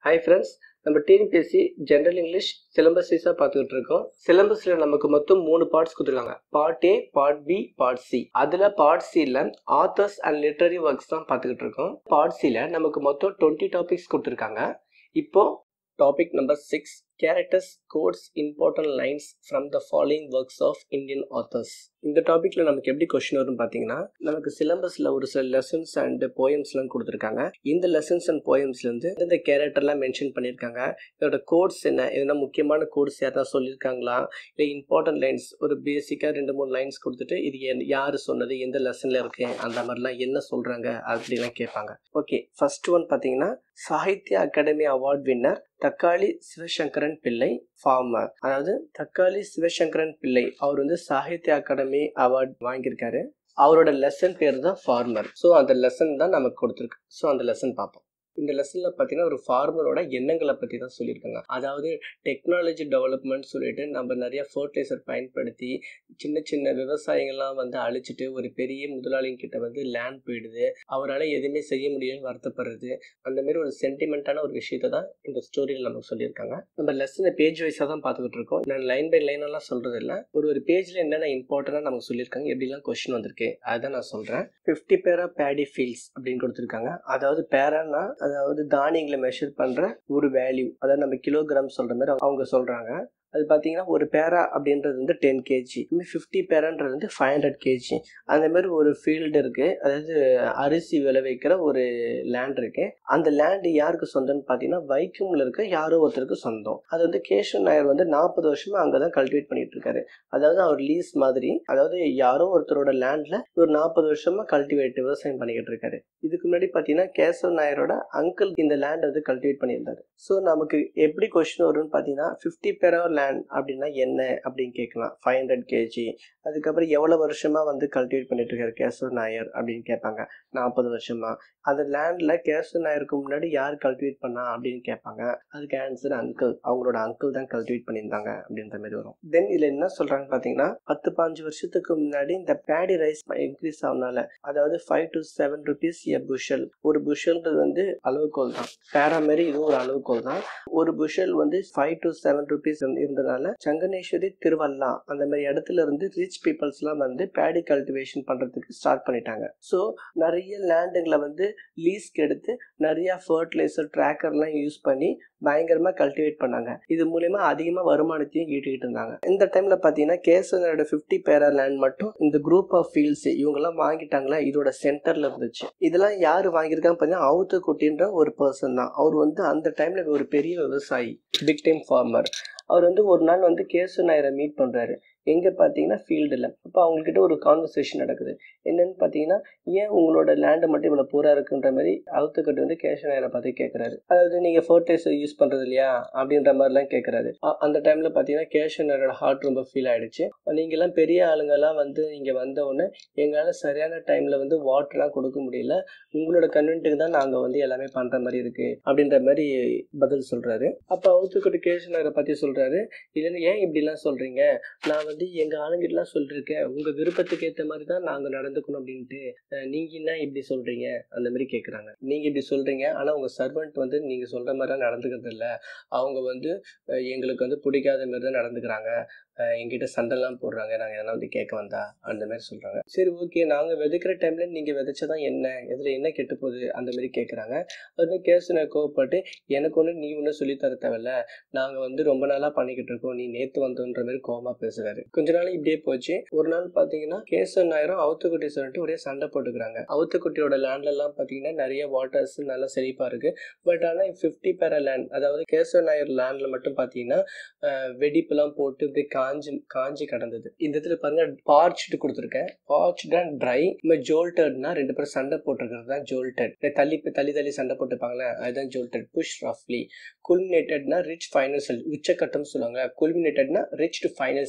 Hi friends நம்ம TNPSC general English syllabus வைஸாக பார்த்துக்கிட்டு இருக்கோம் சிலபஸில் நமக்கு மொத்தம் மூணு பார்ட்ஸ் கொடுத்துருக்காங்க part A part B part C அதில் பார்ட் சியில் ஆத்தர்ஸ் அண்ட் லிட்டரரி ஒர்க்ஸ் தான் பார்த்துக்கிட்டு இருக்கோம் பார்ட் சியில் நமக்கு மொத்தம் டுவெண்ட்டி டாபிக்ஸ் கொடுத்துருக்காங்க இப்போ topic number six characters quotes important lines from the following works of Indian authors இந்த டாப்பிக்கில் நமக்கு எப்படி கொஸ்டின் வரும்னு பார்த்தீங்கன்னா நமக்கு சிலபஸில் ஒரு சில லெசன்ஸ் அண்ட் போயம்ஸ்லாம் கொடுத்துருக்காங்க இந்த லெசன்ஸ் அண்ட் போயம்ஸ்லேருந்து இந்த கேரக்டர்லாம் மென்ஷன் பண்ணியிருக்காங்க இதோட கோட்ஸ் என்ன எதனா முக்கியமான கோட்ஸ் யாரா சொல்லியிருக்காங்களா இல்லை இம்பார்ட்டன்ட் லைன்ஸ் ஒரு பேசிக்காக ரெண்டு மூணு லைன்ஸ் கொடுத்துட்டு இது என் யார் சொன்னது எந்த லெசனில் இருக்கு அந்த மாதிரிலாம் என்ன சொல்கிறாங்க அப்படிலாம் கேட்பாங்க ஓகே ஃபர்ஸ்ட் ஒன் பார்த்தீங்கன்னா சாகித்ய அகாடமி அவார்ட் வின்னர் தக்காளி சிவசங்கரன் பிள்ளை ஃபார்மர் அதாவது தக்காளி சிவசங்கரன் பிள்ளை அவர் வந்து சாகித்ய அகாடமி அவார்ட் வாங்கியிருக்காரு அவரோட லெசன் பேர் தான் ஃபார்மர் ஸோ அந்த லெசன் தான் நமக்கு கொடுத்துருக்கு ஸோ அந்த லெசன் பார்ப்போம் இந்த லெசனில் பார்த்தீங்கன்னா ஒரு ஃபார்மரோட எண்ணங்களை பற்றி தான் சொல்லியிருக்காங்க அதாவது டெக்னாலஜி டெவலப்மெண்ட் சொல்லிட்டு நம்ம நிறைய ஃபர்டிலைசர் பயன்படுத்தி சின்ன சின்ன விவசாயிகள்லாம் வந்து அழிச்சிட்டு ஒரு பெரிய முதலாளிங்க கிட்ட வந்து லேண்ட் போயிடுது அவரால் எதுவுமே செய்ய முடியும்னு வருத்தப்படுறது அந்த மாதிரி ஒரு சென்டிமெண்ட்டான ஒரு விஷயத்தை தான் இந்த ஸ்டோரியில் நமக்கு சொல்லியிருக்காங்க நம்ம லெசனை பேஜ் வைஸாக தான் பார்த்துக்கிட்டு இருக்கோம் நான் லைன் பை லைனெல்லாம் சொல்கிறது இல்லை ஒரு ஒரு பேஜில் என்னென்ன இம்பார்ட்டண்டாக நமக்கு சொல்லியிருக்காங்க எப்படிலாம் கொஸ்டின் வந்திருக்கு அதை நான் சொல்கிறேன் ஃபிஃப்டி பேரா பேடி ஃபீல்ட்ஸ் அப்படின்னு கொடுத்துருக்காங்க அதாவது பேரானா அதாவது தானியங்களை மெஷர் பண்ணுற ஒரு வேல்யூ அதாவது நம்ம கிலோகிராம் சொல்கிற மாதிரி அவங்க சொல்கிறாங்க அது பார்த்தீங்கன்னா ஒரு பேரா அப்படின்றது வந்து டென் கேஜி ஃபிஃப்டி பேரான்றது வந்து ஃபைவ் ஹண்ட்ரட் கேஜி அந்த மாதிரி ஒரு ஃபீல்டு இருக்குது அதாவது அரிசி விளைவிக்கிற ஒரு லேண்ட் இருக்கு அந்த லேண்டு யாருக்கு சொந்தம்னு பார்த்தீங்கன்னா வைக்கம்ல இருக்க யாரோ ஒருத்தருக்கு சொந்தம் அது வந்து கேஷவ் நாயர் வந்து நாற்பது வருஷமா அங்கே தான் கல்டிவேட் பண்ணிட்டு இருக்காரு அதாவது அவர் லீஸ் மாதிரி அதாவது யாரோ ஒருத்தரோட லேண்ட்ல ஒரு நாற்பது வருஷமா கல்டிவேட் விவசாயம் பண்ணிக்கிட்டு இருக்காரு இதுக்கு முன்னாடி பார்த்தீங்கன்னா கேசவ் நாயரோட அங்கிள் இந்த லேண்ட் வந்து கல்டிவேட் பண்ணியிருந்தாரு ஸோ நமக்கு எப்படி கொஸ்டின் வரும்னு பார்த்தீங்கன்னா ஃபிஃப்டி பேரா லேண்ட் அப்படின்னா என்ன அப்படின்னு கேட்கலாம் ஃபைவ் ஹண்ட்ரட் கேஜி அதுக்கப்புறம் எவ்வளோ வருஷமா வந்து கல்டிவேட் பண்ணிட்டு இருக்காரு கேசவ் நாயர் அப்படின்னு கேட்பாங்க நாற்பது வருஷமா அந்த லேண்டில் கேசவ் நாயருக்கு முன்னாடி யார் கல்டிவேட் பண்ணா அப்படின்னு கேட்பாங்க அதுக்கு ஆன்சர் அங்கிள் அவங்களோட அங்கிள் தான் கல்டிவேட் பண்ணியிருந்தாங்க அப்படின்ற மாதிரி வரும் தென் இதில் என்ன சொல்றாங்க பார்த்தீங்கன்னா பத்து பாஞ்சு வருஷத்துக்கு முன்னாடி இந்த பேடி ரைஸ் இன்க்ரீஸ் ஆகுனால அதாவது five to seven rupees a bushel ஒரு புஷல்ன்றது வந்து அளவுகோல் தான் பேரா மாதிரி இதுவும் ஒரு அளவுகோல் தான் ஒரு புஷல் வந்து ஃபைவ் டு செவன் ருபீஸ் இருந்ததுனால சங்கனேஸ்வரி திருவல்லா அந்த மாதிரி இடத்துல இருந்து ரிச் பீப்புள்ஸ்லாம் வந்து பேடி கல்டிவேஷன் பண்ணுறதுக்கு ஸ்டார்ட் பண்ணிட்டாங்க ஸோ நிறைய லேண்டுங்களை வந்து லீஸ்க்கு எடுத்து நிறைய ஃபர்டிலைசர் ட்ராக்கர்லாம் யூஸ் பண்ணி பயங்கரமாக கல்டிவேட் பண்ணாங்க இது மூலயமா அதிகமாக வருமானத்தையும் ஈட்டிக்கிட்டு இருந்தாங்க இந்த டைமில் பார்த்தீங்கன்னா கேசனோட ஃபிஃப்டி பேரா லேண்ட் மட்டும் இந்த குரூப் ஆஃப் ஃபீல்ட்ஸ் இவங்கெல்லாம் வாங்கிட்டாங்களா இதோட சென்டரில் இருந்துச்சு இதெல்லாம் யார் வாங்கியிருக்காங்க பார்த்தீங்கன்னா அவுத்துக்குட்டின்ற ஒரு பர்சன் தான் அவர் வந்து அந்த டைமில் ஒரு பெரிய விவசாயி பிக் டைம் ஃபார்மர் அவர் வந்து ஒரு நாள் வந்து கேசு நாயரை மீட் பண்ணுறாரு எங்கே பார்த்தீங்கன்னா ஃபீல்டில் அப்போ அவங்கக்கிட்ட ஒரு கான்வர்சேஷன் நடக்குது என்னன்னு பார்த்தீங்கன்னா ஏன் உங்களோட லேண்டு மட்டும் இவ்வளோ பூரா இருக்குன்ற மாதிரி அவுத்துக்கட்டு வந்து கேஷ் நாயரை பார்த்து கேட்குறாரு அதாவது நீங்கள் ஃபர்டிலைசர் யூஸ் பண்ணுறது இல்லையா அப்படின்ற மாதிரிலாம் கேட்குறாரு அந்த டைமில் பார்த்தீங்கன்னா கேஷ் நாயரோட ஹார்ட் ரொம்ப ஃபீல் ஆகிடுச்சு நீங்கள்லாம் பெரிய ஆளுங்கெல்லாம் வந்து இங்கே வந்த உடனே எங்களால் சரியான டைமில் வந்து வாட்டர்லாம் கொடுக்க முடியல உங்களோட கன்வென்ட்டுக்கு தான் நாங்கள் வந்து எல்லாமே பண்ணுற மாதிரி இருக்குது அப்படின்ற மாதிரி பதில் சொல்கிறாரு அப்போ அவுத்துக்கட்டு கேஷ் நாயரை பற்றி சொல்கிறாரு இல்லைன்னு ஏன் இப்படிலாம் சொல்கிறீங்க நான் வந்து எங்கள் ஆளுங்கிட்டலாம் சொல்லியிருக்கேன் உங்கள் விருப்பத்துக்கு ஏற்ற மாதிரி தான் நாங்கள் நடந்துக்கணும் அப்படின்ட்டு நீங்கள் என்ன இப்படி சொல்கிறீங்க அந்த மாதிரி கேட்குறாங்க நீங்கள் இப்படி சொல்கிறீங்க ஆனால் உங்கள் சர்வெண்ட் வந்து நீங்கள் சொல்கிற மாதிரிலாம் நடந்துக்கிறது இல்லை அவங்க வந்து எங்களுக்கு வந்து பிடிக்காத மாதிரி தான் நடந்துக்கிறாங்க எங்கிட்ட சண்டைலாம் போடுறாங்க நாங்கள் எதனா வந்து கேட்க வந்தா அந்த மாதிரி சொல்கிறாங்க சரி ஓகே நாங்கள் விதைக்கிற டைமில் நீங்கள் விதைச்சதான் என்ன இதில் என்ன கெட்டு போகுது அந்த மாதிரி கேட்குறாங்க அது கேஸ் நான் கோவப்பட்டு எனக்கு ஒன்று நீ ஒன்றும் சொல்லித்தர தேவையில்ல நாங்கள் வந்து ரொம்ப நாளாக பண்ணிக்கிட்டு இருக்கோம் நீ நேற்று வந்தோன்ற மாதிரி கோவமாக பேசுகிறாரு கொஞ்ச நாள் இப்படியே போச்சு ஒரு நாள் பார்த்தீங்கன்னா கேசவன் நாயரும் அவுத்துக்குட்டி சொல்லிட்டு ஒரே சண்டை போட்டுக்கிறாங்க அவுத்துக்குட்டியோட லேண்ட்லலாம் பார்த்தீங்கன்னா நிறைய வாட்டர்ஸ் நல்லா செழிப்பாக இருக்குது பட் ஆனால் ஃபிஃப்டி பேர லேண்ட் அதாவது கேசவன் நாயர் லேண்டில் மட்டும் பார்த்தீங்கன்னா வெடிப்புலாம் போட்டு இப்படி காஞ்சி காஞ்சி கடந்தது இந்த இடத்துல பாருங்க பார்ச்டு கொடுத்துருக்கேன் பார்ச்ட் அண்ட் ட்ரை இந்த ஜோல்டட்னா ரெண்டு பேரும் சண்டை போட்டிருக்கிறது தான் ஜோல்டட் தள்ளி தள்ளி தள்ளி சண்டை போட்டுப்பாங்களே அதுதான் ஜோல்டட் புஷ் ரஃப்லி குல்மினேட்டட்னா ரிச் ஃபைனல் ஸ்டேஜ் உச்சக்கட்டம் சொல்லுவாங்க குல்மினேட்டட்னா ரிச் டு ஃபைனல் ஸ்டேஜ் உச்ச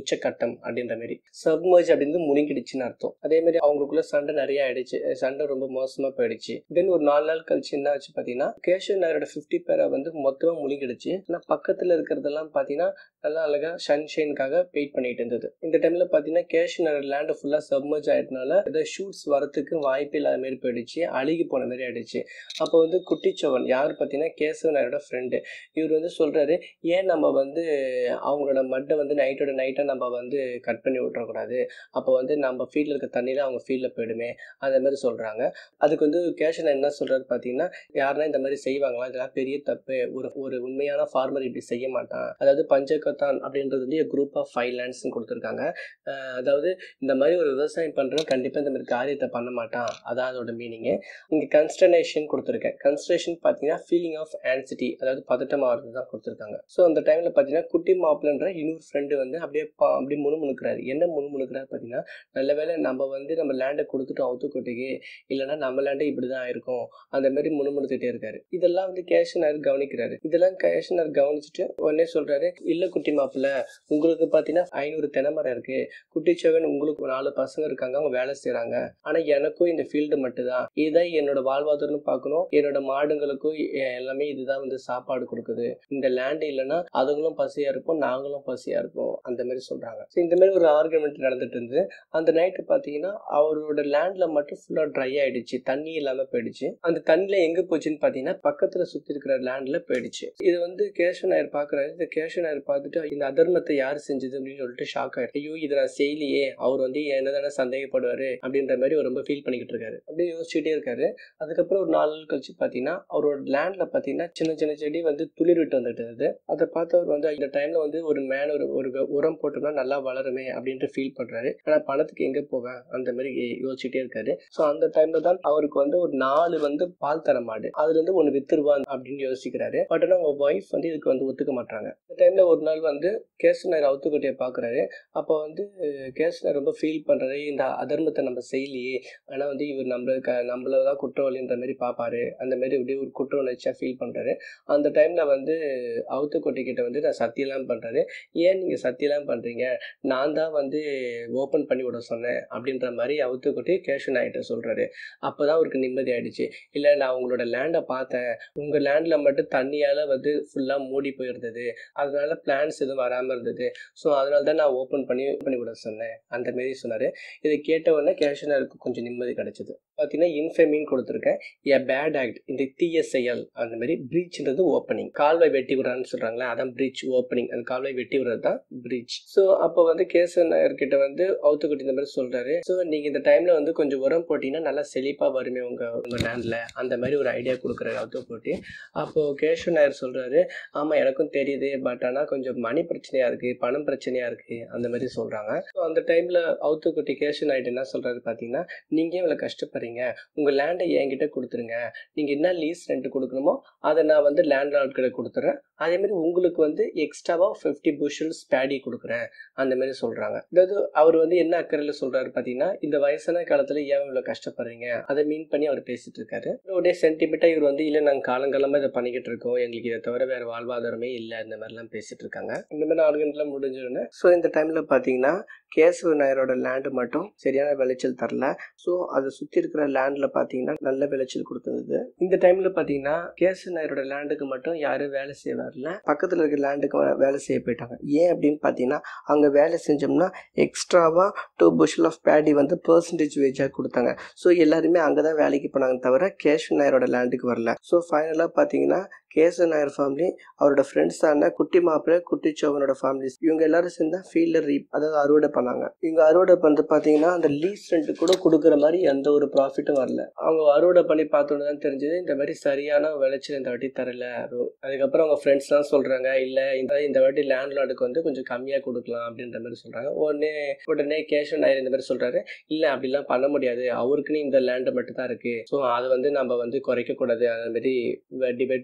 உச்சக்கட்டம் அப்படின்ற மாதிரி சப்மர்ஜ் அப்படின்னு முழுங்கிடுச்சுன்னு அர்த்தம் அதே மாதிரி அவங்களுக்குள்ள சண்டை நிறைய ஆயிடுச்சு சண்டை ரொம்ப மோசமா போயிடுச்சு தென் ஒரு நாலு நாள் கழிச்சு என்ன ஆச்சு பாத்தீங்கன்னா கேஷவ் நாயரோட ஃபிஃப்டி பேரை வந்து மொத்தமா முழுங்கிடுச்சு ஆனா பக்கத்துல இருக்கிறதெல்லாம் பாத்தீங்கன்னா நல்லா அழகா சன்ஷைனுக்காக வெயிட் பண்ணிட்டு இருந்தது இந்த டைம்ல பாத்தீங்கன்னா கேஷவ் நாயர் லேண்ட் ஃபுல்லா சப்மர்ஜ் ஆயிட்டனால ஏதோ ஷூட்ஸ் வரத்துக்கு வாய்ப்பு இல்லாத மாதிரி போயிடுச்சு அழுகி போன மாதிரி ஆயிடுச்சு அப்போ வந்து குட்டிச்சவன் யார் பார்த்தீங்கன்னா கேசவ நாயரோட ஃப்ரெண்டு இவர் வந்து சொல்றாரு ஏன் நம்ம வந்து அவங்களோட மட்டை வந்து நைட்டோட நைட்டாக நம்ம வந்து கட் பண்ணி விட்டுறக்கூடாது அப்போ வந்து நம்ம ஃபீல்டில் இருக்க தண்ணியில் அவங்க ஃபீல்டில் போயிடுமே அந்த மாதிரி சொல்கிறாங்க அதுக்கு வந்து கேஷன் என்ன சொல்கிறாரு பார்த்தீங்கன்னா யாருன்னா இந்த மாதிரி செய்வாங்களா இதெல்லாம் பெரிய தப்பு ஒரு ஒரு உண்மையான ஃபார்மர் இப்படி செய்ய மாட்டான் அதாவது பஞ்சகத்தான் அப்படின்றது வந்து குரூப் ஆஃப் ஃபைவ் லேண்ட்ஸ்னு கொடுத்துருக்காங்க அஹ் அதாவது இந்த மாதிரி ஒரு விவசாயம் பண்ணுறவன் கண்டிப்பாக இந்த மாதிரி காரியத்தை பண்ண மாட்டான் அதான் அதோட மீனிங்கு இங்கே கன்ஸ்டனேஷன் கொடுத்துருக்கேன் கன்ஸ்டரேஷன் பார்த்தீங்கன்னா ஃபீலிங் ஆஃப் ஆன்சிட்டி அதாவது பதட்டமாகிறது தான் கொடுத்துருக்காங்க ஸோ அந்த டைமில் பார்த்தீங்கன்னா குட்டி மாப்பிளன்ற இன்னொரு ஃப்ரெண்டு வந்து அப்படியே பா- அப்படியே முணுமுணுக்கிறாரு என்ன முணுமுணுக்கிறாரு பார்த்தீங்கன்னா நல்ல வேளை நம்ம வந்து நம்ம லேண்டை கொடுத்துட்டோம் அவுத்துக்கோட்டைக்கு இல்லைன்னா நம்ம லேண்டே இப்படி தான் இருக்கும் அந்த மாதிரி முணுமுணுத்துட்டே இருக்காரு இதெல்லாம் வந்து கேஷனர் கவனிக்கிறாரு இதெல்லாம் கேஷனர் கவனிச்சுட்டு உடனே சொல்றாரு இல்ல குட்டி மாப்பிள்ள உங்களுக்கு பார்த்தீங்கன்னா ஐநூறு தென்னை மரம் இருக்கு குட்டிச்சவன் உங்களுக்கு ஒரு நாலு பசங்க இருக்காங்க அவங்க வேலை செய்றாங்க ஆனா எனக்கும் இந்த ஃபீல்டு மட்டும்தான் இதுதான் என்னோட வாழ்வாதாரம்னு பார்க்கணும் என்னோட மாடுங்களுக்கும் எ- எல்லாமே இதுதான் வந்து சாப்பாடு கொடுக்குது இந்த லேண்ட் இல்லைன்னா அதுங்களும் பசியா இருப்போம் நாங்களும் பசியா இருப்போம் அந்த மாதிரி சொல்றாங்க So இந்த மாதிரி ஒரு ஆர்குமெண்ட் நடந்துட்டு இருந்தது அந்த நைட்டு பார்த்தீங்கன்னா அவரோட லேண்ட்ல மட்டும் ஃபுல்லா ட்ரை ஆயிடுச்சு தண்ணி இல்லாம போயிடுச்சு அந்த தண்ணியில எங்க போச்சுன்னு பார்த்தீங்கன்னா பக்கத்துல சுத்தி இருக்கிற லேண்ட்ல போயிடுச்சு இது வந்து கேஷவ நாயர் பாக்குறாரு இந்த கேஷவ நாயர் பார்த்துட்டு இந்த அதர்மத்தை யார் செஞ்சது அப்படின்னு சொல்லிட்டு ஷாக் ஆயிடுச்சு ஐயோ இதை நான் செய்யலையே அவர் வந்து என்னதானே சந்தேகப்படுவாரு அப்படின்ற மாதிரி அவர் ரொம்ப ஃபீல் பண்ணிக்கிட்டு இருக்காரு அப்படியே யோசிச்சுட்டே இருக்காரு அதுக்கப்புறம் ஒரு நாலு நாள் கழிச்சு பார்த்தீங்கன்னா அவரோட லேண்ட்ல பார்த்தீங்கன்னா சின்ன சின்ன செடி வந்து துளிர் விட்டு வந்துட்டு இருந்தது அதை பார்த்து அவர் வந்து இந்த டைம்ல வந்து ஒரு மேன் ஒரு ஒரு வெ- உரம் போட்டோம்னா நல்லா வளருமே அப்படின்ட்டு ஃபீல் பண்றாரு ஆனா பணத்துக்கு எங்க போவேன் அந்த மாதிரி யோசிச்சுட்டே இருக்காரு ஸோ அந்த டைம்ல தான் அவருக்கு வந்து ஒரு நாலு வந்து பால் தர மாடு அதுல இருந்து ஒன்று வித்துருவான் அப்படின்னு யோசிக்கிறாரு பட் ஆனால் அவங்க ஒய்ஃப் வந்து இதுக்கு வந்து ஒத்துக்க மாட்டாங்க இந்த டைம்ல ஒரு நாள் வந்து கேசனர் அவுத்துக்கட்டியை பார்க்குறாரு அப்போ வந்து கேசனர் ரொம்ப ஃபீல் பண்றாரு இந்த அதர்மத்தை நம்ம செய்யலையே ஆனா வந்து இவர் நம்மளுக்கு நம்மள தான் குற்றவாளின்ற மாதிரி பார்ப்பாரு அந்த மாதிரி இப்படி ஒரு குற்ற உணர்ச்சியா ஃபீல் பண்றாரு அந்த டைம்ல வந்து அவுத்துக்கொட்டை கிட்ட வந்து நான் சத்தியெல்லாம் பண்றாரு ஏன் நீங்க சத்தியெல்லாம் பண்றீங்க நான் தான் வந்து ஓப்பன் பண்ணி விட சொன்னேன் அப்படின்ற மாதிரி அவுத்துக்கொட்டி கேஷு நாயிட்ட சொல்றாரு அப்பதான் அவருக்கு நிம்மதி ஆயிடுச்சு இல்ல நான் உங்களோட லேண்டை பார்த்தேன் உங்க லேண்ட்ல மட்டும் தண்ணியால வந்து ஃபுல்லா மூடி போயிருந்தது அதனால பிளான்ஸ் எதுவும் வராம இருந்தது ஸோ அதனால தான் நான் ஓப்பன் பண்ணி பண்ணி விட சொன்னேன் அந்த மாதிரி சொன்னாரு இதை கேட்ட உடனே கேஷனருக்கு கொஞ்சம் நிம்மதி கிடைச்சது பார்த்தீங்கன்னா இன்ஃபெமின்னு கொடுத்துருக்கேன் எ பேட் ஆக்ட் இந்த தீய செயல் அந்த மாதிரி பிரீச்ன்றது ஓப்பனிங் கால்வாய் வெட்டி விடுறான்னு சொல்றாங்களே அதான் பிரீச் ஓப்பனிங் அந்த கால்வாய் வெட்டி விடுறது தான் பிரீச் ஸோ அப்போ வந்து கேசன் கிட்ட வந்து அவுத்துக்குட்டி இந்த மாதிரி சொல்றாரு ஸோ நீங்க இந்த டைம்ல வந்து கொஞ்சம் உரம் போட்டீங்கன்னா நல்லா செழிப்பா வருமே உங்க உங்க லேண்ட்ல அந்த மாதிரி ஒரு ஐடியா கொடுக்குறாரு அவுத்து போட்டி அப்போ கேஷவ நாயர் சொல்றாரு ஆமா எனக்கும் தெரியுது பட் ஆனா கொஞ்சம் மணி பிரச்சனையா இருக்கு பணம் பிரச்சனையா இருக்கு அந்த மாதிரி சொல்றாங்க ஸோ அந்த டைம்ல அவுத்துக்குட்டி கேஷவ நாயுடு என்ன சொல்றாரு பாத்தீங்கன்னா நீங்க இவ்வளவு கஷ்டப்படுறீங்க உங்க லேண்டை என்கிட்ட கொடுத்துருங்க நீங்க என்ன லீஸ் ரெண்ட் கொடுக்கணுமோ அதை நான் வந்து லேண்ட் லார்ட்கிட்ட கொடுத்துறேன் அதே மாதிரி உங்களுக்கு வந்து எக்ஸ்ட்ராவா ஃபிஃப்டி புஷல்ஸ் பேடி கொடுக்குறேன் அந்த மாதிரி சொல்றாங்க அதாவது அவர் வந்து என்ன அக்கறையில் சொல்றாரு பாத்தீங்கன்னா இந்த வயசான காலத்துல ஏன் இவ்வளவு கஷ்டப்படுறீங்க அதை மீன் பண்ணி அவர் பேசிட்டு இருக்காரு உடனே சென்டிமெண்டா இவர் வந்து இல்ல நாங்க காலங்காலமா இதை பண்ணிக்கிட்டு இருக்கோம் எங்களுக்கு இதை தவிர வேற வாழ்வாதாரமே இல்லை இந்த மாதிரிலாம் பேசிட்டு இருக்காங்க இந்த மாதிரி ஆர்கன்லாம் முடிஞ்சோடனே ஸோ இந்த டைம்ல பாத்தீங்கன்னா கேசவ நாயரோட லேண்டு மட்டும் சரியான விளைச்சல் தரல ஸோ அதை சுற்றி இருக்கிற லேண்டில் பார்த்தீங்கன்னா நல்ல விளைச்சல் கொடுத்தது இந்த டைமில் பார்த்தீங்கன்னா கேசவ நாயரோட லேண்டுக்கு மட்டும் யாரும் வேலை செய்ய வரல பக்கத்தில் இருக்கிற லேண்டுக்கு வ- வேலை செய்ய போயிட்டாங்க ஏன் அப்படின்னு பார்த்தீங்கன்னா அங்கே வேலை செஞ்சோம்னா எக்ஸ்ட்ராவாக டூ புஷல் ஆஃப் பேடி வந்து பர்சன்டேஜ் வேஜாக கொடுத்தாங்க ஸோ எல்லாருமே அங்கே தான் வேலைக்கு போனாங்க தவிர கேஷவ நாயரோட லேண்டுக்கு வரல ஸோ ஃபைனலாக பார்த்தீங்கன்னா கேசவ நாயர் ஃபேமிலி அவரோட ஃப்ரெண்ட்ஸ் ஆன குட்டி மாப்பிள்ளை குட்டி சோவனோட ஃபேமிலிஸ் இவங்க எல்லாரும் சேர்ந்தா ஃபீல்டர் ரீப் அதாவது அறுவடை பண்ணாங்க இவங்க அறுவடை பண்ணிட்டு பார்த்தீங்கன்னா அந்த லீஸ் ரெண்ட் கூட கொடுக்குற மாதிரி எந்த ஒரு ப்ராஃபிட்டும் வரல அவங்க அறுவடை பண்ணி பார்த்தோன்னு தான் தெரிஞ்சது இந்த மாதிரி சரியான விளைச்சல் இந்த வாட்டி தரல அது- அதுக்கப்புறம் அவங்க ஃப்ரெண்ட்ஸ்லாம் சொல்றாங்க இல்லை இந்த இந்த வாட்டி லேண்ட் லார்டுக்கு வந்து கொஞ்சம் கம்மியாக கொடுக்கலாம் அப்படின்ற மாதிரி சொல்றாங்க உடனே உடனே கேஷ் நாயர் இந்த மாதிரி சொல்றாரு இல்லை அப்படிலாம் பண்ண முடியாது அவருக்குன்னு இந்த லேண்டு மட்டும் தான் இருக்கு ஸோ அதை வந்து நம்ம வந்து குறைக்க கூடாது அந்த மாதிரி டிபேட் பண்றாங்க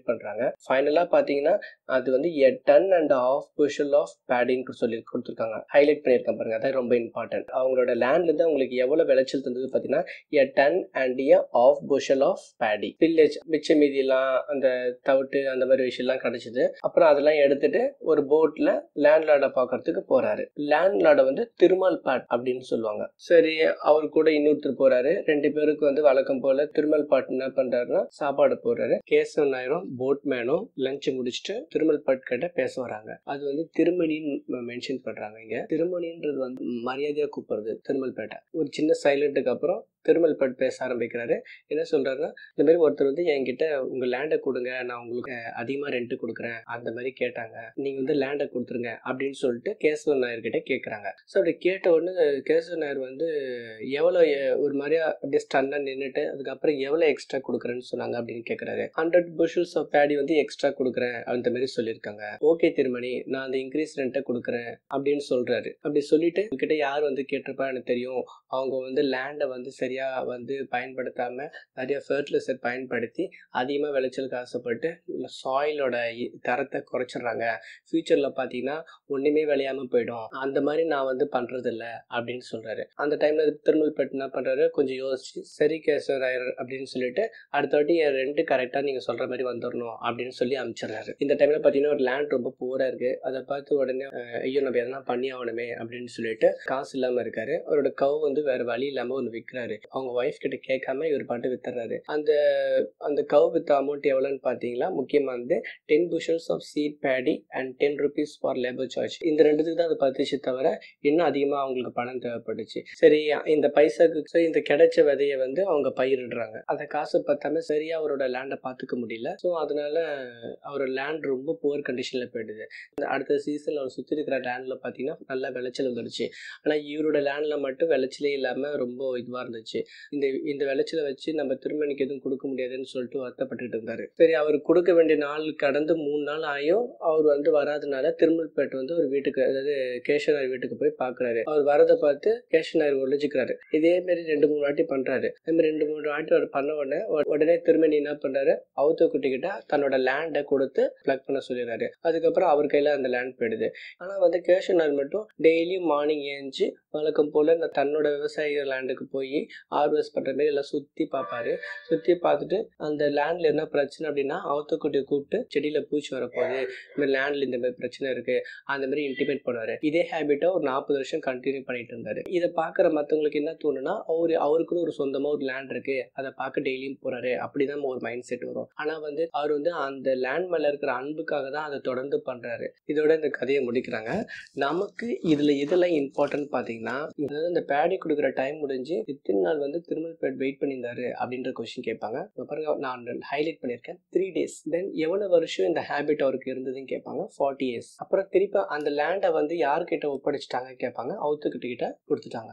ஃபைனலாக பார்த்தீங்கன்னா அது வந்து a ton and of bushel of பேடின்னு சொல்லி கொடுத்துருக்காங்க ஹைலைட் பண்ணியிருக்கேன் பாருங்க அதான் ரொம்ப இம்பார்ட்டன்ட் அவங்களோட லேண்ட்லேருந்து அவங்களுக்கு எவ்வளோ விளைச்சல் தந்தது பார்த்தீங்கன்னா a ton and a of bushel of paddy village மிச்ச மீதியெல்லாம் அந்த தவிட்டு அந்த மாதிரி விஷயம்லாம் கிடைச்சிது அப்புறம் அதெல்லாம் எடுத்துட்டு ஒரு போட்ல லேண்ட்லார்டை பார்க்கறதுக்கு போறாரு லேண்ட்லார்டை வந்து திருமல் பாட் அப்படின்னு சொல்லுவாங்க சரி அவர் கூட இன்னொருத்தர் போறாரு ரெண்டு பேருக்கு வந்து வழக்கம் போல திருமல் பாட் என்ன பண்றாருன்னா சாப்பாடு போடுறாரு கேசவ நாயரும் போட்மேனும் லஞ்ச் முடிச்சுட்டு திருமல் பாட் கிட்ட பேச வராங்க அது வந்து திருமணின்னு மென்ஷன் பண்றாங்க இங்க திருமணின்றது வந்து மரியாதையா கூப்பிடுறது திருமல்பேட்டை ஒரு சின்ன சைலண்ட்டுக்கு அப்புறம் திருமல்பேட் பேச ஆரம்பிக்கிறாரு என்ன சொல்றாருன்னா இந்த மாதிரி ஒருத்தர் வந்து என்கிட்ட உங்க லேண்டை கொடுங்க நான் உங்களுக்கு அதிகமா ரெண்ட் கொடுக்குறேன் அந்த மாதிரி கேட்டாங்க நீங்க வந்து லேண்டை கொடுத்துருங்க அப்படின்னு சொல்லிட்டு கேசவ நாயர் கிட்ட கேட்கறாங்க ஸோ அப்படி கேட்ட உடனே கேசவ நாயர் வந்து எவ்வளோ எ- ஒரு மாதிரியா அப்படியே ஸ்டன்னா நின்றுட்டு அதுக்கப்புறம் எவ்வளோ எக்ஸ்ட்ரா கொடுக்குறேன்னு சொன்னாங்க அப்படின்னு கேட்குறாரு ஹண்ட்ரட் புஷல்ஸ் ஆஃப் பேடி வந்து எக்ஸ்ட்ரா கொடுக்குறேன் அந்த மாதிரி சொல்லியிருக்காங்க ஓகே திருமணி நான் அந்த இன்க்ரீஸ் ரெண்ட்டை கொடுக்குறேன் அப்படின்னு சொல்றாரு அப்படி சொல்லிட்டு உங்ககிட்ட யார் வந்து கேட்டிருப்பா எனக்கு தெரியும் அவங்க வந்து லேண்டை வந்து சரியா வந்து பயன்படுத்தாம நிறைய ஃபர்டிலைசர் பயன்படுத்தி அதிகமாக விளைச்சலுக்கு ஆசைப்பட்டு சாயிலோட தரத்தை குறைச்சிடுறாங்க ஃபியூச்சரில் பார்த்தீங்கன்னா ஒன்றுமே விளையாம போயிடும் அந்த மாதிரி நான் வந்து பண்றது இல்ல அப்படின்னு சொல்றாரு அந்த டைம்ல திருமல்பேட் என்ன பண்றாரு கொஞ்சம் யோசிச்சு சரி கேசவராயர் அப்படின்னு சொல்லிட்டு அடுத்த வாட்டி என் ரெண்டு கரெக்டா நீங்க சொல்ற மாதிரி வந்துடணும் அப்படின்னு சொல்லி அனுப்பிச்சிடுறாரு இந்த டைம்ல பாத்தீங்கன்னா ஒரு லேண்ட் ரொம்ப பூரா இருக்கு அதை பார்த்து உடனே அஹ், ஐயோ நம்ம எதனா பண்ணி ஆகணுமே அப்படின்னு சொல்லிட்டு காசு இல்லாம இருக்காரு அவரோட கவ் வந்து வேற வழி இல்லாம ஒன்று விற்கிறாரு அவங்க ஒய்ஃப் கிட்ட கேட்காம இவர் பாட்டு வித்துறாரு அந்த அந்த கவ் வித்த அமௌண்ட் எவ்வளோன்னு பார்த்தீங்கன்னா முக்கியமாக வந்து ten bushels of seed paddy and ten rupees for labour charge இந்த ரெண்டுத்துக்கு தான் அது பத்துச்சு தவிர இன்னும் அதிகமாக அவங்களுக்கு பணம் தேவைப்பட்டுச்சு சரி இந்த பைசாக்கு சரி இந்த கிடைச்ச விதையை வந்து அவங்க பயிரிடுறாங்க அந்த காசு பத்தாம சரியா அவரோட லேண்டை பார்த்துக்க முடியல ஸோ அதனால அவரோட லேண்ட் ரொம்ப புவர் கண்டிஷனில் போயிடுது இந்த அடுத்த சீசனில் அவர் சுற்றி இருக்கிற லேண்டில் பார்த்தீங்கன்னா நல்லா விளைச்சல் வந்துடுச்சு ஆனால் இவரோட லேண்டில் மட்டும் விளைச்சலே இல்லாமல் ரொம்ப இதுவாக இருந்துச்சு இந்த இந்த விளைச்சலை வச்சு நம்ம திருமணிக்கு எதுவும் கொடுக்க முடியாதுன்னு சொல்லிட்டு வருத்தப்பட்டுட்டு இருந்தாரு சரி அவர் கொடுக்க வேண்டிய நாள் கடந்து மூணு நாள் ஆயும் அவர் வந்து வராதனால திருமல்பேட்டை வந்து ஒரு வீட்டுக்கு அதாவது கேஷனார் வீட்டுக்கு போய் பார்க்கறாரு அவர் வரதை பார்த்து கேஷனார் ஒழிஞ்சுக்கிறாரு இதே மாதிரி ரெண்டு மூணு வாட்டி பண்றாரு அதே மாதிரி ரெண்டு மூணு வாட்டி அவர் பண்ண உடனே உட- உடனே திருமணி என்ன பண்றாரு அவுத்த குட்டி கிட்ட தன்னோட லேண்டை கொடுத்து பிளக் பண்ண சொல்லிடுறாரு அதுக்கப்புறம் அவர் கையில அந்த லேண்ட் போயிடுது ஆனா வந்து கேஷனார் மட்டும் டெய்லியும் மார்னிங் ஏஞ்சி வழக்கம் போல இந்த தன்னோட விவசாய லேண்டுக்கு போய் ஹார்வெஸ்ட் பண்ற மாதிரி எல்லாம் சுத்தி பார்ப்பாரு சுத்தி பார்த்துட்டு அந்த லேண்ட்ல என்ன பிரச்சனை அப்படின்னா அவுத்தக்குட்டியை கூப்பிட்டு செடியில பூச்சி வரப்போகுது இந்த லேண்ட்ல இந்த மாதிரி பிரச்சனை இருக்கு அந்த மாதிரி இன்டிமேட் பண்ணுவாரு இதே ஹேபிட்டை ஒரு நாற்பது வருஷம் கண்டினியூ பண்ணிட்டு இருந்தாரு இதை பார்க்குற மற்றவங்களுக்கு என்ன தோணுன்னா அவரு அவருக்குன்னு ஒரு சொந்தமா ஒரு லேண்ட் இருக்கு அதை பார்க்க டெய்லியும் போறாரு அப்படிதான் ஒரு மைண்ட் செட் வரும் ஆனா வந்து அவர் வந்து அந்த லேண்ட் மேல இருக்கிற அன்புக்காக தான் அதை தொடர்ந்து பண்றாரு இதோட இந்த கதையை முடிக்கிறாங்க நமக்கு இதுல எதெல்லாம் இம்பார்ட்டன்ட் பாத்தீங்கன்னா அதாவது இந்த பேடி கொடுக்குற டைம் முடிஞ்சு இத்தனை நாள் வந்து திருமல்பேட் வெயிட் பண்ணியிருந்தாரு அப்படின்ற கொஸ்டின் கேட்பாங்க இப்ப பாருங்க நான் ஹைலைட் பண்ணியிருக்கேன் த்ரீ டேஸ் தென் எவ்வளவு வருஷம் இந்த ஹேபிட் அவருக்கு இருந்ததுன்னு கேட்பாங்க ஃபார்ட்டி இயர்ஸ் அப்புறம் திருப்பி அந்த லேண்டை வந்து யார்கிட்ட ஒப்படைச்சிட்டாங்க கேட்பாங்க அவுத்துக்கிட்ட கிட்ட கொடுத்துட்டாங்க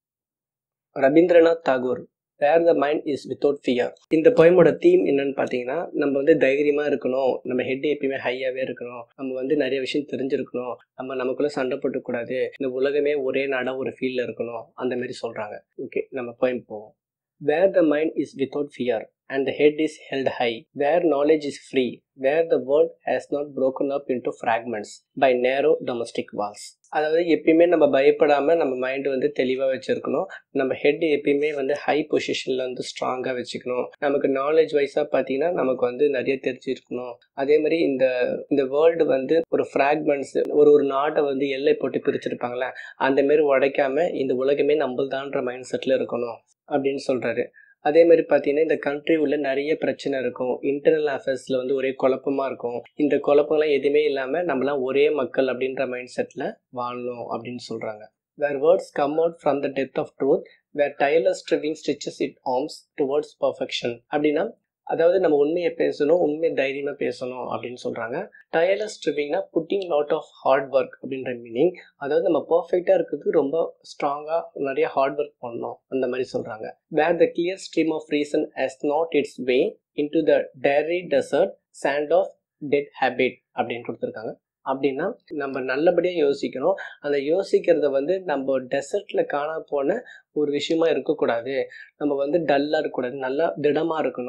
Rabindranath Tagore where the mind is without fear இந்த பொயமோட தீம் என்னன்னு பார்த்தீங்கன்னா நம்ம வந்து தைரியமா இருக்கணும் நம்ம ஹெட் எப்பயுமே ஹையாவே இருக்கணும் நம்ம வந்து நிறைய விஷயம் தெரிஞ்சிருக்கணும் நம்ம நமக்குள்ள சண்டை போட்டுக்கூடாது இந்த உலகமே ஒரே நாடா ஒரு ஃபீல்ட்ல இருக்கணும் அந்த மாதிரி சொல்றாங்க ஓகே நம்ம போயம் போவோம் where the mind is without fear and the head is held high where knowledge is free where the world has not broken up into fragments by narrow domestic walls அதாவது எப்பயுமே நம்ம பயப்படாம நம்ம mind வந்து தெளிவாக வச்சிருக்கணும் நம்ம ஹெட் எப்பயுமே வந்து ஹை பொசிஷன்ல வந்து ஸ்ட்ராங்காக வச்சுக்கணும் நமக்கு நாலேஜ் வைஸாக பார்த்தீங்கன்னா நமக்கு வந்து நிறைய தெரிஞ்சிருக்கணும் அதே மாதிரி இந்த இந்த வேர்ல்டு வந்து ஒரு ஃப்ராக்மெண்ட்ஸ் ஒரு ஒரு நாட்டை வந்து எல்லை போட்டு பிரிச்சிருப்பாங்களே அந்த மாதிரி உடைக்காம இந்த உலகமே நம்மள்தான்ற மைண்ட் செட்டில் இருக்கணும் அப்படின்னு சொல்றாரு அதே மாதிரி பார்த்தீங்கன்னா இந்த கண்ட்ரி உள்ள நிறைய பிரச்சனை இருக்கும் இன்டர்னல் அஃபேர்ஸில் வந்து ஒரே குழப்பமா இருக்கும் இந்த குழப்பம்லாம் எதுவுமே இல்லாமல் நம்மளாம் ஒரே மக்கள் அப்படின்ற மைண்ட் செட்டில் வாழணும் அப்படின்னு சொல்கிறாங்க where words come out from the depth of truth where tireless striving stretches it arms towards perfection அப்படின்னா அதாவது நம்ம உண்மையை பேசணும் உண்மை தைரியமா பேசணும் அப்படின்னு சொல்றாங்க டயர்லஸ் ஸ்ட்ரிவிங்னா putting lot of hard work அப்படின்ற மீனிங் அதாவது நம்ம பர்ஃபெக்டா இருக்கிறதுக்கு ரொம்ப ஸ்ட்ராங்கா நிறைய ஹார்ட் ஒர்க் பண்ணணும் அந்த மாதிரி சொல்றாங்க where the clear stream of reason has not its way into the dreary desert sand of dead habit அப்படின்னு கொடுத்துருக்காங்க அப்படின்னா நம்ம நல்லபடியாக யோசிக்கணும் அந்த யோசிக்கிறத வந்து நம்ம டெசர்ட்ல காண போன ஒரு விஷயமா இருக்கக்கூடாது நம்ம வந்து டல்லாக இருக்கக்கூடாது நல்லா திடமாக இருக்கணும்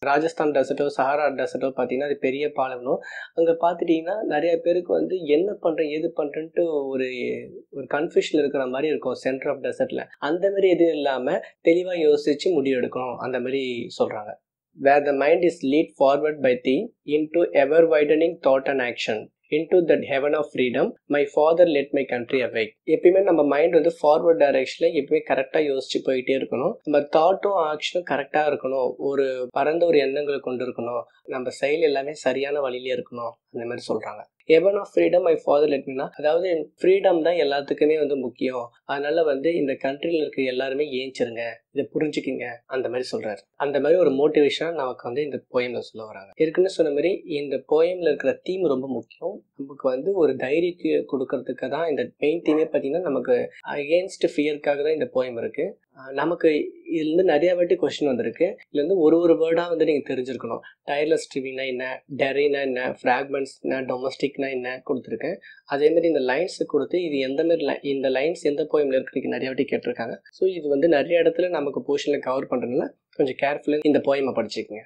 ராஜஸ்தான் டெசர்ட்டோ சஹாரா டெசர்ட்டோ பார்த்தீங்கன்னா அது பெரிய பாலைவனம் அங்கே பார்த்துட்டிங்கன்னா நிறைய பேருக்கு வந்து என்ன பண்ணுறேன் ஏது பண்ணுறேன்ட்டு ஒரு ஒரு கன்ஃபியூஷன் இருக்கிற மாதிரி இருக்கும் சென்டர் ஆஃப் டெசர்ட்டில் அந்த மாதிரி எதுவும் இல்லாமல் தெளிவாக யோசித்து முடிவு எடுக்கணும் அந்த மாதிரி சொல்கிறாங்க where the mind is led forward by the into ever widening thought and action into that heaven of freedom my father let my country அவை எப்பயுமே நம்ம மைண்ட் வந்து ஃபார்வர்ட் டைரக்ஷனில் எப்பயுமே கரெக்டாக யோசிச்சு போயிட்டே இருக்கணும் நம்ம தாட்டும் ஆக்ஷனும் கரெக்டாக இருக்கணும் ஒரு பரந்த ஒரு எண்ணங்களை கொண்டு இருக்கணும் நம்ம செயல் எல்லாமே சரியான வழியிலே இருக்கணும் அந்த மாதிரி சொல்கிறாங்க heaven of freedom my father லெட்மினா அதாவது ஃப்ரீடம் தான் எல்லாத்துக்குமே வந்து முக்கியம் அதனால வந்து இந்த கண்ட்ரியில் இருக்க எல்லாருமே ஏஞ்சிருங்க இதை புரிஞ்சுக்கிங்க அந்த மாதிரி சொல்றாரு அந்த மாதிரி ஒரு மோட்டிவேஷனாக நமக்கு வந்து இந்த போயம்ல சொல்ல வராங்க ஏற்கனவே சொன்ன மாதிரி இந்த போயம்ல இருக்கிற தீம் ரொம்ப முக்கியம் நமக்கு வந்து ஒரு தைரியத்தை கொடுக்கறதுக்கு தான் இந்த மெயின் தீமே பார்த்தீங்கன்னா நமக்கு அகேன்ஸ்ட் ஃபியருக்காக தான் இந்த போயம் இருக்கு நமக்கு இதுலேருந்து நிறைய வாட்டி கொஸ்டின் வந்திருக்கு இதுலேருந்து ஒரு ஒரு வேர்டாக வந்து நீங்கள் தெரிஞ்சிருக்கணும் டயர்லெஸ் ட்ரிவினா என்ன டெரினா என்ன ஃப்ராக்மெண்ட்ஸ் என்ன டொமஸ்டிக்னா என்ன கொடுத்துருக்கேன் அதே மாதிரி இந்த லைன்ஸ் கொடுத்து இது எந்த மாதிரி லை இந்த லைன்ஸ் எந்த போயமில் இருக்கிறதுக்கு நிறைய வாட்டி கேட்டிருக்காங்க ஸோ இது வந்து நிறைய இடத்துல நமக்கு போர்ஷனில் கவர் பண்ணுறதுனால கொஞ்சம் கேர்ஃபுல்லாக இந்த போயமை படிச்சுக்கோங்க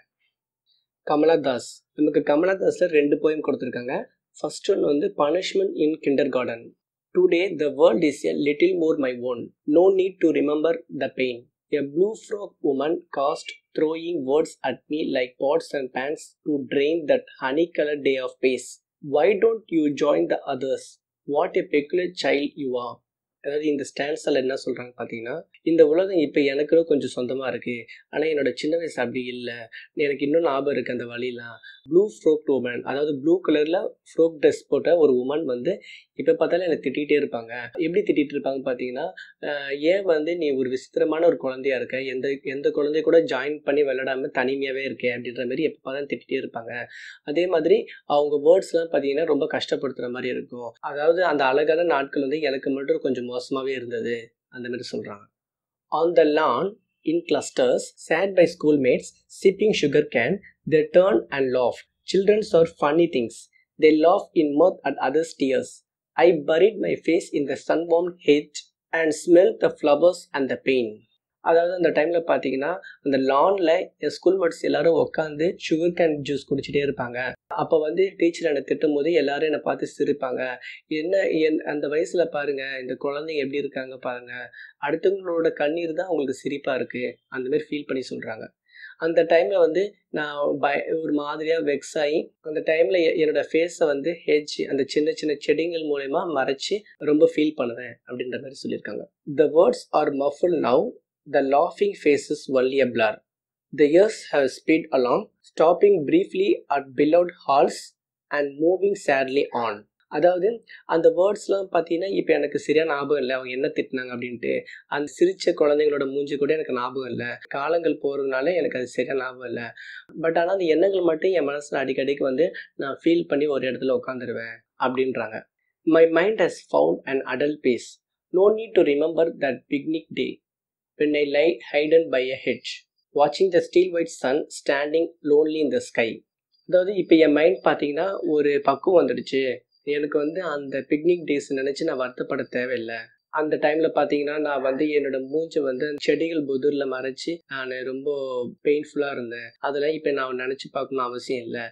கமலாதாஸ் நமக்கு கமலாதாஸில் ரெண்டு போயம் கொடுத்துருக்காங்க ஃபர்ஸ்ட் ஒன் வந்து punishment in kindergarten Today the world is a little more my own. No need to remember the pain. A blue frock woman cast throwing words at me like pots and pans to drain that honey colored day of peace. Why don't you join the others? What a peculiar child you are. அதாவது இந்த ஸ்டான்ஸில் என்ன சொல்கிறாங்க பார்த்தீங்கன்னா இந்த உலகம் இப்போ எனக்கு கொஞ்சம் சொந்தமாக இருக்குது ஆனால் என்னோட சின்ன வயசு அப்படி இல்லை எனக்கு இன்னும் ஞாபகம் இருக்குது அந்த வழிலாம் ப்ளூ ஃப்ரோக் உமன் அதாவது ப்ளூ கலரில் ஃப்ரோக் ட்ரெஸ் போட்ட ஒரு உமன் வந்து இப்போ பார்த்தாலும் என்னை திட்டிகிட்டே இருப்பாங்க எப்படி திட்டிகிட்டு இருப்பாங்க பார்த்தீங்கன்னா ஏன் வந்து நீ ஒரு விசித்திரமான ஒரு குழந்தையா இருக்க எந்த எந்த குழந்தைய கூட ஜாயின் பண்ணி விளையாடாம தனிமையாகவே இருக்கே அப்படின்ற மாதிரி எப்போ பார்த்தாலும் திட்டிகிட்டே இருப்பாங்க அதே மாதிரி அவங்க வேர்ட்ஸ்லாம் பார்த்தீங்கன்னா ரொம்ப கஷ்டப்படுத்துகிற மாதிரி இருக்கும் அதாவது அந்த அழகான நாட்கள் வந்து எனக்கு மட்டும் கொஞ்சம் மோசமாகவே இருந்தது அந்த மாதிரி சொல்கிறாங்க on the lawn in clusters, sat by schoolmates, sipping sugar can, they turn and laugh. Children are funny things. They laugh in mirth at others' tears. I buried my face in the sun-warmed hedge and smelled the flowers and the pain. அதாவது அந்த டைமில் பார்த்தீங்கன்னா அந்த லானில் என் school mates எல்லாரும் உட்காந்து sugar cane juice குடிச்சிட்டே இருப்பாங்க அப்போ வந்து டீச்சர் என்னை திட்டும் போது எல்லாரும் என்னை பார்த்து சிரிப்பாங்க என்ன என் அந்த வயசில் பாருங்க இந்த குழந்தைங்க எப்படி இருக்காங்க பாருங்க அடுத்தவங்களோட கண்ணீர் தான் அவங்களுக்கு சிரிப்பாக இருக்குது அந்த மாதிரி ஃபீல் பண்ணி சொல்கிறாங்க அந்த டைமில் வந்து நான் பய ஒரு மாதிரியாக வெக்ஸ் ஆகி அந்த டைமில் என்னோட ஃபேஸை வந்து ஹெஜ் அந்த சின்ன சின்ன செடிகள் மூலயமா மறைச்சி ரொம்ப ஃபீல் பண்ணுவேன் அப்படின்ற மாதிரி சொல்லியிருக்காங்க the words are muffled now The laughing faces only a blur. The years have sped along, stopping briefly at beloved halls and moving sadly on. அதாவது அந்த வேர்ட்ஸ்லாம் பார்த்தீங்கன்னா இப்போ எனக்கு சரியாக ஞாபகம் இல்லை அவங்க என்ன திட்டினாங்க அப்படின்ட்டு அந்த சிரிச்ச குழந்தைங்களோட மூஞ்சி கூட எனக்கு ஞாபகம் இல்லை காலங்கள் போகிறதுனால எனக்கு அது சரியாக ஞாபகம் இல்லை பட் ஆனால் அந்த எண்ணங்கள் மட்டும் என் மனசில் அடிக்கடிக்கு வந்து நான் ஃபீல் பண்ணி ஒரு இடத்துல உட்காந்துருவேன் அப்படின்றாங்க my mind has found and adult peace no need to remember that picnic day when I lay hidden by a hedge, watching the steel white sun standing lonely in the sky. அதாவது இப்போ என் mind பார்த்தீங்கன்னா ஒரு பக்குவம் வந்துடுச்சு எனக்கு வந்து அந்த picnic days நினச்சி நான் வருத்தப்பட தேவையில்லை அந்த டைமில் பார்த்தீங்கன்னா நான் வந்து என்னோட மூஞ்சை வந்து செடிகள் புதூரில் மறைச்சி நான் ரொம்ப பெயின்ஃபுல்லாக இருந்தேன் அதெல்லாம் இப்போ நான் நினச்சி பார்க்கணும் அவசியம் இல்லை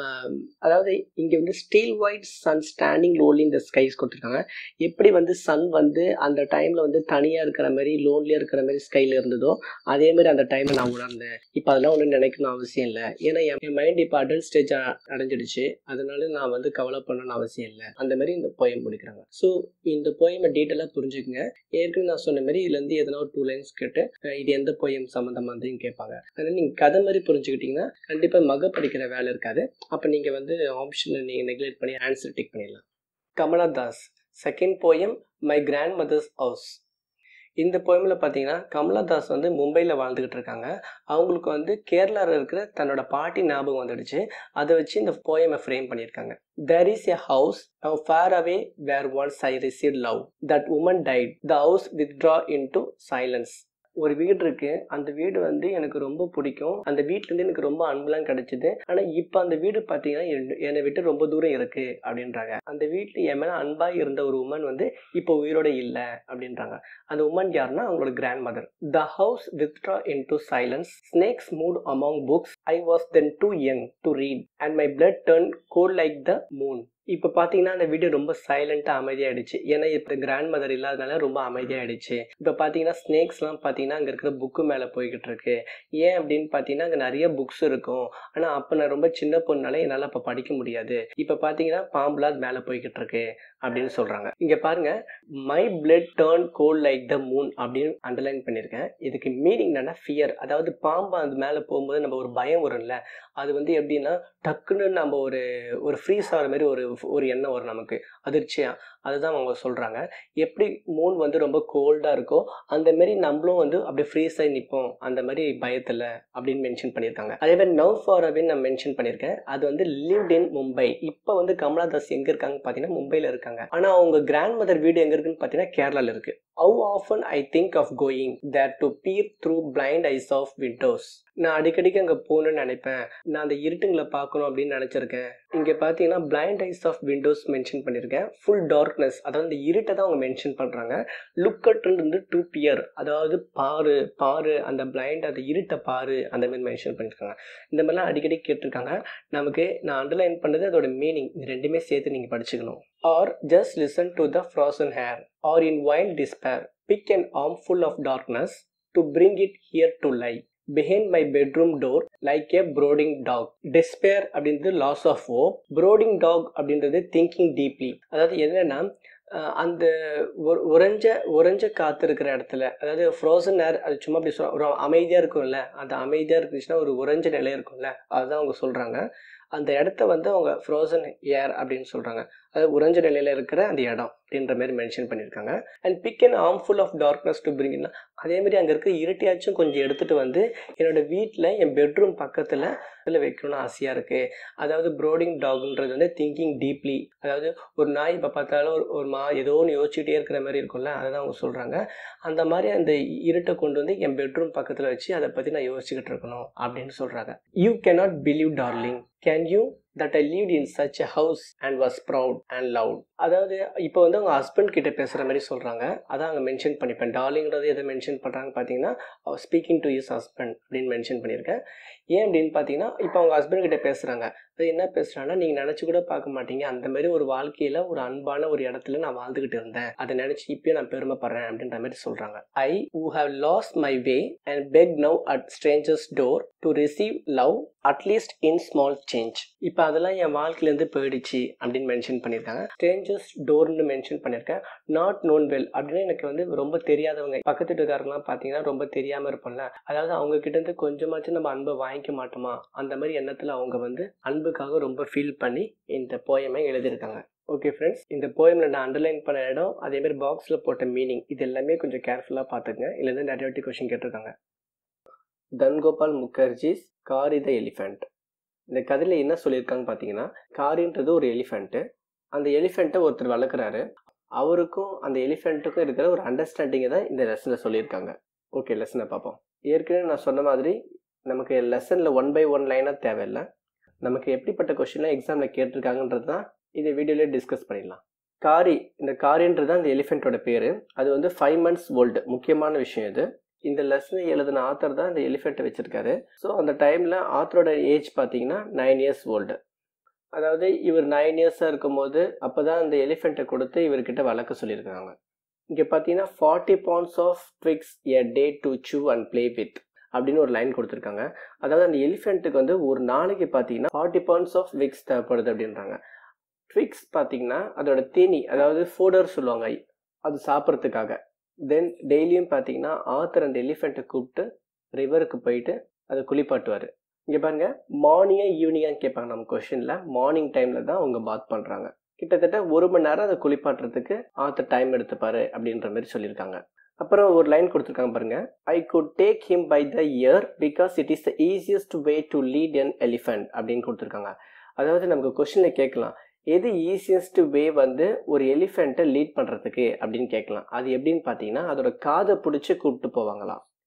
அதாவது இங்கே வந்து still white sun standing lonely இந்த ஸ்கைஸ் கொடுத்துருக்காங்க எப்படி வந்து சன் வந்து அந்த டைமில் வந்து தனியாக இருக்கிற மாதிரி லோன்லியாக இருக்கிற மாதிரி ஸ்கையில் இருந்ததோ அதே மாதிரி அந்த டைமை நான் உணர்ந்தேன் இப்போ அதெல்லாம் ஒன்றும் நினைக்கணும் அவசியம் இல்லை ஏன்னா என் மைண்ட் இப்போ அடல்ட் ஸ்டேஜ் அடைஞ்சிடுச்சு அதனால நான் வந்து கவலை பண்ணணும்னு அவசியம் இல்லை அந்த மாதிரி இந்த போயம் முடிக்கிறாங்க ஸோ இந்த போயமை டீட்டெயிலாக புரிஞ்சுக்கங்க ஏற்கனவே நான் சொன்ன மாதிரி இதுலேருந்து எதனா ஒரு டூ லைன்ஸ் கேட்டு இது எந்த போயம் சம்மந்தமானதுன்னு கேட்பாங்க அதனால் நீங்கள் கதை மாதிரி புரிஞ்சுக்கிட்டிங்கன்னா கண்டிப்பாக மக படிக்கிற வேலை இருக்காது அப்போ நீங்கள் வந்து ஆப்ஷனை நீங்கள் நெக்லெக்ட் பண்ணி ஆன்சர் டிக் பண்ணிடலாம் Kamala Das second poem my grandmother's house இந்த போயமில் பார்த்தீங்கன்னா கமலாதாஸ் வந்து மும்பையில் வாழ்ந்துக்கிட்டு இருக்காங்க அவங்களுக்கு வந்து கேரளாவில் இருக்கிற தன்னோட பாட்டி ஞாபகம் வந்துடுச்சு அதை வச்சு இந்த போயமை ஃப்ரேம் பண்ணியிருக்காங்க there is a house far away where once I receive love that woman died the house withdrew into silence ஒரு வீடு இருக்கு அந்த வீடு வந்து எனக்கு ரொம்ப பிடிக்கும் அந்த வீட்ல இருந்து எனக்கு ரொம்ப அன்புலாம் கிடைச்சது ஆனா இப்ப அந்த வீடு பாத்தீங்கன்னா என்- என்னை விட்டு ரொம்ப தூரம் இருக்கு அப்படின்றாங்க அந்த வீட்டுல என் மேல அன்பா இருந்த ஒரு உமன் வந்து இப்போ உயிரோட இல்ல அப்படின்றாங்க அந்த உமன் யாருன்னா அவங்களோட grandmother the house withdrew into silence snakes moved among books I was then too young to read and my blood turn cold like the moon இப்போ பார்த்தீங்கன்னா அந்த வீடியோ ரொம்ப சைலண்ட்டாக அமைதியாயிடுச்சு ஏன்னா இப்போ கிராண்ட் மதர் இல்லாதனால ரொம்ப அமைதியாயிடுச்சு இப்போ பார்த்தீங்கன்னா ஸ்னேக்ஸ்லாம் பார்த்தீங்கன்னா அங்கே இருக்கிற புக்கு மேலே போய்கிட்டு இருக்கு ஏன் அப்படின்னு பார்த்தீங்கன்னா அங்கே நிறைய புக்ஸ் இருக்கும் ஆனால் அப்போ நான் ரொம்ப சின்ன பொண்ணால என்னால் அப்போ படிக்க முடியாது இப்போ பார்த்தீங்கன்னா பாம்புலாம் அது மேலே போய்கிட்டு இருக்கு அப்படின்னு சொல்கிறாங்க இங்கே பாருங்க my blood turn cold like the moon அப்படின்னு அண்டர்லைன் பண்ணியிருக்கேன் இதுக்கு மீனிங் என்னன்னா ஃபியர் அதாவது பாம்பு அது மேலே போகும்போது நம்ம ஒரு பயம் வரும்ல அது வந்து எப்படின்னா டக்குன்னு நம்ம ஒரு ஒரு ஃப்ரீஸ் ஆகிற மாதிரி ஒரு ஒரு எண்ணம் வரும் நமக்கு அதிர்ச்சியா அதுதான் அவங்க சொல்கிறாங்க எப்படி மூன் வந்து ரொம்ப கோல்டாக இருக்கோ அந்த மாதிரி நம்மளும் வந்து அப்படியே ஃப்ரீஸ் ஆகி நிற்போம் அந்த மாதிரி பயத்தில் அப்படின்னு மென்ஷன் பண்ணியிருக்காங்க அதே மாதிரி நவ் ஃபார் அவின் நான் மென்ஷன் பண்ணியிருக்கேன் அது வந்து லிவ்ட் இன் மும்பை இப்போ வந்து கமலாதாஸ் எங்கே இருக்காங்க பார்த்தீங்கன்னா மும்பையில் இருக்காங்க ஆனால் அவங்க கிராண்ட் மதர் வீடு எங்கே இருக்குன்னு பார்த்தீங்கன்னா கேரளாவில் இருக்குது how often I think of going there to peer through blind eyes of windows நான் அடிக்கடிக்கு அங்கே போகணும்னு நினைப்பேன் நான் அந்த இருட்டுங்களை பார்க்கணும் அப்படின்னு நினச்சிருக்கேன் இங்கே பார்த்தீங்கன்னா blind eyes of windows mention பண்ணியிருக்கேன் ஃபுல் டார்க்னஸ் அதாவது இந்த இருட்டை தான் அவங்க மென்ஷன் பண்ணுறாங்க லுக் அட் வந்து டூ பியர் அதாவது பாரு பாரு அந்த பிளைண்ட் அந்த இருட்டை பாரு அந்த மாதிரி மென்ஷன் பண்ணியிருக்காங்க இந்த மாதிரிலாம் அடிக்கடி கேட்டிருக்காங்க நமக்கு நான் அண்டர்லைன் பண்ணது அதோட மீனிங் இது ரெண்டுமே சேர்த்து நீங்கள் படிச்சுக்கணும் or just listen to the frozen air or in wild despair pick and armful of darkness to bring it here to lie behind my bedroom door like a brooding dog despair அப்படின்றது loss of hope brooding dog அப்படின்றது thinking deeply அதாவது என்னன்னா அஹ் அந்த உர- உறைஞ்ச உறைஞ்ச காத்து இருக்கிற இடத்துல அதாவது ஃப்ரோசன் ஏர் அது சும்மா அப்படி சொல்ல ஒரு அமைதியாக இருக்கும்ல அந்த அமைதியாக இருந்துச்சுன்னா ஒரு உறைஞ்ச நிலை இருக்கும்ல அதுதான் அவங்க சொல்கிறாங்க அந்த இடத்த வந்து அவங்க ஃப்ரோசன் ஏர் அப்படின்னு சொல்கிறாங்க அது உறைஞ்ச நிலையில் இருக்கிற அந்த இடம் அப்படின்ற மாதிரி மென்ஷன் பண்ணியிருக்காங்க and pick and armful of darkness to bring அதே மாதிரி அங்கே இருக்கிற இருட்டியாச்சும் கொஞ்சம் எடுத்துகிட்டு வந்து என்னோட வீட்டில் என் பெட்ரூம் பக்கத்தில் இதில் வைக்கணும்னு ஆசையாக இருக்குது அதாவது ப்ரோடிங் டாக்ன்றது வந்து திங்கிங் டீப்லி அதாவது ஒரு நாய் இப்போ பார்த்தாலும் ஒரு ஒரு மா ஏதோ ஒன்று யோசிச்சுட்டே இருக்கிற மாதிரி இருக்கும்ல அதை தான் அவங்க சொல்கிறாங்க அந்த மாதிரி அந்த இருட்டை கொண்டு வந்து என் பெட்ரூம் பக்கத்தில் வச்சு அதை பற்றி நான் யோசிச்சுக்கிட்டு இருக்கணும் அப்படின்னு சொல்கிறாங்க you cannot believe darling can you that I lived in such a house and was proud and loud அதாவது இப்போ வந்து அவங்க ஹஸ்பண்ட் கிட்ட பேசுகிற மாதிரி சொல்கிறாங்க அதான் அங்கே மென்ஷன் பண்ணிப்பேன் டார்லிங்கிறது எதை மென்ஷன் பண்ணுறாங்க பார்த்தீங்கன்னா ஸ்பீக்கிங் டு இஸ் ஹஸ்பண்ட் அப்படின்னு மென்ஷன் பண்ணியிருக்கேன் ஏன் அப்படின்னு பார்த்தீங்கன்னா இப்போ அவங்க ஹஸ்பண்ட் கிட்ட பேசுகிறாங்க அது என்ன பேசுகிறாங்கன்னா நீங்கள் நினச்சி கூட பார்க்க மாட்டீங்க அந்த மாதிரி ஒரு வாழ்க்கையில் ஒரு அன்பான ஒரு இடத்துல நான் வாழ்ந்துக்கிட்டு இருந்தேன் அதை நினச்சி இப்பயும் நான் பெருமைப்படுறேன் அப்படின்ற மாதிரி சொல்கிறாங்க I who have lost my way and beg now at strangers door to receive love at least in small change இப்போ அதெல்லாம் என் வாழ்க்கையிலேருந்து போயிடுச்சு அப்படின்னு மென்ஷன் பண்ணியிருக்காங்க ஸ்ட்ரேஞ்சர்ஸ் டோர்னு மென்ஷன் பண்ணியிருக்கேன் நாட் நோன் வெல் அப்படின்னு எனக்கு வந்து ரொம்ப தெரியாதவங்க பக்கத்து வீட்டுக்காரங்களாம் பார்த்தீங்கன்னா ரொம்ப தெரியாமல் இருப்போம்ல அதாவது அவங்க கிட்ட இருந்து கொஞ்சமாச்சும் நம்ம அன்பை வாங்கிக்க மாட்டோமா அந்த மாதிரி எண்ணத்தில் அவங்க வந்து அன்புக்காக ரொம்ப ஃபீல் பண்ணி இந்த போயமை எழுதியிருக்காங்க ஓகே ஃப்ரெண்ட்ஸ் இந்த போயமில் நான் அண்டர்லைன் பண்ண இடம் அதே மாதிரி பாக்ஸில் போட்ட மீனிங் இது எல்லாமே கொஞ்சம் கேர்ஃபுல்லாக பார்த்துங்க இல்லைன்னா நிறைய வாட்டி கொஷின் கேட்டிருக்காங்க தன்கோபால் முகர்ஜிஸ் காரி த எலிஃபெண்ட் இந்த கதையில் என்ன சொல்லியிருக்காங்க பார்த்தீங்கன்னா காரின்றது ஒரு எலிஃபெண்ட்டு அந்த எலிஃபெண்ட்டை ஒருத்தர் வளர்க்குறாரு அவருக்கும் அந்த எலிஃபெண்ட்டுக்கும் இருக்கிற ஒரு அண்டர்ஸ்டாண்டிங்கை தான் இந்த லெசனில் சொல்லியிருக்காங்க ஓகே லெசனை பார்ப்போம் ஏற்கனவே நான் சொன்ன மாதிரி நமக்கு லெசனில் ஒன் பை ஒன் லைனாக தேவையில்லை நமக்கு எப்படிப்பட்ட கொஷின்லாம் எக்ஸாமில் கேட்டிருக்காங்கன்றது தான் இந்த வீடியோலேயே டிஸ்கஸ் பண்ணிடலாம் காரி இந்த காரின்றது தான் இந்த எலிஃபெண்ட்டோட பேர் அது வந்து ஃபைவ் மந்த்ஸ் ஓல்டு முக்கியமான விஷயம் இது இந்த லெசனை எழுதின ஆத்தர் தான் இந்த எலிஃபெண்ட்டை வச்சுருக்காரு ஸோ அந்த டைமில் ஆத்தரோட ஏஜ் பார்த்தீங்கன்னா நைன் இயர்ஸ் ஓல்டு அதாவது இவர் நைன் இயர்ஸாக இருக்கும்போது அப்போ தான் அந்த எலிஃபெண்ட்டை கொடுத்து இவர்கிட்ட வளர்க்க சொல்லியிருக்காங்க இங்கே பார்த்தீங்கன்னா forty pounds of twigs a day to chew and play with அப்படின்னு ஒரு லைன் கொடுத்துருக்காங்க அதாவது அந்த எலிஃபெண்ட்டுக்கு வந்து ஒரு நாளைக்கு பார்த்தீங்கன்னா ஃபார்ட்டி பவுண்ட்ஸ் ஆஃப் விக்ஸ் தேவைப்படுது அப்படின்றாங்க ட்விக்ஸ் பார்த்தீங்கன்னா அதோட தீனி அதாவது ஃபோடர் சொல்லுவாங்க அது சாப்பிட்றதுக்காக தென் டெய்லியும் பார்த்தீங்கன்னா ஆத்தர் அந்த எலிஃபெண்ட்டை கூப்பிட்டு ரிவருக்கு போயிட்டு அதை குளிப்பாட்டுவார் இங்கே பாருங்க மார்னிங்கா ஈவினிங்கான்னு கேட்பாங்க நம்ம கொஷினில் மார்னிங் டைமில் தான் அவங்க பாத் பண்ணுறாங்க கிட்டத்தட்ட ஒரு மணி நேரம் அதை குளிப்பாட்டுறதுக்கு ஆத்தர் டைம் எடுத்துப்பாரு அப்படின்ற மாதிரி சொல்லியிருக்காங்க அப்புறம் ஒரு லைன் கொடுத்துருக்காங்க பாருங்க I could take him by the ear because it is the easiest way to lead an elephant அப்படின்னு கொடுத்துருக்காங்க அதாவது நமக்கு கொஷினில் கேட்கலாம் எது ஈஸியஸ்ட் வே வந்து ஒரு எலிஃபெண்ட்டை லீட் பண்ணுறதுக்கு அப்படின்னு கேட்கலாம் அது எப்படின்னு பார்த்தீங்கன்னா அதோட காதை பிடிச்சி கூப்பிட்டு போவாங்களாம்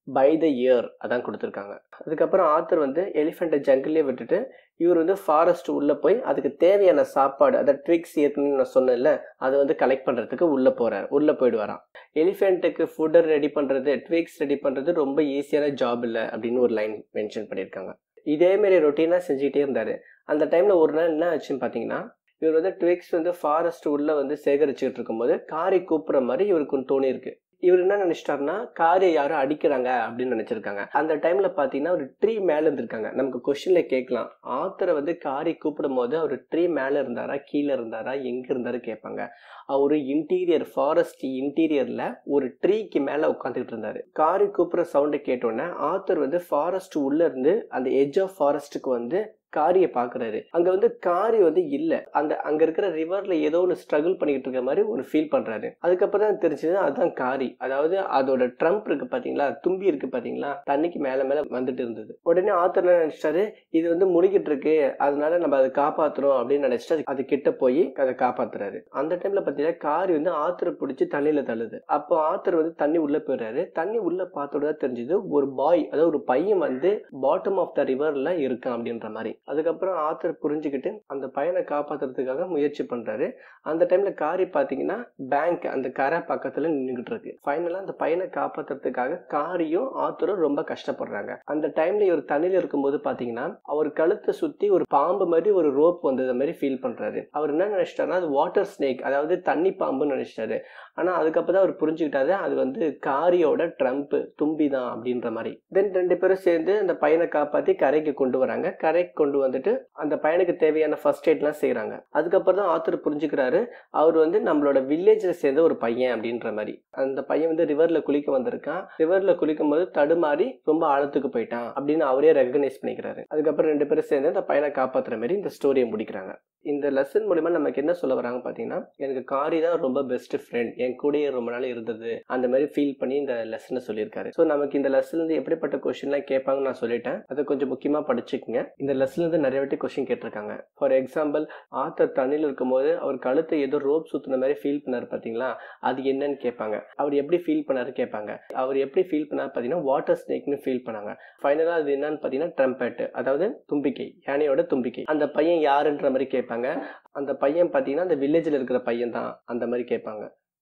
பை த இயர் அதான் கொடுத்துருக்காங்க அதுக்கப்புறம் ஆத்தர் வந்து எலிஃபெண்ட்டை ஜங்கிள்லேயே விட்டுட்டு இவர் வந்து ஃபாரஸ்ட் உள்ளே போய் அதுக்கு தேவையான சாப்பாடு அதை ட்ரிக்ஸ் ஏற்கனவே நான் சொன்னேன்ல அதை வந்து கலெக்ட் பண்ணுறதுக்கு உள்ளே போகிறார் உள்ளே போயிடுவாராம் எலிஃபெண்ட்டுக்கு ஃபுட்டை ரெடி பண்ணுறது ட்விக்ஸ் ரெடி பண்ணுறது ரொம்ப ஈஸியான ஜாப் இல்லை அப்படின்னு ஒரு லைன் மென்ஷன் பண்ணியிருக்காங்க இதேமாரி ரொட்டீனாக செஞ்சுக்கிட்டே இருந்தார் அந்த டைமில் ஒரு நாள் என்ன ஆச்சுன்னு பார்த்தீங்கன்னா இவர் வந்து ட்விக்ஸ் வந்து ஃபாரஸ்ட் உள்ளே வந்து சேகரிச்சுக்கிட்டு இருக்கும்போது காரி கூப்பிட்ற மாதிரி இவருக்கு தோணி இருக்கு இவர் என்ன நினைச்சிட்டாருன்னா காரை யாரும் அடிக்கிறாங்க அப்படின்னு நினைச்சிருக்காங்க அந்த டைம்ல பாத்தீங்கன்னா ஒரு ட்ரீ மேல இருந்திருக்காங்க நமக்கு கொஸ்டின்ல கேட்கலாம் ஆத்தரை வந்து காரி கூப்பிடும் போது அவர் ட்ரீ மேல இருந்தாரா கீழே இருந்தாரா எங்க இருந்தாரு கேட்பாங்க அவரு இன்டீரியர் ஃபாரஸ்ட் இன்டீரியர்ல ஒரு ட்ரீக்கு மேல உட்காந்துட்டு இருந்தாரு காரி கூப்பிடுற சவுண்டை கேட்டோன்னே ஆத்தர் வந்து ஃபாரஸ்ட் உள்ள இருந்து அந்த எட்ஜ் ஆஃப் ஃபாரஸ்ட்டுக்கு வந்து காரியை பாக்குறாரு அங்க வந்து காரி வந்து இல்ல அந்த அங்க இருக்கிற ரிவர்ல ஏதோ ஒன்று ஸ்ட்ரகிள் பண்ணிட்டு இருக்க மாதிரி ஒரு ஃபீல் பண்றாரு அதுக்கப்புறம் தான் தெரிஞ்சது அதுதான் காரி அதாவது அதோட ட்ரம்ப் இருக்கு பாத்தீங்களா தும்பி இருக்கு பாத்தீங்களா தண்ணிக்கு மேல மேல வந்துட்டு இருந்தது உடனே ஆத்தர் என்ன நினைச்சிட்டாரு இது வந்து முழுகிட்டு இருக்கு அதனால நம்ம அதை காப்பாத்துறோம் அப்படின்னு நினைச்சிட்டு அது கிட்ட போய் அதை காப்பாத்துறாரு அந்த டைம்ல பாத்தீங்கன்னா காரி வந்து ஆத்தரை பிடிச்சி தண்ணியில தள்ளுது அப்போ ஆத்தர் வந்து தண்ணி உள்ள போயிடுறாரு தண்ணி உள்ள பார்த்தோட தான் தெரிஞ்சது ஒரு பாய் அதாவது ஒரு பையன் வந்து பாட்டம் ஆஃப் த ரிவர்ல இருக்கான் அப்படின்ற மாதிரி அதுக்கப்புறம் ஆத்தர் புரிஞ்சுக்கிட்டு அந்த பையனை காப்பாத்துறதுக்காக முயற்சி பண்றாரு அந்த டைம்ல காரி பாத்தீங்கன்னா பேங்க் அந்த கரை பக்கத்துல நின்றுகிட்டு இருக்கு ஃபைனலா அந்த பையனை காப்பாத்துறதுக்காக காரியும் ஆத்தரும் ரொம்ப கஷ்டப்படுறாங்க அந்த டைம்ல இவர் தண்ணியில இருக்கும்போது பாத்தீங்கன்னா அவர் கழுத்தை சுத்தி ஒரு பாம்பு மாதிரி ஒரு ரோப் வந்தது மாதிரி ஃபீல் பண்றாரு அவர் என்ன நினைச்சிட்டாருன்னா அது வாட்டர் ஸ்னேக் அதாவது தண்ணி பாம்புன்னு நினைச்சிட்டாரு ஆனா அதுக்கப்புறம் அவர் புரிஞ்சுக்கிட்டாரு அது வந்து காரியோட ட்ரம்ப் தும்பி தான் அப்படின்ற மாதிரி தென் ரெண்டு பேரும் சேர்ந்து அந்த பையனை காப்பாத்தி கரைக்கு கொண்டு வராங்க கரைக்கு கொண்டு வந்துட்டு அந்த பையனுக்கு தேவையான ஃபர்ஸ்ட் எய்ட்லாம் செய்யறாங்க அதுக்கப்புறம் தான் ஆத்தர் புரிஞ்சுக்கிறாரு அவர் வந்து நம்மளோட வில்லேஜ்ல சேர்ந்த ஒரு பையன் அப்படின்ற மாதிரி அந்த பையன் வந்து ரிவர்ல குளிக்க வந்திருக்கான் ரிவர்ல குளிக்கும் போது தடுமாறி ரொம்ப ஆழத்துக்கு போயிட்டான் அப்படின்னு அவரே ரெகனைஸ் பண்ணிக்கிறாரு அதுக்கப்புறம் ரெண்டு பேரும் சேர்ந்து அந்த பையனை காப்பாத்துற மாதிரி இந்த ஸ்டோரியை முடிக்கிறாங்க இந்த லெசன் மூலியமா நமக்கு என்ன சொல்ல வராங்க பாத்தீங்கன்னா எனக்கு காரி தான் ரொம்ப பெஸ்ட் ஃப்ரெண்ட் என் கூடயே ரொம்ப நாள் இருந்தது அந்த மாதிரி ஃபீல் பண்ணி இந்த லெசனை சொல்லியிருக்காரு ஸோ நமக்கு இந்த லெசன்ல இருந்து எப்படிப்பட்ட கொஸ்டின்லாம் கேட்பாங்கன்னு நான் சொல்லிட்டேன் அதை கொஞ்சம் முக்கியமா படிச்சுக்கங்க இந்த லெசன்ல இருந்து நிறைய வாட்டி கொஸ்டின் கேட்டிருக்காங்க ஃபார் எக்ஸாம்பிள் ஆத்தர் தண்ணியில் இருக்கும்போது அவர் கழுத்தை ஏதோ ரோப் சுத்தின மாதிரி ஃபீல் பண்ணாரு பாத்தீங்களா அது என்னன்னு கேட்பாங்க அவர் எப்படி ஃபீல் பண்ணாரு கேட்பாங்க அவர் எப்படி ஃபீல் பண்ணாரு பாத்தீங்கன்னா வாட்டர் ஸ்னேக்னு ஃபீல் பண்ணாங்க ஃபைனலா அது என்னன்னு பாத்தீங்கன்னா ட்ரம்பெட் அதாவது தும்பிக்கை யானையோட தும்பிக்கை அந்த பையன் யாருன்ற மாதிரி கேட்பாங்க அந்த பையன் பாத்தீங்கன்னா அந்த வில்லேஜ்ல இருக்கிற பையன் தான் அந்த மாதிரி கேட்பாங்க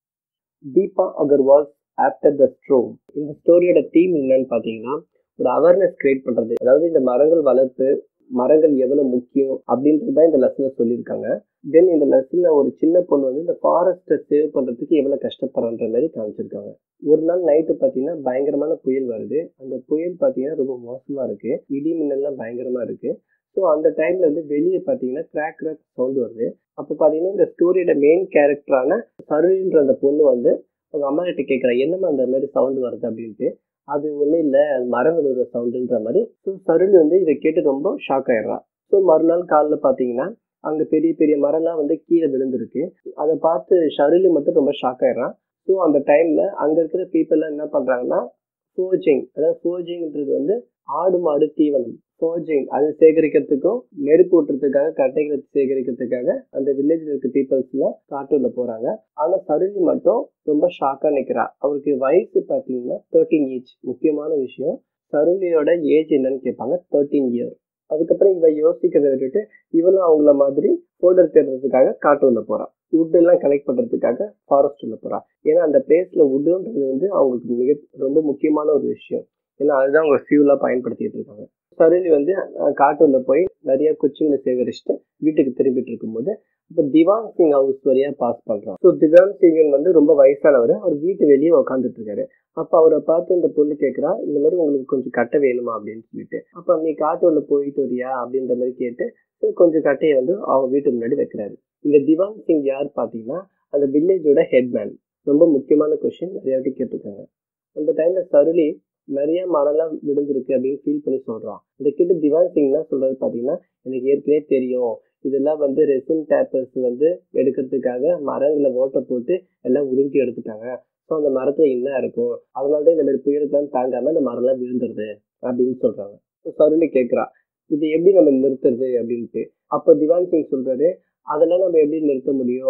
Deepa Agarwal after the storm இந்த ஸ்டோரியோட தீம் என்னன்னு பாத்தீங்கன்னா ஒரு அவேர்னஸ் கிரியேட் பண்றது அதாவது இந்த மரங்கள் வளர்ப்பு மரங்கள் எவ்வளவு முக்கியம் அப்படின்றது தான் இந்த லெசன்ல சொல்லியிருக்காங்க தென் இந்த லெசன்ல ஒரு சின்ன பொண்ணு வந்து இந்த ஃபாரஸ்ட்டை சேவ் பண்றதுக்கு எவ்வளவு கஷ்டப்படுறன்ற மாதிரி காமிச்சிருக்காங்க ஒரு நாள் நைட்டு பாத்தீங்கன்னா பயங்கரமான புயல் வருது அந்த புயல் பாத்தீங்கன்னா ரொம்ப மோசமா இருக்கு இடி மின்னல்லாம் பயங்கரமா இருக்கு ஸோ அந்த டைம்ல வந்து வெளியே பார்த்தீங்கன்னா கிராக் கிராக் சவுண்ட் வருது அப்போ பார்த்தீங்கன்னா இந்த ஸ்டோரியோட மெயின் கேரக்டரான சருளின்ற அந்த பொண்ணு வந்து அவங்க அம்மா கிட்ட கேட்குறா என்னம்மா அந்த மாதிரி சவுண்ட் வருது அப்படின்ட்டு அது ஒன்றும் இல்லை அது மரம் விழுற சவுண்டுன்ற மாதிரி ஸோ சருளி வந்து இதை கேட்டு ரொம்ப ஷாக் ஆயிடுறா ஸோ மறுநாள் காலைல பார்த்தீங்கன்னா அங்கே பெரிய பெரிய மரம்லாம் வந்து கீழே விழுந்திருக்கு அதை பார்த்து ஷருளி மட்டும் ரொம்ப ஷாக் ஆயிடுறான் ஸோ அந்த டைம்ல அங்கே இருக்கிற பீப்புள்லாம் என்ன பண்ணுறாங்கன்னா ஃபோர்ஜிங் அதாவது ஃபோர்ஜிங்ன்றது வந்து ஆடு மாடு தீவனம் ஃபோர்ஜிங் அது சேகரிக்கிறதுக்கும் நெருப்பு ஊட்டுறதுக்காக கட்டைகளை சேகரிக்கிறதுக்காக அந்த வில்லேஜில் இருக்க பீப்புள்ஸ்லாம் காட்டூர்ல போறாங்க ஆனா சருளி மட்டும் ரொம்ப ஷாக்கா நிக்கிறா அவருக்கு வயசு பாத்தீங்கன்னா தேர்ட்டீன் ஏஜ் முக்கியமான விஷயம் சருளியோட ஏஜ் என்னன்னு கேட்பாங்க தேர்ட்டீன் இயர் அதுக்கப்புறம் இவ யோசிக்கிறத விட்டுட்டு இவனும் அவங்கள மாதிரி ஃபோல்டர் தேடுறதுக்காக காட்டூர்ல போறான் வுட் எல்லாம் கலெக்ட் பண்றதுக்காக ஃபாரஸ்ட் உள்ள போறா ஏன்னா அந்த பிளேஸ்ல வுட்டுன்றது வந்து அவங்களுக்கு மிக ரொம்ப முக்கியமான ஒரு விஷயம் ஏன்னா அதுதான் அவங்க ஃபியூலா பயன்படுத்திட்டு இருக்காங்க சருளி வந்து காட்டூர்ல போய் நிறைய குச்சிங்களை சேகரிச்சுட்டு வீட்டுக்கு திரும்பிட்டு இருக்கும்போது இப்போ திவான் சிங் ஹவுஸ் வழியா பாஸ் பண்றான் ஸோ திவான் சிங் வந்து ரொம்ப வயசானவர் அவர் வீட்டு வெளியே உட்காந்துட்டு இருக்காரு அப்போ அவரை பார்த்து இந்த பொண்ணு கேட்குறா இந்த மாதிரி உங்களுக்கு கொஞ்சம் கட்டை வேணுமா அப்படின்னு சொல்லிட்டு அப்போ நீ காட்டூர்ல போயிட்டு வரியா அப்படின்ற மாதிரி கேட்டு கொஞ்சம் கட்டையை வந்து அவங்க வீட்டு முன்னாடி வைக்கிறாரு இந்த திவான் சிங் யார் பார்த்தீங்கன்னா அந்த வில்லேஜோட ஹெட்மேன் ரொம்ப முக்கியமான கொஸ்டின் நிறைய வாட்டி கேட்டிருக்காங்க அந்த டைம்ல சருளி நிறைய மரம்லாம் விழுந்திருக்கு அப்படின்னு ஃபீல் பண்ணி சொல்றான் இந்த கிட்ட திவான் சிங் என்ன சொல்றது பாத்தீங்கன்னா எனக்கு ஏற்கனவே தெரியும் இதெல்லாம் வந்து ரெசின் டேப்பர்ஸ் வந்து எடுக்கிறதுக்காக மரங்களை ஓட்ட போட்டு எல்லாம் உறிஞ்சி எடுத்துட்டாங்க ஸோ அந்த மரத்துல என்ன இருக்கும் அதனாலதான் இந்த மாதிரி புயலுக்குலாம் தாங்காம இந்த மரம்லாம் விழுந்துருது அப்படின்னு சொல்றாங்க சருளி கேட்கிறா இது எப்படி நம்ம நிறுத்துறது அப்படின்ட்டு அப்போ திவான் சிங் சொல்றாரு அதெல்லாம் நம்ம எப்படி நிறுத்த முடியும்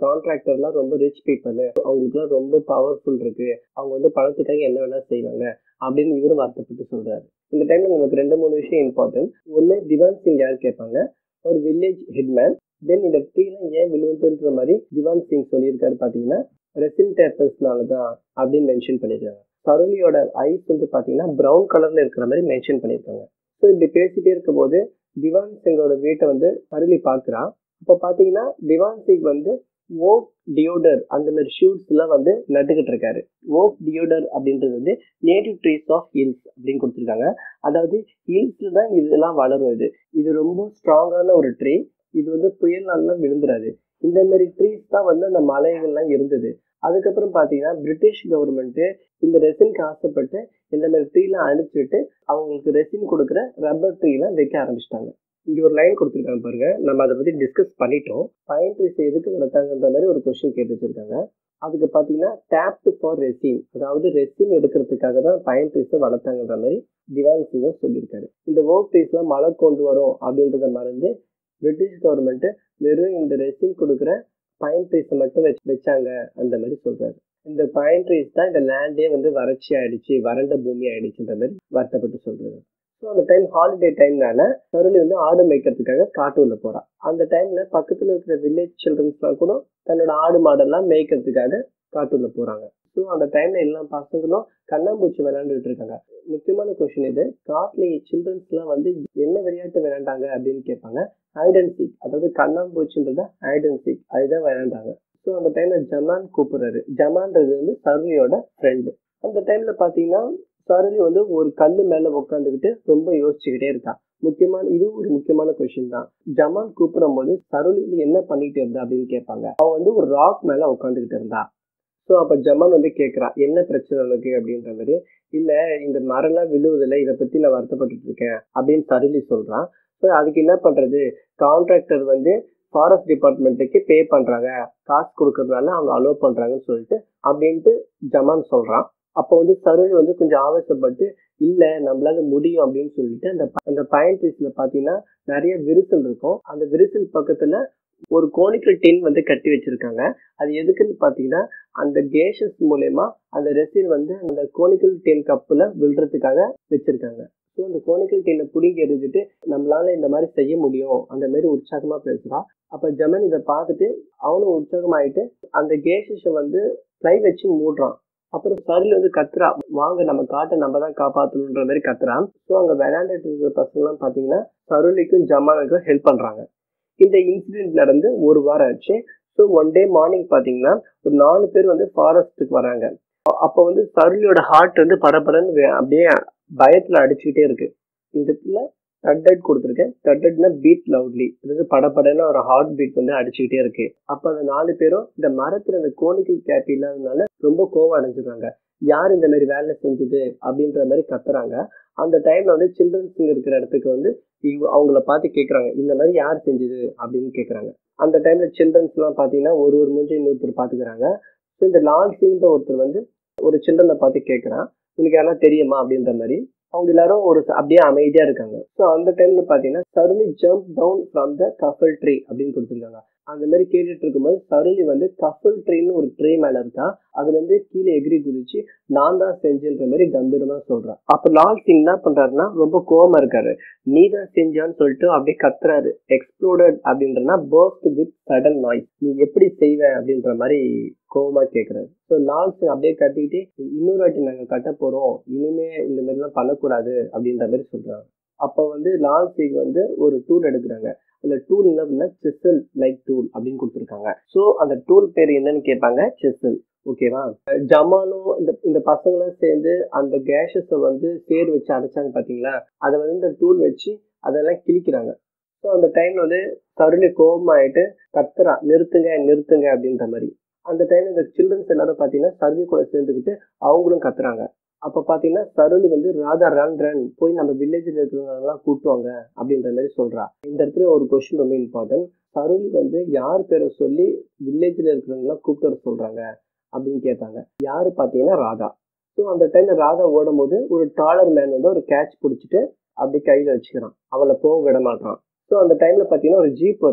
கான்ட்ராக்டர்லாம் ரொம்ப ரிச் பீப்புள் அவங்களுக்குலாம் ரொம்ப பவர்ஃபுல் இருக்கு அவங்க வந்து பணத்துக்காக என்ன வேணா செய்வாங்க அப்படின்னு இவரும் வருத்தப்பட்டு சொல்றாரு இந்த டைம்ல நமக்கு ரெண்டு மூணு விஷயம் இம்பார்ட்டன்ட் ஒன்று திவான் சிங் யார் கேட்பாங்க ஒரு வில்லேஜ் ஹெட்மேன் தென் இந்த ட்ரீலாம் ஏன் விழுவுதுன்ற மாதிரி திவான் சிங் சொல்லியிருக்காரு பார்த்தீங்கன்னா ரெசின் டேப்பர்ஸ்னால தான் அப்படின்னு மென்ஷன் பண்ணியிருக்காங்க சரோலியோட ஐஸ் வந்து பார்த்தீங்கன்னா ப்ரௌன் கலர்ல இருக்கிற மாதிரி மென்ஷன் பண்ணியிருக்காங்க ஸோ இப்படி பேசிட்டே இருக்கும்போது திவான் சிங்கோட வீட்டை வந்து சருளி பார்க்குறான் அப்போ பார்த்தீங்கன்னா திவான் சிங் வந்து ஓக் டியோடர் அந்த மாதிரி ஷூட்ஸ் எல்லாம் வந்து நட்டுக்கிட்டு இருக்காரு ஓக் டியோடர் அப்படின்றது வந்து நேட்டிவ் ட்ரீஸ் ஆஃப் ஹில்ஸ் அப்படின்னு கொடுத்துருக்காங்க அதாவது ஹில்ஸ்ல தான் இதெல்லாம் வளரும் இது இது ரொம்ப ஸ்ட்ராங்கான ஒரு ட்ரீ இது வந்து புயல் நாள்லாம் விழுந்துராது இந்த மாதிரி ட்ரீஸ் தான் வந்து அந்த மலைகள்லாம் இருந்தது அதுக்கப்புறம் பார்த்தீங்கன்னா பிரிட்டிஷ் கவர்மெண்ட்டு இந்த ரெசின்க்கு ஆசைப்பட்டு இந்த மாதிரி ட்ரீலாம் அனுப்பிச்சிட்டு அவங்களுக்கு ரெசின் கொடுக்குற ரப்பர் ட்ரீலாம் வைக்க ஆரம்பிச்சிட்டாங்க இங்க ஒரு லைன் கொடுத்துருக்காங்க பாருங்க நம்ம அதை பத்தி டிஸ்கஸ் பண்ணிட்டோம் பைன் ட்ரீஸ் எதுக்கு வளர்த்தாங்கன்ற மாதிரி ஒரு கொஸ்டின் கேட்டு வச்சிருக்காங்க அதுக்கு பார்த்தீங்கன்னா டேப்ட் ஃபார் ரெசின் அதாவது ரெசின் எடுக்கிறதுக்காக தான் பைன் ட்ரீஸை வளர்த்தாங்கன்ற மாதிரி திவான் சிங்கும் சொல்லியிருக்காரு இந்த ஓக் ட்ரீஸ்லாம் மழை கொண்டு வரும் அப்படின்றத மறந்து பிரிட்டிஷ் கவர்மெண்ட் வெறும் இந்த ரெசின் கொடுக்குற பைன் ட்ரீஸை மட்டும் வச்சு வச்சாங்க அந்த மாதிரி சொல்றாரு இந்த பைன் ட்ரீஸ் தான் இந்த லேண்டே வந்து வறட்சி ஆயிடுச்சு வறண்ட பூமி ஆயிடுச்சுன்ற மாதிரி வருத்தப்பட்டு சொல்றாரு ஸோ அந்த டைம் ஹாலிடே டைம்னால சருளி வந்து ஆடு மேய்க்கிறதுக்காக காட்டுக்குள்ள போறா அந்த டைம்ல பக்கத்துல இருக்கிற வில்லேஜ் சில்ட்ரன்ஸ்லாம் கூட தன்னோட ஆடு மாடெல்லாம் மேய்க்கிறதுக்காக காட்டுக்குள்ள போறாங்க ஸோ அந்த டைம்ல எல்லா பசங்களும் கண்ணாம்பூச்சி விளையாண்டுட்டு இருக்காங்க முக்கியமான கொஸ்டின் இது காட்டுல சில்ட்ரன்ஸ் எல்லாம் வந்து என்ன விளையாட்டு விளையாண்டாங்க அப்படின்னு கேட்பாங்க ஹைட் அண்ட் சீக் அதாவது கண்ணாம்பூச்சின்றத ஹைட் அண்ட் சீக் அதுதான் விளையாண்டாங்க ஸோ அந்த டைம்ல ஜமான் கூப்பிடுறாரு ஜமான்றது வந்து சருளியோட ஃப்ரெண்டு அந்த டைம்ல பாத்தீங்கன்னா சருளி வந்து ஒரு கல் மேல உட்காந்துக்கிட்டு ரொம்ப யோசிச்சுக்கிட்டே இருக்கா முக்கியமான இது ஒரு முக்கியமான கொஸ்டின் தான் ஜமான் கூப்பிடும் போது சருளி வந்து என்ன பண்ணிட்டு இருந்தா அப்படின்னு கேட்பாங்க அவன் வந்து ஒரு ராக் மேல உட்காந்துக்கிட்டு இருந்தா ஸோ அப்ப ஜமான் வந்து கேட்கறா என்ன பிரச்சனை உனக்கு அப்படின்ற மாதிரி இல்ல இந்த மரம்லாம் விழுவதில்லை இதை பத்தி நான் வருத்தப்பட்டு இருக்கேன் அப்படின்னு சருளி சொல்றான் ஸோ அதுக்கு என்ன பண்றது கான்ட்ராக்டர் வந்து ஃபாரஸ்ட் டிபார்ட்மெண்ட்டுக்கு பே பண்றாங்க காசு கொடுக்கறதுனால அவங்க அலோவ் பண்றாங்கன்னு சொல்லிட்டு அப்படின்ட்டு ஜமான் சொல்றான் அப்போ வந்து சருளி வந்து கொஞ்சம் ஆவேசப்பட்டு இல்ல நம்மளால முடியும் அப்படின்னு சொல்லிட்டு அந்த அந்த பயன் ட்ரீஸ்ல பாத்தீங்கன்னா நிறைய விரிசல் இருக்கும் அந்த விரிசல் பக்கத்துல ஒரு கோனிக்கல் டின் வந்து கட்டி வச்சிருக்காங்க அது எதுக்குன்னு பாத்தீங்கன்னா அந்த கேஷஸ் மூலயமா அந்த ரெசின் வந்து அந்த கோனிக்கல் டின் கப்புல விழுறதுக்காக வச்சிருக்காங்க ஸோ அந்த கோனிக்கல் டின்னை பிடிங்கி எரிஞ்சிட்டு நம்மளால இந்த மாதிரி செய்ய முடியும் அந்த மாதிரி உற்சாகமா பேசுறான் அப்ப ஜமன் இதை பார்த்துட்டு அவனும் உற்சாகமாயிட்டு அந்த கேஷஸை வந்து ட்ரை வச்சு மூடுறான் அப்புறம் சருள் வந்து கத்துறா வாங்க நம்ம காட்டை நம்ம தான் காப்பாற்றணுன்ற மாதிரி கத்துறான் ஸோ அங்கே விளையாண்டுட்டு இருக்கிற பசங்கலாம் பார்த்தீங்கன்னா சருளிக்கும் ஜமானுக்கும் ஹெல்ப் பண்ணுறாங்க இந்த இன்சிடென்ட் நடந்து ஒரு வாரம் ஆச்சு ஸோ ஒன் டே மார்னிங் பார்த்தீங்கன்னா ஒரு நாலு பேர் வந்து ஃபாரஸ்ட்டுக்கு வராங்க அப்போ வந்து சருளியோட ஹார்ட் வந்து படபடன்னு அப்படியே பயத்தில் அடிச்சுக்கிட்டே இருக்கு இந்த இடத்துல தட்டட் கொடுத்துருக்கேன் தட்டட்னா பீட் லவுட்லி அதாவது படப்படன்னு ஒரு ஹார்ட் பீட் வந்து அடிச்சுக்கிட்டே இருக்கு அப்ப அந்த நாலு பேரும் இந்த மரத்துல அந்த கோனிக்கல் கேப் இல்லாததுனால ரொம்ப கோவம் அடைஞ்சிடுறாங்க யார் இந்த மாதிரி வேலை செஞ்சது அப்படின்ற மாதிரி கத்துறாங்க அந்த டைம்ல வந்து சில்ட்ரன்ஸ் இருக்கிற இடத்துக்கு வந்து அவங்கள பார்த்து கேட்குறாங்க இந்த மாதிரி யார் செஞ்சது அப்படின்னு கேட்குறாங்க அந்த டைம்ல சில்ட்ரன்ஸ் எல்லாம் பார்த்தீங்கன்னா ஒரு ஒரு மூஞ்சி இன்னொருத்தர் பார்த்துக்கிறாங்க ஸோ இந்த லால் சிங்ன்ற ஒருத்தர் வந்து ஒரு சில்ட்ரனை பார்த்து கேட்குறான் உனக்கு யாரா தெரியுமா அப்படின்ற மாதிரி அவங்க எல்லாரும் ஒரு அப்படியே அமைதியா இருக்காங்க ஸோ அந்த டைம்ல பாத்தீங்கன்னா சருளி jump down from the kafal tree அப்படின்னு கொடுத்துருக்காங்க அந்த மாதிரி கேட்டுட்டு இருக்கும்போது சருளி வந்து கஃபல் ட்ரீன்னு ஒரு ட்ரீ மேல இருக்கா அதுல இருந்து கீழே எகிரி குதிச்சு நான் தான் செஞ்சேன்ற மாதிரி கம்பீரமா சொல்றான் அப்ப லால் சிங் என்ன பண்றாருன்னா ரொம்ப கோவமா இருக்காரு நீ தான் செஞ்சான்னு சொல்லிட்டு அப்படியே கத்துறாரு எக்ஸ்ப்ளோடட் அப்படின்றனா பர்ஸ்ட் வித் சடன் நாய்ஸ் நீ எப்படி செய்வ அப்படின்ற மாதிரி கோவமா கேட்கறாரு ஸோ லால் சிங் அப்படியே கட்டிக்கிட்டு இன்னொரு வாட்டி நாங்க கட்ட போறோம் இனிமே இந்த மாதிரிலாம் பண்ணக்கூடாது அப்படின்ற மாதிரி சொல்றாங்க அப்ப வந்து லால் சிங் வந்து ஒரு டூல் எடுக்கிறாங்க அந்த டூல் என்ன அப்படின்னா செஸ்ஸல் லைக் டூல் அப்படின்னு கொடுத்துருக்காங்க ஸோ அந்த டூல் பேர் என்னன்னு கேட்பாங்க செஸ்ஸல் ஓகேவா ஜமானும் இந்த இந்த பசங்களும் சேர்ந்து அந்த கேஷஸை வந்து சேர் வச்சு அடைச்சாங்க பாத்தீங்களா அதை வந்து இந்த டூல் வச்சு அதெல்லாம் கிழிக்கிறாங்க ஸோ அந்த டைம்ல வந்து சருளி கோபமாயிட்டு கத்துறா நிறுத்துங்க நிறுத்துங்க அப்படின்ற மாதிரி அந்த டைம்ல இந்த சில்ட்ரன்ஸ் எல்லாரும் பாத்தீங்கன்னா சருளி கூட சேர்ந்துக்கிட்டு அவங்களும் கத்துறாங்க அப்ப பாத்தீங்கன்னா சருளி வந்து ராதா ரன் ரன் போய் நம்ம வில்லேஜ்ல இருக்கிறவங்க எல்லாம் கூட்டுவாங்க அப்படின்ற மாதிரி சொல்றா இந்த இடத்துல ஒரு கொஸ்டின் ரொம்ப இம்பார்ட்டன்ட் சருளி வந்து யார் பேரை சொல்லி வில்லேஜ்ல இருக்கிறவங்க எல்லாம் கூப்பிட்டு வர சொல்றாங்க அப்படின்னு கேட்டாங்க யாரு பாத்தீங்கன்னா ராதா ஸோ அந்த டைம்ல ராதா ஓடும் போது ஒரு டாலர் மேன் வந்து ஒரு கேட்ச் பிடிச்சிட்டு அப்படி கையில வச்சுக்கிறான் அவளை போக விட மாட்டான் ஸோ அந்த டைம்ல பாத்தீங்கன்னா ஒரு ஜீப் வருது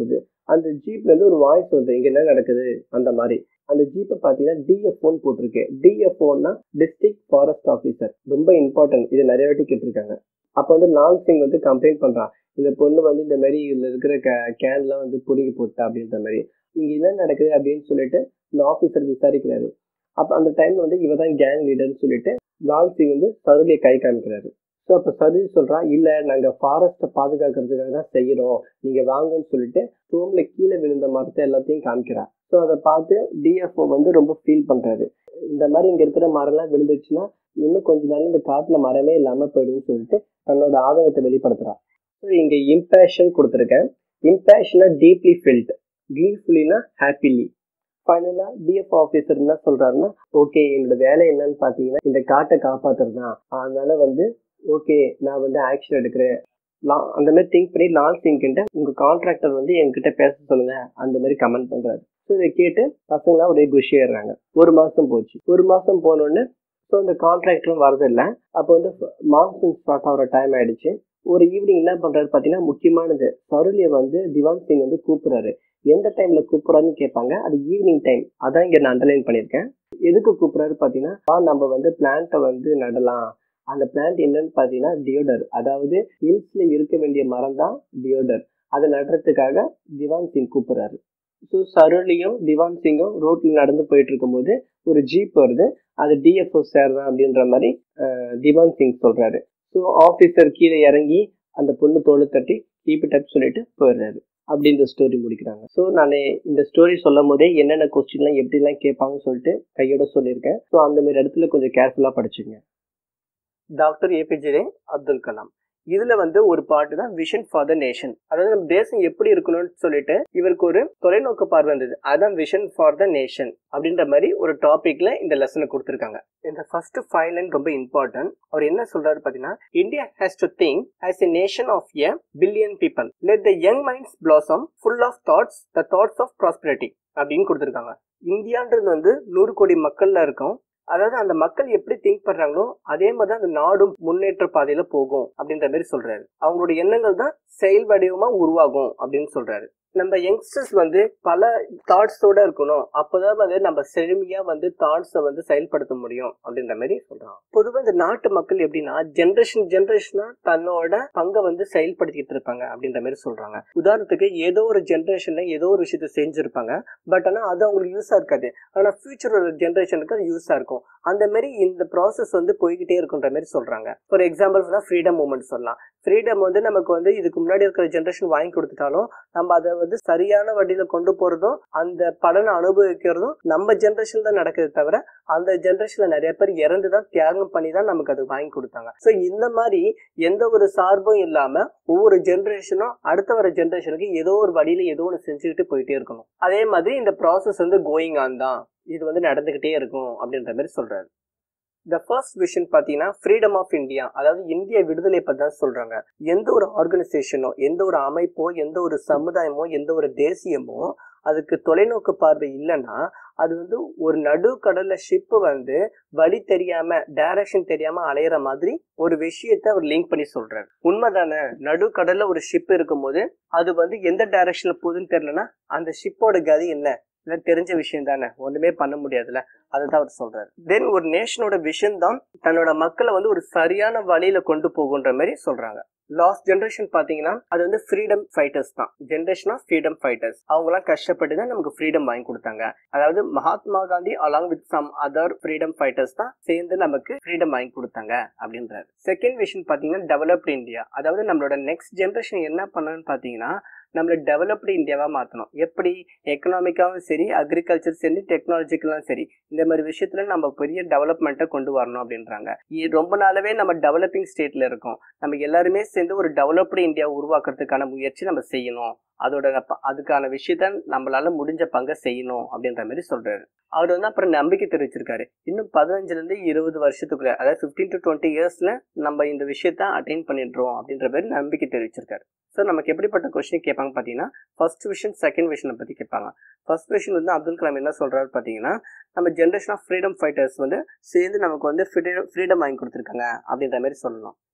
அந்த ஜீப்ல இருந்து ஒரு வாய்ஸ் வருது இங்க என்ன நடக்குது அந்த மாதிரி அந்த ஜீப்பை பார்த்தீங்கன்னா டிஎஃப்ஓன்னு போட்டிருக்கு டிஎஃப்ஓன்னா டிஸ்ட்ரிக்ட் ஃபாரஸ்ட் ஆஃபீஸர் ரொம்ப இம்பார்ட்டன்ட் இது நிறைய வாட்டி கேட்டிருக்காங்க அப்போ வந்து லால் சிங் வந்து கம்ப்ளைண்ட் பண்றான் இந்த பொண்ணு வந்து இந்த மாதிரி இதுல இருக்கிற கே கேன்லாம் வந்து புடுங்கி போட்டா அப்படின்ற மாதிரி இங்க என்ன நடக்குது அப்படின்னு சொல்லிட்டு இந்த ஆஃபீஸர் விசாரிக்கிறாரு அப்போ அந்த டைம்ல வந்து இவ தான் கேங் லீடர்னு சொல்லிட்டு லால் சிங் வந்து சருளியை கை காமிக்கிறாரு ஸோ அப்போ சருளி சொல்றா இல்ல நாங்க ஃபாரஸ்ட்டை பாதுகாக்கிறதுக்காக தான் செய்யறோம் நீங்க வாங்கன்னு சொல்லிட்டு ரூம்ல கீழே விழுந்த மரத்தை எல்லாத்தையும் காமிக்கிறா ஸோ அதை பார்த்து டிஎஃப்ஓ வந்து ரொம்ப ஃபீல் பண்றாரு இந்த மாதிரி இங்க இருக்கிற மரம்லாம் விழுந்துச்சுன்னா இன்னும் கொஞ்ச நாள் இந்த காட்டுல மரமே இல்லாம போயிடும்னு சொல்லிட்டு தன்னோட ஆதங்கத்தை வெளிப்படுத்துறா ஸோ இங்க இம்பேஷன் கொடுத்துருக்கேன் இம்பேஷனா டீப்லி ஃபில்ட் கிளீஃபுல்லினா ஹாப்பிலி ஃபைனலா டிஎஃப் ஆஃபீஸர் என்ன சொல்றாருன்னா ஓகே என்னோட வேலை என்னன்னு பாத்தீங்கன்னா இந்த காட்டை காப்பாத்துறது தான் அதனால வந்து ஓகே நான் வந்து ஆக்ஷன் எடுக்கிறேன் லா- அந்த மாதிரி திங்க் பண்ணி லால் சிங் கிட்ட உங்க கான்ட்ராக்டர் வந்து என்கிட்ட பேச சொல்லுங்க அந்த மாதிரி கமெண்ட் பண்றாரு ஸோ இதை கேட்டு பசங்களாம் ஒரே குஷி ஏறுறாங்க ஒரு மாசம் போச்சு ஒரு மாசம் போனோடனே ஸோ இந்த கான்ட்ராக்டரும் வரதில்லை அப்போ வந்து மான்சூன் ஸ்டார்ட் ஆகிற டைம் ஆயிடுச்சு ஒரு ஈவினிங் என்ன பண்றாரு பார்த்தீங்கன்னா முக்கியமானது சருளியை வந்து திவான் சிங் வந்து கூப்பிடுறாரு எந்த டைம்ல கூப்பிடுறாருன்னு கேட்பாங்க அது ஈவினிங் டைம் அதான் இங்க நான் அண்டர்லைன் பண்ணியிருக்கேன் எதுக்கு கூப்பிடுறாரு பார்த்தீங்கன்னா "வா, நம்ம வந்து பிளான்ட்டை வந்து நடலாம் அந்த பிளான்ட் என்னன்னு பார்த்தீங்கன்னா டியோடர் அதாவது ஹில்ஸ்ல இருக்க வேண்டிய மரம் தான் டியோடர் அதை நடுறதுக்காக திவான் சிங் கூப்பிடுறாரு ஸோ சருளியும் திவான் சிங்கும் ரோட்ல நடந்து போயிட்டு இருக்கும்போது ஒரு ஜீப் வருது அது டிஎஃப்ஓ சார் தான் அப்படின்ற மாதிரி அஹ், திவான் சிங் சொல்றாரு ஸோ ஆஃபீஸர் கீழே இறங்கி அந்த பொண்ணு தோலை தட்டி கீப் இட் அப் சொல்லிட்டு போயிடுறாரு அப்படி இந்த ஸ்டோரி முடிக்கிறாங்க ஸோ நான் இந்த ஸ்டோரி சொல்லும் போதே என்னென்ன கொஸ்டின்லாம் எப்படிலாம் கேட்பாங்கன்னு சொல்லிட்டு கையோட சொல்லியிருக்கேன் ஸோ அந்த மாதிரி இடத்துல கொஞ்சம் கேர்ஃபுல்லாக படிச்சுங்க டாக்டர் ஏபிஜே அப்துல் கலாம் இதுல வந்து ஒரு பாட்டு தான் விஷன் ஃபார் த நேஷன் அதாவது நம்ம தேசம் எப்படி இருக்கணும்னு சொல்லிட்டு இவருக்கு ஒரு தொலைநோக்கு பார்வை இருந்தது அதான் விஷன் ஃபார் த நேஷன் அப்படின்ற மாதிரி ஒரு டாபிக்ல இந்த லெசனை கொடுத்துருக்காங்க இந்த ஃபர்ஸ்ட் ஃபைவ் லைன் ரொம்ப இம்பார்ட்டன்ட் அவர் என்ன சொல்றாரு பாத்தீங்கன்னா India has to think as a nation of a billion people let the young minds blossom full of thoughts the thoughts of prosperity அப்படின்னு கொடுத்துருக்காங்க இந்தியான்றது வந்து நூறு கோடி மக்கள்ல இருக்கும் அதாவது அந்த மக்கள் எப்படி திங்க் பண்றாங்களோ அதே மாதிரி தான் அந்த நாடும் முன்னேற்ற பாதையில போகும் அப்படின்ற மாதிரி சொல்றாரு அவங்களுடைய எண்ணங்கள் தான் செயல் வடிவமா உருவாகும் அப்படின்னு சொல்றாரு நம்ம யங்ஸ்டர்ஸ் வந்து பல தாட்ஸோட இருக்கணும் அப்பதான் வந்து நம்ம செழுமையா வந்து தாட்ஸை வந்து செயல்படுத்த முடியும் அப்படின்ற மாதிரி சொல்றாங்க பொதுவாக இந்த நாட்டு மக்கள் எப்படின்னா ஜென்ரேஷன் ஜென்ரேஷனா தன்னோட பங்கை வந்து செயல்படுத்திட்டு இருப்பாங்க அப்படின்ற மாதிரி சொல்றாங்க உதாரணத்துக்கு ஏதோ ஒரு ஜென்ரேஷன்ல ஏதோ ஒரு விஷயத்த செஞ்சிருப்பாங்க பட் ஆனா அது அவங்களுக்கு யூஸா இருக்காது ஆனா ஃபியூச்சர் ஒரு ஜென்ரேஷனுக்கு அது யூஸா இருக்கும் அந்த மாதிரி இந்த ப்ராசஸ் வந்து போய்கிட்டே இருக்குன்ற மாதிரி சொல்றாங்க ஃபார் எக்ஸாம்பிள் ஃப்ரீடம் மூமெண்ட் சொல்லலாம் ஃப்ரீடம் வந்து நமக்கு வந்து இதுக்கு முன்னாடி இருக்கிற ஜென்ரேஷன் வாங்கி கொடுத்துட்டாலும் நம்ம அதை வந்து சரியான வழியில கொண்டு போறதும் அந்த பலனை அனுபவிக்கிறதும் நம்ம ஜென்ரேஷன் தான் நடக்குது தவிர அந்த ஜென்ரேஷன்ல நிறைய பேர் இறந்து தான் தியாகம் பண்ணி தான் நமக்கு அது வாங்கி கொடுத்தாங்க ஸோ இந்த மாதிரி எந்த ஒரு சார்பும் இல்லாம ஒவ்வொரு ஜென்ரேஷனும் அடுத்த வர ஜென்ரேஷனுக்கு ஏதோ ஒரு வழியில ஏதோ ஒன்று செஞ்சுக்கிட்டு போயிட்டே இருக்கணும் அதே மாதிரி இந்த ப்ராசஸ் வந்து கோயிங் ஆன் தான் இது வந்து நடந்துகிட்டே இருக்கும் அப்படின்ற மாதிரி சொல்றாரு த ஃபர்ஸ்ட் விஷன் பார்த்தீங்கன்னா ஃப்ரீடம் ஆஃப் இந்தியா அதாவது இந்திய விடுதலை பற்றி தான் சொல்றாங்க எந்த ஒரு ஆர்கனைசேஷனோ எந்த ஒரு அமைப்போ எந்த ஒரு சமுதாயமோ எந்த ஒரு தேசியமோ அதுக்கு தொலைநோக்கு பார்வை இல்லைன்னா அது வந்து ஒரு நடு கடல்ல ஷிப் வந்து வழி தெரியாம டைரக்ஷன் தெரியாம அலையிற மாதிரி ஒரு விஷயத்த அவர் லிங்க் பண்ணி சொல்றாரு உண்மைதானே நடு கடல்ல ஒரு ஷிப் இருக்கும்போது அது வந்து எந்த டைரக்ஷன்ல போகுதுன்னு தெரியலனா அந்த ஷிப்போட கதி என்ன இதெல்லாம் தெரிஞ்ச விஷயம் தானே ஒண்ணுமே பண்ண முடியாதுல்ல அதுதான் அவர் சொல்றாரு தென் ஒரு நேஷனோட விஷன் தான் தன்னோட மக்களை வந்து ஒரு சரியான வழியில கொண்டு போகுன்ற மாதிரி சொல்றாங்க லாஸ்ட் ஜென்ரேஷன் பாத்தீங்கன்னா அது வந்து ஃப்ரீடம் ஃபைட்டர்ஸ் தான் ஜென்ரேஷன் ஆஃப் ஃப்ரீடம் ஃபைட்டர்ஸ் அவங்கலாம் கஷ்டப்பட்டு தான் நமக்கு ஃப்ரீடம் வாங்கி கொடுத்தாங்க அதாவது Mahatma Gandhi along with some other freedom fighters தான் சேர்ந்து நமக்கு ஃப்ரீடம் வாங்கி கொடுத்தாங்க அப்படின்றாரு செகண்ட் விஷன் பாத்தீங்கன்னா டெவலப்டு இந்தியா அதாவது நம்மளோட நெக்ஸ்ட் ஜென்ரேஷன் என்ன பண்ணணும்னு பாத்தீங்கன்னா நம்மள டெவலப்டு இந்தியாவா மாத்தணும் எப்படி எக்கனாமிக்காவும் சரி அக்ரிகல்ச்சர் சரி டெக்னாலஜிக்கலும் சரி இந்த மாதிரி விஷயத்துல நம்ம பெரிய டெவலப்மெண்ட்டை கொண்டு வரணும் அப்படின்றாங்க இ- ரொம்ப நாளாவே நம்ம டெவலப்பிங் ஸ்டேட்ல இருக்கோம் நம்ம எல்லாருமே சேர்ந்து ஒரு டெவலப்டு இந்தியா உருவாக்குறதுக்கான முயற்சி நம்ம செய்யணும் அதோட நப்ப- அதுக்கான விஷயத்த நம்மளால முடிஞ்ச பங்கை செய்யணும் அப்படின்ற மாதிரி சொல்றாரு அவர் வந்து அப்புறம் நம்பிக்கை தெரிவிச்சிருக்காரு இன்னும் பதினஞ்சுல இருந்து இருபது வருஷத்துக்குள்ள அதாவது 15 டு டுவெண்ட்டி இயர்ஸ்ல நம்ம இந்த விஷயத்த அட்டைன் பண்ணிடுறோம் அப்படின்ற மாதிரி நம்பிக்கை தெரிவிச்சிருக்காரு ஸோ நமக்கு எப்படிப்பட்ட கொஸ்டின் கேட்பாங்க பார்த்தீங்கன்னா ஃபர்ஸ்ட் விஷன் செகண்ட் விஷனை பத்தி கேட்பாங்க ஃபர்ஸ்ட் விஷன் வந்து அப்துல் கலாம் என்ன சொல்றாரு பார்த்தீங்கன்னா நம்ம ஜென்ரேஷன் ஆஃப் ஃப்ரீடம் ஃபைட்டர்ஸ் வந்து சேர்ந்து நமக்கு வந்து ஃப்ரீடம் வாங்கி கொடுத்துருக்காங்க அப்படின்ற மாதிரி சொல்லணும்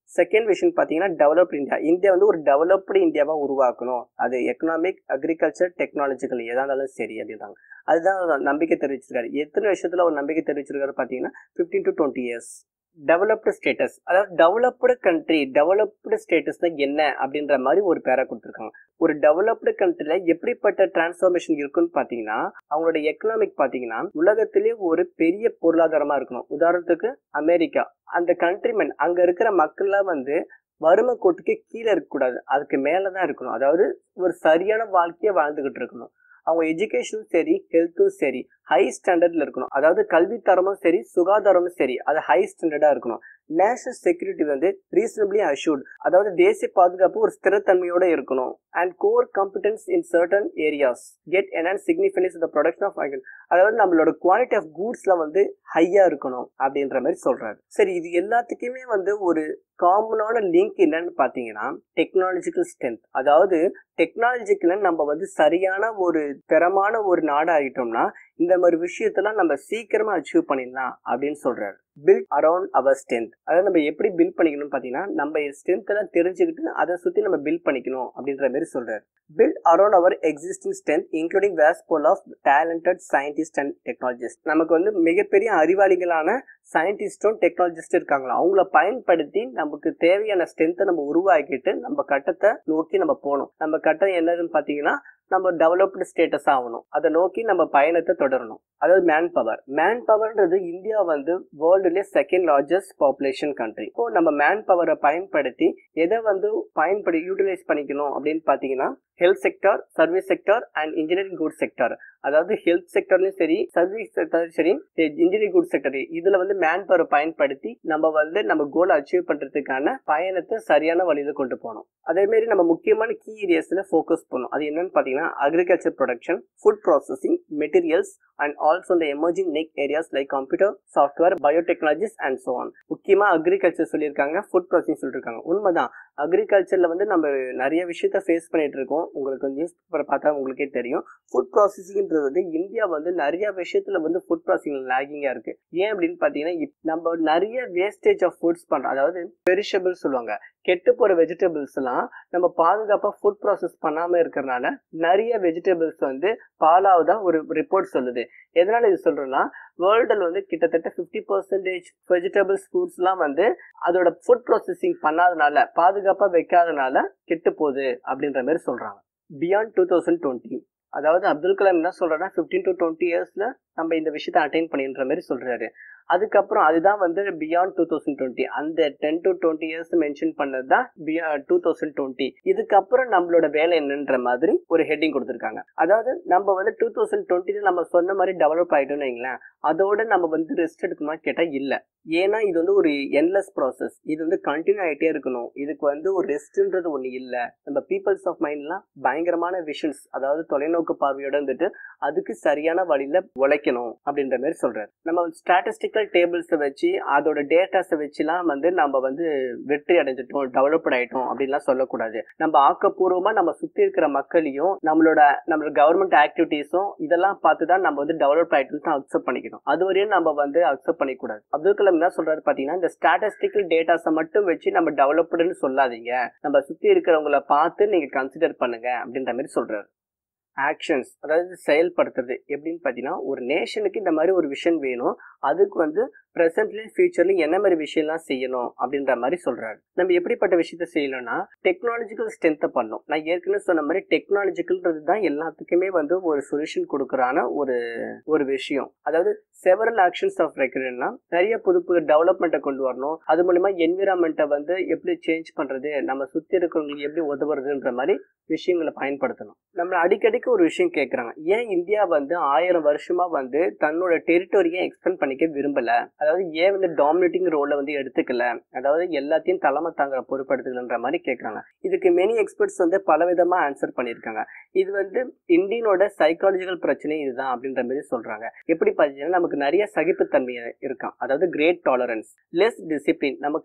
செகண்ட் விஷயம் பார்த்தீங்கன்னா டெவலப்டு இந்தியா இந்தியா வந்து ஒரு டெவலப்டு இந்தியாவாக உருவாக்கணும் அது எக்கனாமிக் அக்ரிகல்ச்சர் டெக்னாலஜிக்கல் எதாக இருந்தாலும் சரி அப்படின்றாங்க அதுதான் நம்பிக்கை தெரிவிச்சிருக்காரு எத்தனை விஷயத்துல ஒரு நம்பிக்கை தெரிவிச்சிருக்காரு பார்த்தீங்கன்னா fifteen to twenty years developed status அதாவது டெவலப்டு கண்ட்ரி டெவலப்டு ஸ்டேட்டஸ்னா என்ன அப்படின்ற மாதிரி ஒரு பேரை கொடுத்துருக்காங்க ஒரு டெவலப்டு கண்ட்ரில எப்படிப்பட்ட டிரான்ஸ்ஃபார்மேஷன் இருக்குன்னு பார்த்தீங்கன்னா அவங்களோட எக்கனாமிக் பார்த்தீங்கன்னா உலகத்திலேயே ஒரு பெரிய பொருளாதாரமா இருக்கணும் உதாரணத்துக்கு அமெரிக்கா அந்த கண்ட்ரிமென் அங்க இருக்கிற மக்கள்லாம் வந்து வறுமை கோட்டுக்கு கீழே இருக்கக்கூடாது அதுக்கு மேலே தான் இருக்கணும் அதாவது ஒரு சரியான வாழ்க்கையை வாழ்ந்துகிட்டு இருக்கணும் அவங்க எஜுகேஷனும் சரி ஹெல்த்தும் சரி ஹை ஸ்டாண்டர்ட்ல இருக்கணும் அதாவது கல்வி தரமும் சரி சுகாதாரமும் சரி அது ஹை ஸ்டாண்டர்டா இருக்கணும் நேஷனல் செக்யூரிட்டி வந்து ரீசனபிளி அஷ்யூர்ட் அதாவது தேசிய பாதுகாப்பு ஒரு ஸ்திரத்தன்மையோட இருக்கணும் and core competence in certain areas get enhance significance the production of oil அதாவது நம்மளோட குவாலிட்டி ஆஃப் கூட்ஸ்ல வந்து ஹையா இருக்கணும் அப்படின்ற மாதிரி சொல்றாரு சரி இது எல்லாத்துக்குமே வந்து ஒரு காமனான லிங்க் என்னன்னு பார்த்தீங்கன்னா டெக்னாலஜிக்கல் ஸ்ட்ரென்த் அதாவது டெக்னாலஜிக்கல நம்ம வந்து சரியான ஒரு தரமான ஒரு நாடு ஆகிட்டோம்னா இந்த மாதிரி விஷயத்தெல்லாம் நம்ம சீக்கிரமா அச்சீவ் பண்ணிடலாம் அப்படின்னு சொல்றாரு பில்ட் அரௌண்ட் அவர் ஸ்ட்ரென்த் அதாவது நம்ம எப்படி பில்ட் பண்ணிக்கணும் பார்த்தீங்கன்னா நம்ம ஸ்ட்ரென்த் எல்லாம் தெரிஞ்சுக்கிட்டு அதை சுற்றி நம்ம பில்ட் பண்ணிக்கணும் அப்படின்ற மாதிரி சொல்றாரு build around our existing strength including vast pool of talented scientist and technologist நமக்கு வந்து மிகப்பெரிய அறிவாளிகளான சயின்டிஸ்டும் டெக்னாலஜிஸ்டும் இருக்காங்களா அவங்கள பயன்படுத்தி நமக்கு தேவையான ஸ்ட்ரென்த்தை நம்ம உருவாக்கிட்டு நம்ம கட்டத்தை நோக்கி நம்ம போகணும் நம்ம கட்டம் என்னதுன்னு பார்த்தீங்கன்னா நம்ம டெவலப்டு ஸ்டேட்டஸ் ஆகணும் அதை நோக்கி நம்ம பயணத்தை தொடரணும் அதாவது மேன் பவர் மேன் பவர்ன்றது இந்தியா வந்து வேர்ல்டுலேயே செகண்ட் லார்ஜஸ்ட் பாப்புலேஷன் கண்ட்ரி இப்போ நம்ம மேன் பவரை பயன்படுத்தி எதை வந்து பயன்படுத்தி யூட்டிலைஸ் பண்ணிக்கணும் அப்படின்னு பார்த்தீங்கன்னா health sector service sector and engineering good sector அதாவது ஹெல்த் செக்டர்லயும் சரி சர்வீஸ் செக்டர்லையும் சரி இன்ஜினியரிங் குட் செக்டர் இதுல வந்து மேன் பவர் பயன்படுத்தி நம்ம வந்து நம்ம கோல் அச்சீவ் பண்றதுக்கான பயணத்தை சரியான வழியில கொண்டு போகணும் அதே மாதிரி நம்ம முக்கியமான கீ ஏரியாஸ்ல ஃபோக்கஸ் பண்ணணும் அது என்னன்னு பாத்தீங்கன்னா agriculture production food processing materials and also இந்த emerging niche areas like computer software biotechnologies and so on முக்கியமா அக்ரிகல்ச்சர் சொல்லியிருக்காங்க ஃபுட் ப்ராசஸிங் சொல்லியிருக்காங்க உண்மைதான் அக்ரிகல்ச்சர்ல வந்து நம்ம நிறைய விஷயத்த ஃபேஸ் பண்ணிட்டு இருக்கோம் உங்களுக்கு நியூஸ் பேப்பரை பார்த்தா உங்களுக்கே தெரியும் ஃபுட் ப்ராசஸிங்ன்றது வந்து இந்தியா வந்து நிறைய விஷயத்துல வந்து ஃபுட் ப்ராசஸிங் லேகிங்கா இருக்கு ஏன் அப்படின்னு பாத்தீங்கன்னா இப் நம்ம நிறைய வேஸ்டேஜ் ஆஃப் ஃபுட்ஸ் பண்றோம் அதாவது பெரிஷபிள் சொல்லுவாங்க கெட்டு போற வெஜிடபிள்ஸ் எல்லாம் நம்ம பாதுகாப்பா ஃபுட் ப்ராசஸ் பண்ணாம இருக்கிறனால நிறைய வெஜிடபிள்ஸ் வந்து பாலாவதா ஒரு ரிப்போர்ட் சொல்லுது எதனால இது சொல்றேன்னா வேர்ல்டில் வந்து கிட்டத்தட்ட ஃபிஃப்டி பர்சன்டேஜ் வெஜிடபிள்ஸ் ஃப்ரூட்ஸ்லாம் வந்து அதோட ஃபுட் ப்ராசஸிங் பண்ணாதனால பாதுகாப்பாக வைக்காதனால கெட்டு போகுது அப்படின்ற மாதிரி சொல்கிறாங்க பியாண்ட் டூ தௌசண்ட் டுவெண்ட்டி அதாவது அப்துல் கலாம் என்ன சொல்றாருன்னா ஃபிஃப்டீன் டு டுவெண்ட்டி இயர்ஸ்ல நம்ம இந்த விஷயத்தை அட்டைன் பண்ணின்ற மாதிரி சொல்றாரு அதுக்கப்புறம் அதுதான் வந்து பியாண்ட் டூ தௌசண்ட் டுவெண்ட்டி அந்த ten to twenty years mention பண்ணது தான் டூ தௌசண்ட் டுவெண்ட்டி இதுக்கப்புறம் நம்மளோட வேலை என்னன்ற மாதிரி ஒரு ஹெட்டிங் கொடுத்துருக்காங்க அதாவது நம்ம வந்து டூ தௌசண்ட் டுவெண்ட்டில நம்ம சொன்ன மாதிரி டெவலப் ஆயிட்டோம்னு வைங்களேன் அதோட நம்ம வந்து ரெஸ்ட் எடுக்கணுமா கேட்டால் இல்லை ஏன்னா இது வந்து ஒரு என்லெஸ் ப்ராசஸ் இது வந்து கண்டினியூ ஆகிட்டே இருக்கணும் இதுக்கு வந்து ஒரு ரெஸ்ட்ன்றது ஒன்று இல்லை நம்ம பீப்புள்ஸ் ஆஃப் மைண்ட்லாம் பயங்கரமான விஷன்ஸ் அதாவது தொலைநோக்கு பார்வையோட இருந்துட்டு அதுக்கு சரியான வழியில உழைக்கணும் அப்படின்ற மாதிரி சொல்றாரு நம்ம ஸ்டாட்டிஸ்டிக்கல் டேபிள்ஸை வச்சு அதோட டேட்டாஸை வச்சுலாம் வந்து நம்ம வந்து வெற்றி அடைஞ்சிட்டோம் டெவலப்ட் ஆயிட்டோம் அப்படின்லாம் சொல்லக்கூடாது நம்ம ஆக்கப்பூர்வமா நம்ம சுத்தி இருக்கிற மக்களையும் நம்மளோட நம்மளோட கவர்மெண்ட் ஆக்டிவிட்டீஸும் இதெல்லாம் பார்த்து தான் நம்ம வந்து டெவலப் ஆயிட்டோம் தான் அக்செப்ட் பண்ணிக்கணும் அது வரையும் நம்ம வந்து அக்செப்ட் பண்ணிக்கூடாது அப்துல் கலாம் என்ன சொல்றாரு பாத்தீங்கன்னா இந்த ஸ்டாட்டிஸ்டிக்கல் டேட்டாஸை மட்டும் வச்சு நம்ம டெவலப்டுன்னு சொல்லாதீங்க நம்ம சுத்தி இருக்கிறவங்கள பார்த்து நீங்க கன்சிடர் பண்ணுங்க அப்படின்ற மாதிரி சொல்றாரு ஆக்ஷன்ஸ் அதாவது செயல்படுத்துறது எப்படின்னு பார்த்தீங்கன்னா ஒரு நேஷனுக்கு இந்த மாதிரி ஒரு விஷன் வேணும் அதுக்கு வந்து ப்ரெசென்ட்லையும் ஃபியூச்சர்லையும் என்ன மாதிரி விஷயம்லாம் செய்யணும் அப்படின்ற மாதிரி சொல்றாரு நம்ம எப்படிப்பட்ட விஷயத்த செய்யணும்னா டெக்னாலஜிக்கல் ஸ்ட்ரென்த்தை பண்ணும் நான் ஏற்கனவே சொன்ன மாதிரி டெக்னாலஜிக்கல்ன்றது தான் எல்லாத்துக்குமே வந்து ஒரு சொல்யூஷன் கொடுக்குறான ஒரு ஒரு விஷயம் அதாவது செவரல் ஆக்ஷன்ஸ் ஆஃப் ரெக்கர்ட்னா நிறைய புது புது டெவலப்மெண்ட்டை கொண்டு வரணும் அது மூலியமா என்விரான்மெண்ட்டை வந்து எப்படி சேஞ்ச் பண்றது நம்ம சுத்தி இருக்கிறவங்களுக்கு எப்படி உதவுறதுன்ற மாதிரி விஷயங்களை பயன்படுத்தணும் நம்ம அடிக்கடிக்கு ஒரு விஷயம் கேட்குறாங்க ஏன் இந்தியா வந்து ஆயிரம் வருஷமா வந்து தன்னோட டெரிட்டோரியை எக்ஸ்பெண்ட் பண்ணிக்க விரும்பல அதாவது ஏன் வந்து டாமினேட்டிங் ரோலை வந்து எடுத்துக்கல அதாவது எல்லாத்தையும் தலைமை தாங்குற பொறுப்படுத்துக்கலன்ற மாதிரி கேட்குறாங்க இதுக்கு மெனி எக்ஸ்பர்ட்ஸ் வந்து பலவிதமா ஆன்சர் பண்ணியிருக்காங்க இது வந்து இந்தியனோட சைக்காலஜிக்கல் பிரச்சனை இதுதான் அப்படின்ற மாதிரி சொல்றாங்க எப்படி பார்த்தீங்கன்னா நமக்கு நிறைய சகிப்புத்தன்மை இருக்கான் அதாவது கிரேட் டாலரன்ஸ் லெஸ் டிசிப்ளின் நமக்கு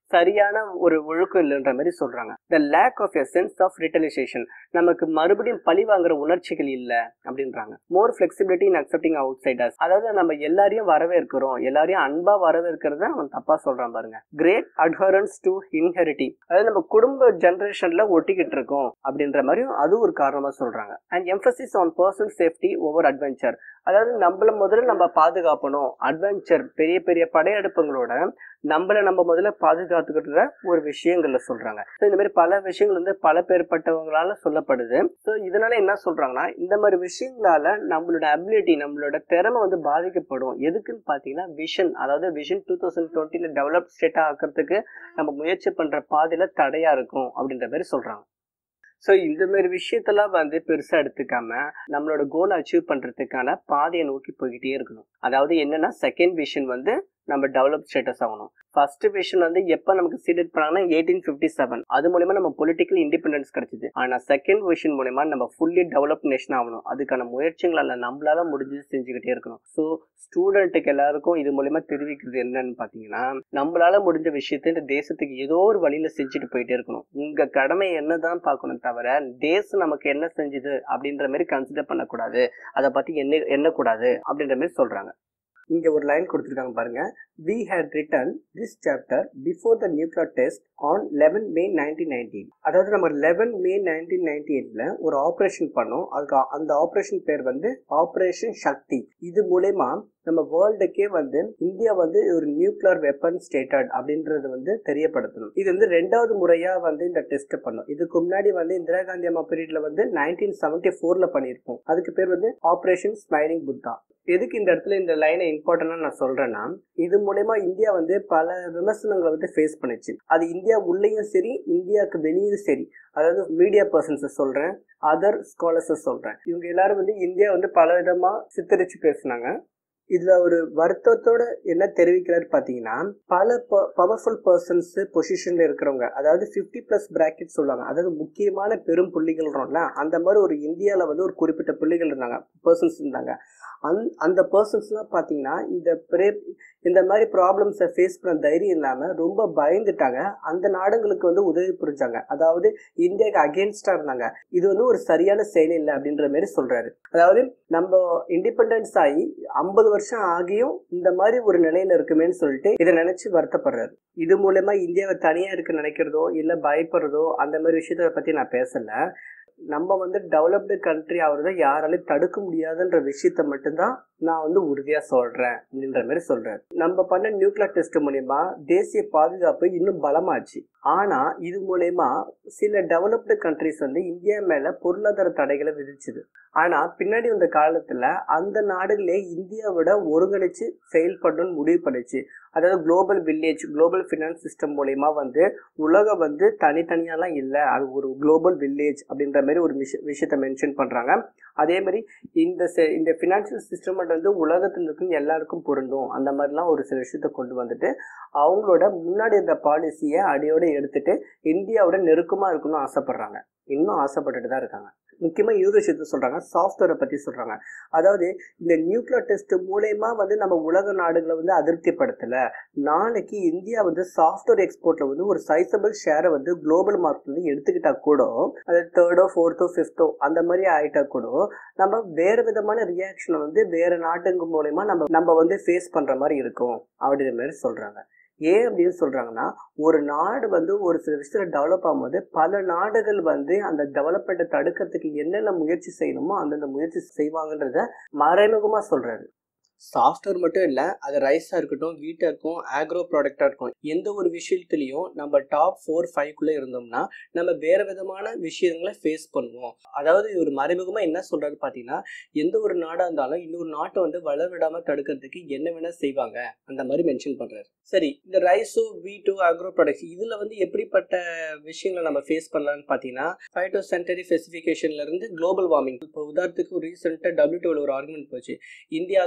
சரியான ஒரு ஒழுக்கம் இல்லைன்ற மாதிரி சொல்றாங்க the lack of a sense of retaliation நமக்கு மறுபடியும் பழி வாங்குற உணர்ச்சிகள் இல்ல அப்படின்றாங்க more flexibility in accepting outsiders அதாவது நம்ம எல்லாரையும் வரவேற்கிறோம் எல்லாரையும் அன்பா வரவேற்கிறத அவன் தப்பா சொல்றான் பாருங்க கிரேட் அட்ஹரன்ஸ் டு இன்ஹெரிட்டி அதாவது நம்ம குடும்ப ஜெனரேஷன்ல ஒட்டிக்கிட்டு இருக்கோம் அப்படின்ற மாதிரியும் அது ஒரு காரணமா சொல்றாங்க and emphasis on personal safety over adventure அதாவது நம்மள முதல்ல நம்ம பாதுகாக்கணும் அட்வென்ச்சர் பெரிய பெரிய படையெடுப்புகளோட நம்மள நம்ம முதல்ல பாதுகாத்துக்கிட்ட ஒரு விஷயங்கள்ல சொல்றாங்க ஸோ இந்த மாதிரி பல விஷயங்கள் வந்து பல பேர்பட்டவங்களால சொல்லப்படுது ஸோ இதனால என்ன சொல்றாங்கன்னா இந்த மாதிரி விஷயங்களால நம்மளோட அபிலிட்டி நம்மளோட திறமை வந்து பாதிக்கப்படும் எதுக்குன்னு பாத்தீங்கன்னா விஷன் அதாவது விஷன் டூ தௌசண்ட் டுவெண்ட்டில டெவலப் ஸ்டேட்டா ஆக்கிறதுக்கு நம்ம முயற்சி பண்ற பாதையில தடையா இருக்கும் அப்படின்ற மாதிரி சொல்றாங்க ஸோ இந்த மாதிரி விஷயத்தெல்லாம் வந்து பெருசாக எடுத்துக்காம நம்மளோட கோலை அச்சீவ் பண்ணுறதுக்கான பாதையை நோக்கி போய்கிட்டே இருக்கணும் அதாவது என்னன்னா செகண்ட் விஷன் வந்து நம்ம டெவலப் ஸ்டேட்டஸ் ஆகணும் ஃபர்ஸ்ட் விஷன் வந்து எப்போ நமக்கு சீடட் பண்ணாங்கன்னா எயிட்டீன் ஃபிஃப்டி செவன் அது மூலயமா நம்ம பொலிட்டிக்கல் இண்டிபெண்டன்ஸ் கிடைச்சிது ஆனால் செகண்ட் விஷன் மூலயமா நம்ம ஃபுல்லி டெவலப் நேஷன் ஆகணும் அதுக்கான முயற்சிகளை நம்மளால முடிஞ்சு செஞ்சுக்கிட்டே இருக்கணும் ஸோ ஸ்டூடெண்ட்டுக்கு எல்லாருக்கும் இது மூலயமா தெரிவிக்கிறது என்னன்னு பார்த்தீங்கன்னா நம்மளால முடிஞ்ச விஷயத்த இந்த தேசத்துக்கு ஏதோ ஒரு வழியில செஞ்சுட்டு போயிட்டே இருக்கணும் உங்க கடமை என்னதான் பார்க்கணும் தவிர தேசம் நமக்கு என்ன செஞ்சுது அப்படின்ற மாதிரி கன்சிடர் பண்ணக்கூடாது அதை பத்தி என்ன எண்ணக்கூடாது அப்படின்ற மாதிரி சொல்றாங்க இங்க ஒரு லைன் கொடுத்துருக்காங்க பாருங்க we had written this chapter before the nuclear test on eleven May nineteen nineteen அதாவது நம்ம லெவன் மே நைன்டீன் நைன்டி எயிட்ல ஒரு ஆப்ரேஷன் பண்ணோம் அதுக்கு அந்த ஆப்ரேஷன் பேர் வந்து ஆப்ரேஷன் சக்தி இது மூலயமா நம்ம வேர்ல்டுக்கே வந்து இந்தியா வந்து ஒரு நியூக்ளியர் வெப்பன் ஸ்டேட்டட் அப்படின்றது வந்து தெரியப்படுத்தணும் இது வந்து ரெண்டாவது முறையா வந்து இந்த டெஸ்ட் பண்ணும் இதுக்கு முன்னாடி வந்து இந்திரா காந்தி அம்மா பீரியட்ல வந்து நைன்டீன் செவன்டி ஃபோர்ல பண்ணியிருப்போம் அதுக்கு பேர் வந்து ஆப்ரேஷன் ஸ்மைலிங் புத்தா எதுக்கு இந்த இடத்துல இந்த லைனை இம்பார்ட்டன்டா நான் சொல்றேன்னா இது மூலயமா இந்தியா வந்து பல விமர்சனங்களை வந்து ஃபேஸ் பண்ணுச்சு அது இந்தியா உள்ளேயும் சரி இந்தியாவுக்கு வெளியும் சரி அதாவது மீடியா பர்சன்ஸ் சொல்றேன் அதர் ஸ்காலர்ஸ் சொல்றேன் இவங்க எல்லாரும் வந்து இந்தியா வந்து பல விதமா சித்தரிச்சு பேசுனாங்க இதுல ஒரு வருத்தத்தோட என்ன தெரிவிக்கிறாரு பாத்தீங்கன்னா பல பவர்ஃபுல் பர்சன்ஸ் பொசிஷன்ல இருக்கிறவங்க அதாவது பிப்டி பிளஸ் பிராக்கெட் சொல்லுவாங்க அதாவது முக்கியமான பெரும் புள்ளிகள்ன்றோம்ல அந்த மாதிரி ஒரு இந்தியால வந்து ஒரு குறிப்பிட்ட புள்ளிகள் இருந்தாங்க பர்சன்ஸ் இருந்தாங்க அந் அந்த பர்சன்ஸ்லாம் பார்த்தீங்கன்னா இந்த பிரே இந்த மாதிரி ப்ராப்ளம்ஸை ஃபேஸ் பண்ண தைரியம் இல்லாமல் ரொம்ப பயந்துட்டாங்க அந்த நாடுகளுக்கு வந்து உதவி புரிஞ்சாங்க அதாவது இந்தியாவுக்கு அகேன்ஸ்டாக இருந்தாங்க இது வந்து ஒரு சரியான செயல் இல்லை அப்படின்ற மாதிரி சொல்றாரு அதாவது நம்ம இண்டிபெண்டன்ஸ் ஆகி ஐம்பது வருஷம் ஆகியும் இந்த மாதிரி ஒரு நிலையில இருக்குமேன்னு சொல்லிட்டு இதை நினைச்சு வருத்தப்படுறாரு இது மூலயமா இந்தியாவை தனியா இருக்க நினைக்கிறதோ இல்லை பயப்படுறதோ அந்த மாதிரி விஷயத்த பத்தி நான் பேசல நம்ம வந்து டெவலப்டு கண்ட்ரி ஆகிறத யாராலையும் தடுக்க முடியாதுன்ற விஷயத்த மட்டும்தான் நான் வந்து உறுதியா சொல்றேன் அப்படின்ற மாதிரி சொல்றேன் நம்ம பண்ண நியூக்ளியர் டெஸ்ட் மூலயமா தேசிய பாதுகாப்பு இன்னும் பலமாச்சு ஆனா இது மூலயமா சில டெவலப்டு கண்ட்ரிஸ் வந்து இந்தியா மேல பொருளாதார தடைகளை விதிச்சுது ஆனா பின்னாடி வந்த காலத்துல அந்த நாடுகளே இந்தியாவோட ஒருங்கிணைச்சு செயல்படணும்னு முடிவு பண்ணுச்சு அதாவது global village global finance system மூலயமா வந்து உலகம் வந்து தனித்தனியாலாம் இல்லை அது ஒரு குளோபல் வில்லேஜ் அப்படின்ற மாதிரி ஒரு விஷய விஷயத்த மென்ஷன் பண்றாங்க அதே மாதிரி இந்த இந்த ஃபினான்ஷியல் சிஸ்டம் வந்து உலகத்தில் இருக்கும் எல்லாருக்கும் பொருந்தும் அந்த மாதிரிலாம் ஒரு சில விஷயத்த கொண்டு வந்துட்டு அவங்களோட முன்னாடி இருந்த பாலிசியை அடியோட எடுத்துட்டு இந்தியாவோட நெருக்கமாக இருக்கணும்னு ஆசைப்படுறாங்க இன்னும் ஆசைப்பட்டுட்டு தான் இருக்காங்க முக்கியமாக இன்னொரு விஷயத்த சொல்கிறாங்க சாஃப்ட்வேரை பற்றி சொல்கிறாங்க அதாவது இந்த நியூக்ளியர் டெஸ்ட் மூலயமா வந்து நம்ம உலக நாடுகளை வந்து அதிருப்திப்படுத்தலை நாளைக்கு இந்தியா வந்து சாஃப்ட்வேர் எக்ஸ்போர்ட்டில் வந்து ஒரு சைசபிள் ஷேரை வந்து குளோபல் மார்க்கெட் வந்து எடுத்துக்கிட்டா கூட அது தேர்டோ ஃபோர்த்தோ ஃபிஃப்த்தோ அந்த மாதிரி ஆயிட்டா கூட நம்ம வேற விதமான ரியாக்ஷனை வந்து வேற நாட்டுங்க மூலயமா நம்ம நம்ம வந்து ஃபேஸ் பண்ணுற மாதிரி இருக்கும் அப்படின்ற மாதிரி சொல்கிறாங்க ஏன் அப்படின்னு சொல்றாங்கன்னா ஒரு நாடு வந்து ஒரு சில விஷயத்துல டெவலப் ஆகும்போது பல நாடுகள் வந்து அந்த டெவலப்மெண்ட்டை தடுக்கிறதுக்கு என்னென்ன முயற்சி செய்யணுமோ அந்தந்த முயற்சி செய்வாங்கன்றத மறைமுகமா சொல்றாரு சாஃப்ட்வேர் மட்டும் இல்லை அது ரைஸாக இருக்கட்டும் வீட்டாக இருக்கும் ஆக்ரோ ப்ராடக்டாக இருக்கும் எந்த ஒரு விஷயத்துலையும் நம்ம டாப் ஃபோர் ஃபைவ்க்குள்ளே இருந்தோம்னா நம்ம வேறு விதமான விஷயங்களை ஃபேஸ் பண்ணுவோம் அதாவது ஒரு மறைமுகமாக என்ன சொல்கிறாரு பார்த்தீங்கன்னா எந்த ஒரு நாடாக இருந்தாலும் இன்னொரு நாட்டை வந்து வளர விடாமல் தடுக்கிறதுக்கு என்ன வேணால் செய்வாங்க அந்த மாதிரி மென்ஷன் பண்ணுறாரு சரி இந்த ரைஸோ வீட்டோ ஆக்ரோ ப்ராடக்ட்ஸ் இதில் வந்து எப்படிப்பட்ட விஷயங்களை நம்ம ஃபேஸ் பண்ணலாம்னு பார்த்தீங்கன்னா ஃபைட்டோ சென்டரி ஸ்பெசிஃபிகேஷன்லேருந்து குளோபல் வார்மிங் இப்போ உதாரணத்துக்கு ரீசெண்டாக டபிள்யூடிஓவில் ஒரு ஆர்குமெண்ட் போச்சு இந்தியா தான் வந்து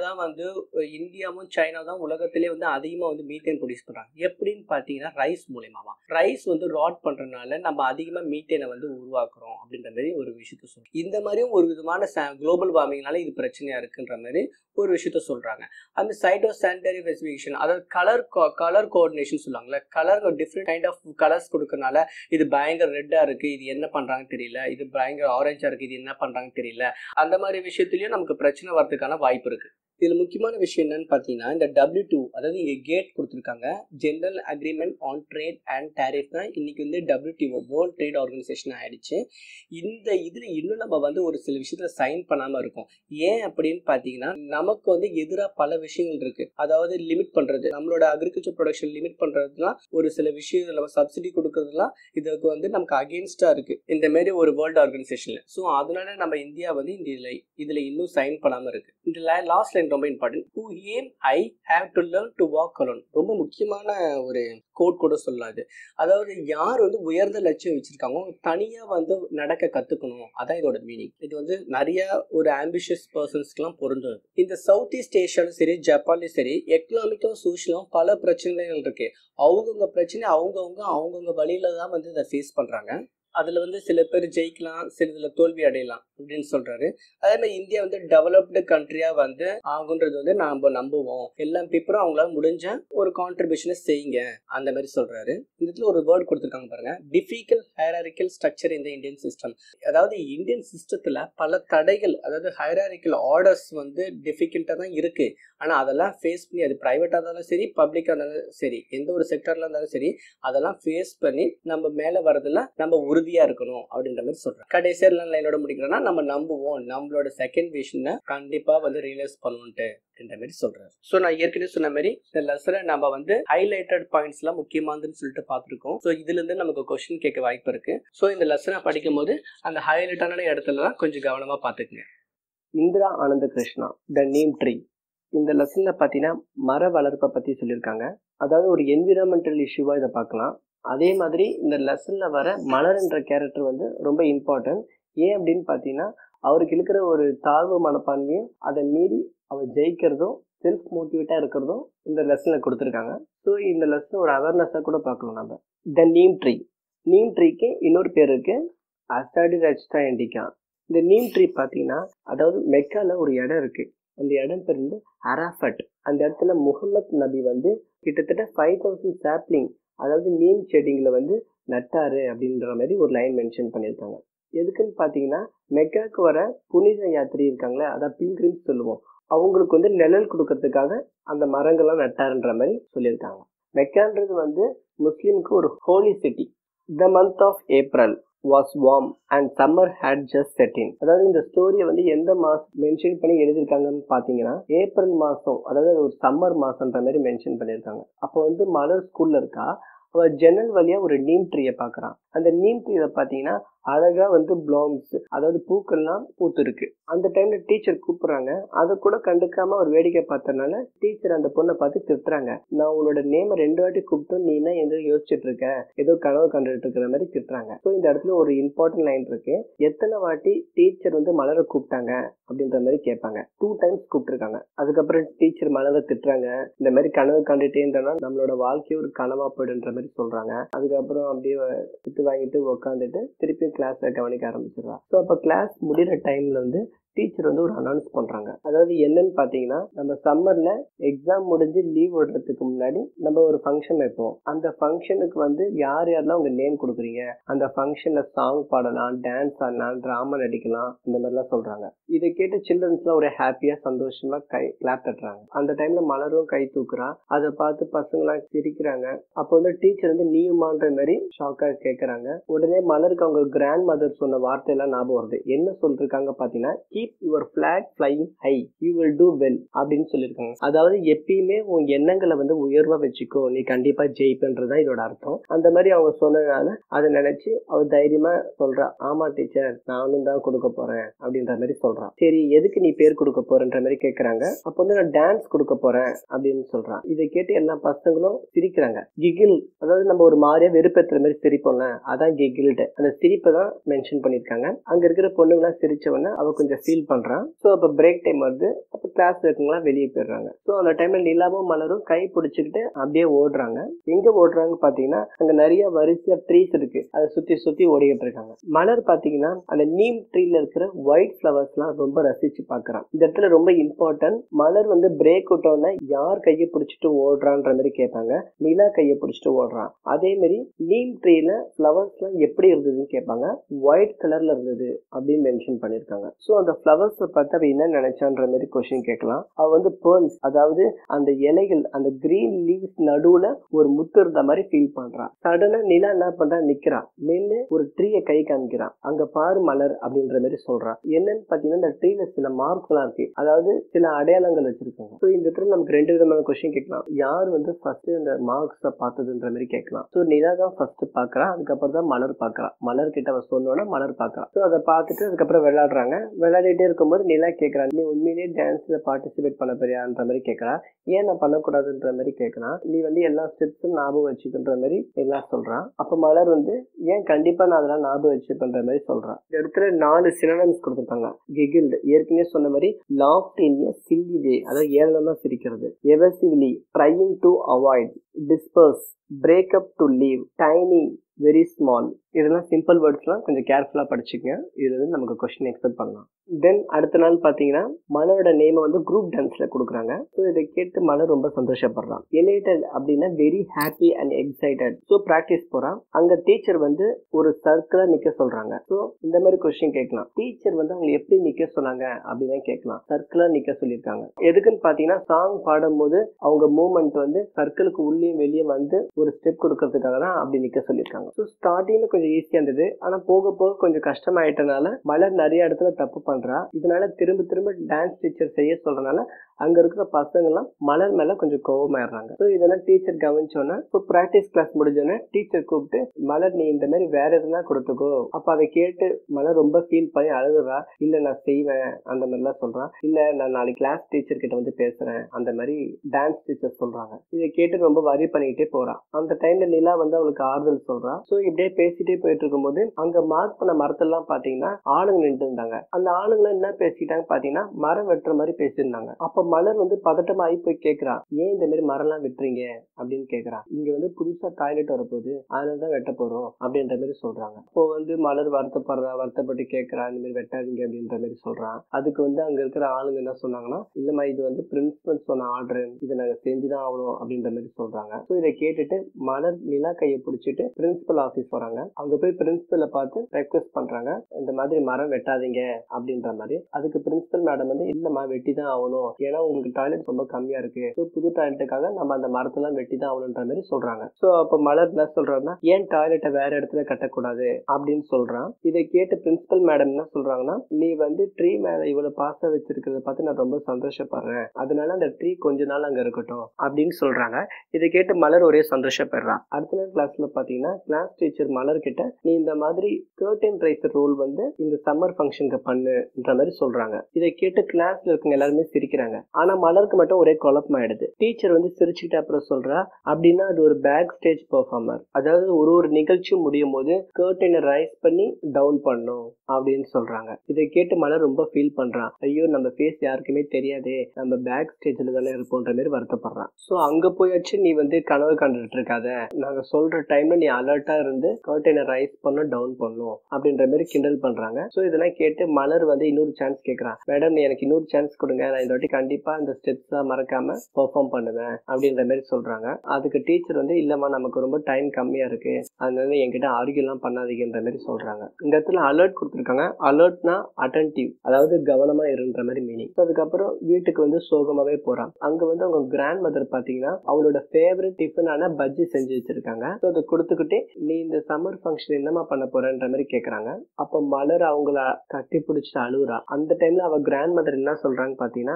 வந்து இந்தியாவும் சைனா தான் உலகத்திலே வந்து அதிகமாக வந்து மீத்தேன் ப்ரொடியூஸ் பண்ணுறாங்க எப்படின்னு பார்த்தீங்கன்னா ரைஸ் மூலியமாவா ரைஸ் வந்து ராட் பண்ணுறதுனால நம்ம அதிகமாக மீத்தேனை வந்து உருவாக்குறோம் அப்படின்ற மாதிரி ஒரு விஷயத்த சொல்றோம் இந்த மாதிரியும் ஒரு விதமான குளோபல் வார்மிங்னால இது பிரச்சனையா இருக்குன்ற மாதிரி ஒரு விஷயத்த சொல்றாங்க அந்த சைட்டோ சானிடரி ஸ்பெசிஃபிகேஷன் அதாவது கலர் கலர் கோஆர்டினேஷன் சொல்லுவாங்கல்ல colour different kind of colours கொடுக்கறனால இது பயங்கர ரெட்டா இருக்கு இது என்ன பண்றாங்கன்னு தெரியல இது பயங்கர ஆரஞ்சா இருக்கு இது என்ன பண்றாங்கன்னு தெரியல அந்த மாதிரி விஷயத்துலயும் நமக்கு பிரச்சனை வரதுக்கான வாய்ப்பு இருக்கு இதுல முக்கியமான விஷயம் என்னன்னு பாத்தீங்கன்னா இந்த டபிள்யூ டூ அதாவது இங்க கேட் கொடுத்துருக்காங்க general agreement on trade and tariff தான் இன்னைக்கு வந்து டபிள்யூடிஓ வேர்ல்ட் ட்ரேட் ஆர்கனைசேஷன் ஆயிடுச்சு இந்த இதுல இன்னும் நம்ம வந்து ஒரு சில விஷயத்துல சைன் பண்ணாம இருக்கோம் ஏன் அப்படின்னு பாத்தீங்கன்னா நமக்கு வந்து எதிராக பல விஷயங்கள் இருக்கு அதாவது லிமிட் பண்றது நம்மளோட அக்ரிகல்ச்சர் ப்ரொடக்ஷன் லிமிட் பண்றதுலாம் ஒரு சில விஷயங்கள் நம்ம சப்சிடி கொடுக்கறதுலாம் இதுக்கு வந்து நமக்கு அகேன்ஸ்டா இருக்கு இந்த மாதிரி ஒரு வேர்ல்டு ஆர்கனைசேஷன்ல ஸோ அதனால நம்ம இந்தியா வந்து இந்த இதுல இதுல இன்னும் சைன் பண்ணாம இருக்கு இந்த லாஸ்ட் லைன் ரொம்ப important to aim I have to learn to walk alone ரொம்ப முக்கியமான ஒரு கோட் கூட சொல்லாது அதாவது யார் வந்து உயர்ந்த லட்சியம் வச்சிருக்காங்க தனியா வந்து நடக்க கத்துக்கணும் அதான் இதோட மீனிங் இது வந்து நிறைய ஒரு ஆம்பிஷியஸ் பர்சன்ஸ்க்குலாம் பொருந்தும் இந்த சவுத் ஈஸ்ட் ஏஷியாலும் சரி ஜப்பான்லயும் சரி எக்கனாமிக்கும் சோஷியலும் பல பிரச்சனைகள் இருக்கு அவங்கவுங்க பிரச்சனை அவங்கவுங்க அவங்கவுங்க வழியில தான் வந்து இதை ஃபேஸ் பண்றாங்க அதுல வந்து சில பேர் ஜெயிக்கலாம் சிலதுல தோல்வி அடையலாம் அப்படின்னு சொல்றாரு அதே மாதிரி இந்தியா வந்து டெவலப்டு கண்ட்ரியா வந்து ஆகுன்றது வந்து நாம நம்புவோம் எல்லா பீப்புளும் அவங்களால முடிஞ்ச ஒரு கான்ட்ரிபியூஷனை செய்யுங்க அந்த மாதிரி சொல்றாரு இந்த இடத்துல ஒரு வேர்ட் கொடுத்துருக்காங்க பாருங்க டிஃபிகல் ஹைராரிக்கல் ஸ்ட்ரக்சர் இந்த இந்தியன் சிஸ்டம் அதாவது இந்தியன் சிஸ்டத்துல பல தடைகள் அதாவது ஹைராரிக்கல் ஆர்டர்ஸ் வந்து டிஃபிகல்ட்டா தான் இருக்கு ஆனா அதெல்லாம் ஃபேஸ் பண்ணி அது பிரைவேட்டா இருந்தாலும் சரி பப்ளிக்கா இருந்தாலும் சரி எந்த ஒரு செக்டர்ல இருந்தாலும் சரி அதெல்லாம் ஃபேஸ் பண்ணி நம்ம மேல வரதுல நம்ம உறுதியா இருக்கணும் அப்படின்ற மாதிரி சொல்றேன் கடைசியா லைனோட முடிக்கிறோம்னா நம்ம நம்புவோம் நம்மளோட செகண்ட் விஷனை கண்டிப்பா வந்து ரியலைஸ் பண்ணுவோன்ட்டு அப்படின்ற மாதிரி சொல்றாரு ஸோ நான் ஏற்கனவே சொன்ன மாதிரி இந்த லெசனை நம்ம வந்து ஹைலைட்டட் பாயிண்ட்ஸ் எல்லாம் முக்கியமானதுன்னு சொல்லிட்டு பார்த்துருக்கோம் ஸோ இதுல இருந்து நமக்கு கொஸ்டின் கேட்க வாய்ப்பு இருக்கு ஸோ இந்த லெசனை படிக்கும் போது அந்த ஹைலைட்டான இடத்துல தான் கொஞ்சம் கவனமா பார்த்துக்குங்க இந்திரா ஆனந்த கிருஷ்ணா த நேம் ட்ரீ இந்த லெசன்ல பார்த்தீங்கன்னா மர வளர்ப்பை பத்தி சொல்லியிருக்காங்க அதாவது ஒரு என்விரான்மெண்டல் இஷ்யூவா இதை பார்க்கலாம் அதே மாதிரி இந்த லெசன்ல வர மலர் என்ற கேரக்டர் வந்து ரொம்ப இம்பார்ட்டன்ட் ஏன் அப்படின்னு பார்த்தீங்கன்னா அவருக்கு இருக்கிற ஒரு தாழ்வு மனப்பான்மையும் அதை மீறி அவர் ஜெயிக்கிறதும் செல்ஃப் மோட்டிவேட்டா இருக்கிறதும் இந்த லெசன்ல கொடுத்துருக்காங்க ஸோ இந்த லெசன் ஒரு அவேர்னஸாக கூட பார்க்கலாம் நம்ம த நீம் ட்ரீ நீம் ட்ரீக்கு இன்னொரு பேர் இருக்கு அஸ்டாடி ரச்டா இண்டிகா இந்த நீம் ட்ரீ பார்த்தீங்கன்னா அதாவது மெக்கால ஒரு இடம் இருக்கு அந்த இடம் பேர் வந்து அராஃபட் அந்த இடத்துல முகமது நபி வந்து கிட்டத்தட்ட ஃபைவ் தௌசண்ட் சாப்ளிங் அதாவது நீம் செடிங்களை வந்து நட்டாரு அப்படின்ற மாதிரி ஒரு லைன் மென்ஷன் பண்ணியிருக்காங்க எதுக்குன்னு பார்த்தீங்கன்னா மெக்காவுக்கு வர புனித யாத்திரை இருக்காங்களே அதான் பில்கிரிம்ஸ் சொல்லுவோம் அவங்களுக்கு வந்து நிழல் கொடுக்கறதுக்காக அந்த மரங்கள்லாம் நட்டாருன்ற மாதிரி சொல்லியிருக்காங்க மெக்கான்றது வந்து முஸ்லீமுக்கு ஒரு holy city the month of April was warm and summer had just set in அதாவது இந்த ஸ்டோரியை வந்து எந்த மாசம் மென்ஷன் பண்ணி எழுதியிருக்காங்கன்னு பார்த்தீங்கன்னா ஏப்ரல் மாதம் அதாவது ஒரு சம்மர் மாசம்ன்ற மாதிரி மென்ஷன் பண்ணியிருக்காங்க அப்போ வந்து மலர் ஸ்கூல்ல இருக்கா அவ ஜன்னல் வழியா ஒரு நீம் ட்ரீயை பார்க்கறான் அந்த நீம் ட்ரீல பார்த்தீங்கன்னா அழகா வந்து ப்ளோம்ஸ் அதாவது பூக்கள்லாம் பூத்து இருக்கு அந்த டைம்ல டீச்சர் கூப்பிடுறாங்க அதை கூட கண்டுக்காம ஒரு வேடிக்கை பார்த்தனால டீச்சர் அந்த பொண்ணை பார்த்து திட்டுறாங்க நான் உன்னோட நேம ரெண்டு வாட்டி கூப்பிட்டு நீ என்ன எதோ யோசிச்சுட்டு இருக்க ஏதோ கனவு கண்டுட்டு இருக்கிற மாதிரி திட்டுறாங்க ஸோ இந்த இடத்துல ஒரு இம்பார்ட்டன்ட் லைன் இருக்கு எத்தனை வாட்டி டீச்சர் வந்து மலரை கூப்பிட்டாங்க அப்படின்ற மாதிரி கேட்பாங்க டூ டைம்ஸ் கூப்பிட்டுருக்காங்க அதுக்கப்புறம் டீச்சர் மலரை திட்டுறாங்க இந்த மாதிரி கனவு கண்டுட்டே இருந்தோம்னா நம்மளோட வாழ்க்கையே ஒரு கனவா போயிடுன்ற மாதிரி சொல்றாங்க அதுக்கப்புறம் அப்படியே திட்டு வாங்கிட்டு உட்காந்துட்டு திருப்பி கிளாஸை கவனிக்க ஆரம்பிச்சிடுறா ஸோ அப்போ கிளாஸ் முடிகிற டைம்ல வந்து டீச்சர் வந்து ஒரு அனௌன்ஸ் பண்றாங்க அதாவது என்னன்னு பாத்தீங்கன்னா நம்ம சம்மர்ல எக்ஸாம் முடிஞ்சு லீவ் விடுறதுக்கு முன்னாடி நம்ம ஒரு ஃபங்க்ஷன் வைப்போம் அந்த ஃபங்க்ஷனுக்கு வந்து யார் யாரெல்லாம் உங்க நேம் கொடுக்குறீங்க அந்த ஃபங்க்ஷன்ல சாங் பாடலாம் டான்ஸ் ஆடலாம் டிராமா நடிக்கலாம் இந்த மாதிரிலாம் சொல்றாங்க இதை கேட்டு சில்ட்ரன்ஸ்லாம் ஒரு ஹாப்பியா சந்தோஷமா கை கிளாப் தட்டுறாங்க அந்த டைம்ல மலரும் கை தூக்குறா அதை பார்த்து பசங்களாம் சிரிக்கிறாங்க அப்போ வந்து டீச்சர் வந்து நீயுமான்ற மாதிரி ஷாக்கா கேட்கறாங்க உடனே மலருக்கு அவங்க கிராண்ட் மதர் சொன்ன வார்த்தையெல்லாம் ஞாபகம் வருது என்ன சொல்லிருக்காங்க பாத்தீங்கன்னா keep your flag flying high you will do well அப்படின்னு சொல்லியிருக்காங்க அதாவது எப்பயுமே உன் எண்ணங்களை வந்து உயர்வா வச்சுக்கோ நீ கண்டிப்பா ஜெயிப்பன்றதா இதோட அர்த்தம் அந்த மாதிரி அவங்க சொன்னதுனால அதை நினைச்சு அவர் தைரியமா சொல்றா ஆமா டீச்சர் நானும் தான் கொடுக்க போறேன் அப்படின்ற மாதிரி சொல்றான் சரி எதுக்கு நீ பேர் கொடுக்க போறன்ற மாதிரி கேக்குறாங்க அப்போ வந்து நான் டான்ஸ் கொடுக்க போறேன் அப்படின்னு சொல்றான் இதை கேட்டு எல்லா பசங்களும் சிரிக்கிறாங்க கிகில் அதாவது நம்ம ஒரு மாதிரியா வெறுப்பேற்றுற மாதிரி சிரிப்போம்ல அதான் கிகில்ட்டு அந்த சிரிப்பை தான் மென்ஷன் பண்ணியிருக்காங்க அங்க இருக்கிற பொண்ணுங்களாம் சிரிச்ச உடனே அவ கொஞ்சம் ஃபீல் பண்றான் ஸோ அப்போ பிரேக் டைம் வருது அப்போ கிளாஸ் இருக்கவங்களாம் வெளியே போயிடுறாங்க ஸோ அந்த டைம்ல நிலாவும் மலரும் கை பிடிச்சிக்கிட்டு அப்படியே ஓடுறாங்க எங்க ஓடுறாங்க பாத்தீங்கன்னா அங்க நிறைய வரிசையா ட்ரீஸ் இருக்கு அதை சுத்தி சுத்தி ஓடிக்கிட்டு இருக்காங்க மலர் பாத்தீங்கன்னா அந்த நீம் ட்ரீல இருக்கிற ஒயிட் ஃபிளவர்ஸ்லாம் ரொம்ப ரசிச்சு பாக்குறான் இந்த இடத்துல ரொம்ப இம்பார்ட்டன்ட் மலர் வந்து பிரேக் விட்டோன்னா யார் கையை பிடிச்சிட்டு ஓடுறான்ற மாதிரி கேட்பாங்க நிலா கையை பிடிச்சிட்டு ஓடுறான் அதே மாதிரி நீம் ட்ரீல ஃபிளவர்ஸ்லாம் எப்படி இருந்ததுன்னு கேட்பாங்க ஒயிட் கலர்ல இருந்தது அப்படின்னு மென்ஷன் பண்ணிருக்காங்க ஸோ அந்த ஃபிளவர்ஸ் பார்த்து அவ என்ன நினைச்சான்ற மாதிரி கொஸ்டின் கேட்கலாம் அவ வந்து பேர்ன்ஸ் அதாவது அந்த இலைகள் அந்த கிரீன் லீவ்ஸ் நடுவுல ஒரு முத்து இருந்த மாதிரி ஃபீல் பண்றான் சடனா நிலா என்ன பண்றா நிக்கிறான் நின்று ஒரு ட்ரீயை கை காமிக்கிறான் அங்க பாரு மலர் அப்படின்ற மாதிரி சொல்றான் என்னன்னு பாத்தீங்கன்னா இந்த ட்ரீல சில மார்க்ஸ் எல்லாம் இருக்கு அதாவது சில அடையாளங்கள் வச்சிருக்காங்க ஸோ இந்த இடத்துல நமக்கு ரெண்டு விதமான கொஸ்டின் கேட்கலாம் யார் வந்து ஃபர்ஸ்ட் இந்த மார்க்ஸை பார்த்ததுன்ற மாதிரி கேட்கலாம் ஸோ நிலா தான் ஃபர்ஸ்ட் பாக்குறா அதுக்கப்புறம் தான் மலர் பாக்குறா மலர் கிட்ட அவ சொன்னோன்னா மலர் பாக்குறா ஸோ அதை பார்த்துட்டு அதுக்கப்புறம் விளையாடுறாங்க விளையாடிட்டே இருக்கும்போது நிலா கேட்கறா நீ உண்மையிலேயே டான்ஸ்ல பார்ட்டிசிபேட் பண்ண போறியான்ற மாதிரி கேட்கறா ஏன் நான் பண்ணக்கூடாதுன்ற மாதிரி கேட்கறான் நீ வந்து எல்லா ஸ்டெப்ஸும் ஞாபகம் வச்சுக்கின்ற மாதிரி எல்லாம் சொல்றான் அப்ப மலர் வந்து ஏன் கண்டிப்பா நான் அதெல்லாம் ஞாபகம் வச்சுப்பேன்ற மாதிரி சொல்றான் இந்த இடத்துல நாலு சினனம்ஸ் கொடுத்துருக்காங்க கிகில்டு ஏற்கனவே சொன்ன மாதிரி லாஃப்ட் இன் ஏ சில்லி வே அதாவது ஏளனமா சிரிக்கிறது evasively trying to avoid disperse break up to leave tiny very small இதெல்லாம் சிம்பிள் வேர்ட்ஸ்லாம் கொஞ்சம் கேர்ஃபுல்லாக படிச்சுக்கங்க இதுல இருந்து நமக்கு கொஸ்டின் எக்ஸ்பெக்ட் பண்ணலாம் தென் அடுத்த நாள் பார்த்தீங்கன்னா மலரோட நேமை வந்து குரூப் டான்ஸில் கொடுக்குறாங்க ஸோ இதை கேட்டு மலர் ரொம்ப சந்தோஷப்படுறான் எலேட்டட் அப்படின்னா very happy and excited so practice போகிறான் அங்கே டீச்சர் வந்து ஒரு சர்க்கிளாக நிற்க சொல்கிறாங்க ஸோ இந்த மாதிரி கொஸ்டின் கேட்கலாம் டீச்சர் வந்து அவங்க எப்படி நிற்க சொன்னாங்க அப்படின்னு கேட்கலாம் சர்க்கிளாக நிற்க சொல்லியிருக்காங்க எதுக்குன்னு பார்த்தீங்கன்னா சாங் பாடும்போது அவங்க மூமெண்ட் வந்து சர்க்கிளுக்கு உள்ளே வெளியே வந்து ஒரு ஸ்டெப் கொடுக்கறதுக்காக தான் அப்படி நிற்க சொல்லியிருக்காங்க ஸோ ஸ்டார்டிங்ல கொஞ்சம் ஈஸியாக இருந்தது ஆனால் போக போக கொஞ்சம் கஷ்டமாயிட்டனால மலர் நிறைய இடத்துல தப்பு பண்றா இதனால திரும்ப திரும்ப டான்ஸ் டீச்சர் செய்ய சொல்றதுனால அங்க இருக்கிற பசங்கள்லாம் மலர் மேல கொஞ்சம் கோவமாயிடுறாங்க ஸோ இதெல்லாம் டீச்சர் கவனிச்சோன்னே இப்போ ப்ராக்டிஸ் கிளாஸ் முடிஞ்சோன்னே டீச்சர் கூப்பிட்டு மலர் நீ இந்த மாதிரி வேற எதுனா கொடுத்துக்கோ அப்ப அதை கேட்டு மலர் ரொம்ப ஃபீல் பண்ணி அழுகுறா இல்ல நான் செய்வேன் அந்த மாதிரிலாம் சொல்றான் இல்ல நான் நாளைக்கு கிளாஸ் டீச்சர் கிட்ட வந்து பேசுறேன் அந்த மாதிரி டான்ஸ் டீச்சர் சொல்றாங்க இதை கேட்டு ரொம்ப வரி பண்ணிக்கிட்டே போறான் அந்த டைம்ல நிலா வந்து அவளுக்கு ஆறுதல் சொல்றா ஸோ இப்படியே பேசிட்டே போயிட்டு இருக்கும்போது அங்க மார்க் பண்ண மரத்தெல்லாம் பாத்தீங்கன்னா ஆளுங்க நின்று இருந்தாங்க அந்த ஆளுங்களை என்ன பேசிட்டாங்க பாத்தீங்கன்னா மரம் வெட்டுற மாதிரி பேசியிருந்தாங்க அப்ப மலர் வந்து பதட்டமாயி போய் கேக்குறா ஏன் இந்த மாதிரி மரம்லாம் வெட்டுறீங்க அப்படின்னு கேக்குறா இங்க வந்து புதுசா டாய்லெட் வரப்போகுது அதனாலதான் வெட்ட போறோம் அப்படின்ற மாதிரி சொல்றாங்க இப்போ வந்து மலர் வருத்தப்படுறா வருத்தப்பட்டு கேக்குறா இந்த மாதிரி வெட்டாதீங்க அப்படின்ற மாதிரி சொல்றான் அதுக்கு வந்து அங்க இருக்கிற ஆளுங்க என்ன சொன்னாங்கன்னா இல்லம்மா இது வந்து பிரின்சிபல் சொன்ன ஆர்டர் இதை நாங்க செஞ்சுதான் ஆகணும் அப்படின்ற மாதிரி சொல்றாங்க ஸோ இதை கேட்டுட்டு மலர் நிலா கையை பிடிச்சிட்டு பிரின்சிபல் ஆஃபீஸ் வராங்க அங்க போய் பிரின்சிபலை பார்த்து ரெக்வஸ்ட் பண்றாங்க இந்த மாதிரி மரம் வெட்டாதீங்க அப்படின்ற மாதிரி அதுக்கு பிரின்சிபல் மேடம் வந்து இல்லம்மா வெட்டி தான் ஆகணும் ஏன்னா உங்களுக்கு டாய்லெட் ரொம்ப கம்மியா இருக்கு ஸோ புது டாய்லெட்டுக்காக நம்ம அந்த மரத்தெல்லாம் வெட்டி தான் ஆகணுன்ற மாதிரி சொல்றாங்க ஸோ அப்ப மலர் என்ன சொல்றாங்கன்னா ஏன் டாய்லெட்டை வேற இடத்துல கட்டக்கூடாது அப்படின்னு சொல்றான் இதை கேட்டு பிரின்சிபல் மேடம் என்ன சொல்றாங்கன்னா நீ வந்து ட்ரீ மேல இவ்வளவு பாச வச்சிருக்கிறத பார்த்து நான் ரொம்ப சந்தோஷப்படுறேன் அதனால அந்த ட்ரீ கொஞ்ச நாள் அங்க இருக்கட்டும் அப்படின்னு சொல்றாங்க இதை கேட்டு மலர் ஒரே சந்தோஷப்படுறான் அடுத்த நாள் கிளாஸ்ல பாத்தீங்கன்னா கிளாஸ் டீச்சர் மலர் கிட்ட நீ இந்த மாதிரி கர்டன் ரைசர் ரோல் வந்து இந்த சம்மர் ஃபங்க்ஷனுக்கு பண்ணுன்ற மாதிரி சொல்றாங்க இதை கேட்டு கிளாஸ்ல இருக்கவங்க எல்லாருமே சிரிக்கிறாங்க ஆனா மலருக்கு மட்டும் ஒரே குழப்பமாயிடுது டீச்சர் வந்து சிரிச்சுட்டு அப்புறம் சொல்றா அப்படின்னா அது ஒரு பேக் ஸ்டேஜ் பெர்ஃபார்மர் அதாவது ஒரு ஒரு நிகழ்ச்சியும் முடியும் போது கர்டனை ரைஸ் பண்ணி டவுன் பண்ணும் அப்படின்னு சொல்றாங்க இதை கேட்டு மலர் ரொம்ப ஃபீல் பண்றான் ஐயோ நம்ம ஃபேஸ் யாருக்குமே தெரியாதே நம்ம பேக் ஸ்டேஜ்ல தானே இருப்போன்ற மாதிரி வருத்தப்படுறான் ஸோ அங்க போயாச்சு நீ வந்து கனவு கண்டுட்டு இருக்காத நாங்க சொல்ற டைம்ல நீ அலர்ட்டா இருந்து கர்டனை ரைஸ் பண்ணும் டவுன் பண்ணும் அப்படின்ற மாதிரி கிண்டல் பண்றாங்க ஸோ இதெல்லாம் கேட்டு மலர் வந்து இன்னொரு சான்ஸ் கேட்கறான் மேடம் எனக்கு இன்னொரு சான்ஸ் கொடுங்க நான் இந்த வாட்டி கண்டிப்பா இந்த ஸ்டெப்ஸ் மறக்காம பெர்ஃபார்ம் பண்ணுவேன் அப்படின்ற மாதிரி சொல்றாங்க அதுக்கு டீச்சர் வந்து இல்லம்மா நமக்கு ரொம்ப டைம் கம்மியா இருக்கு அதனால என்கிட்ட ஆர்கியூலாம் பண்ணாதீங்கன்ற மாதிரி சொல்றாங்க இந்த இடத்துல அலர்ட் கொடுத்துருக்காங்க அலர்ட்னா அட்டன்டிவ் அதாவது கவனமா இருன்ற மாதிரி மீனிங் அதுக்கப்புறம் வீட்டுக்கு வந்து சோகமாவே போறான் அங்க வந்து அவங்க கிராண்ட் மதர் பாத்தீங்கன்னா அவளோட ஃபேவரட் டிஃபனான பஜ்ஜி செஞ்சு வச்சிருக்காங்க ஸோ அதை கொடுத்துக்கிட்டே நீ இந்த சம்மர் ஃபங்க்ஷன் என்னமா பண்ண போறன்ற மாதிரி கேக்குறாங்க அப்ப மலர் அவங்கள கட்டி பிடிச்சிட்டு அழுகுறா அந்த டைம்ல அவ கிராண்ட் மதர் என்ன சொல்றாங்க பாத்தீங்கன்னா keep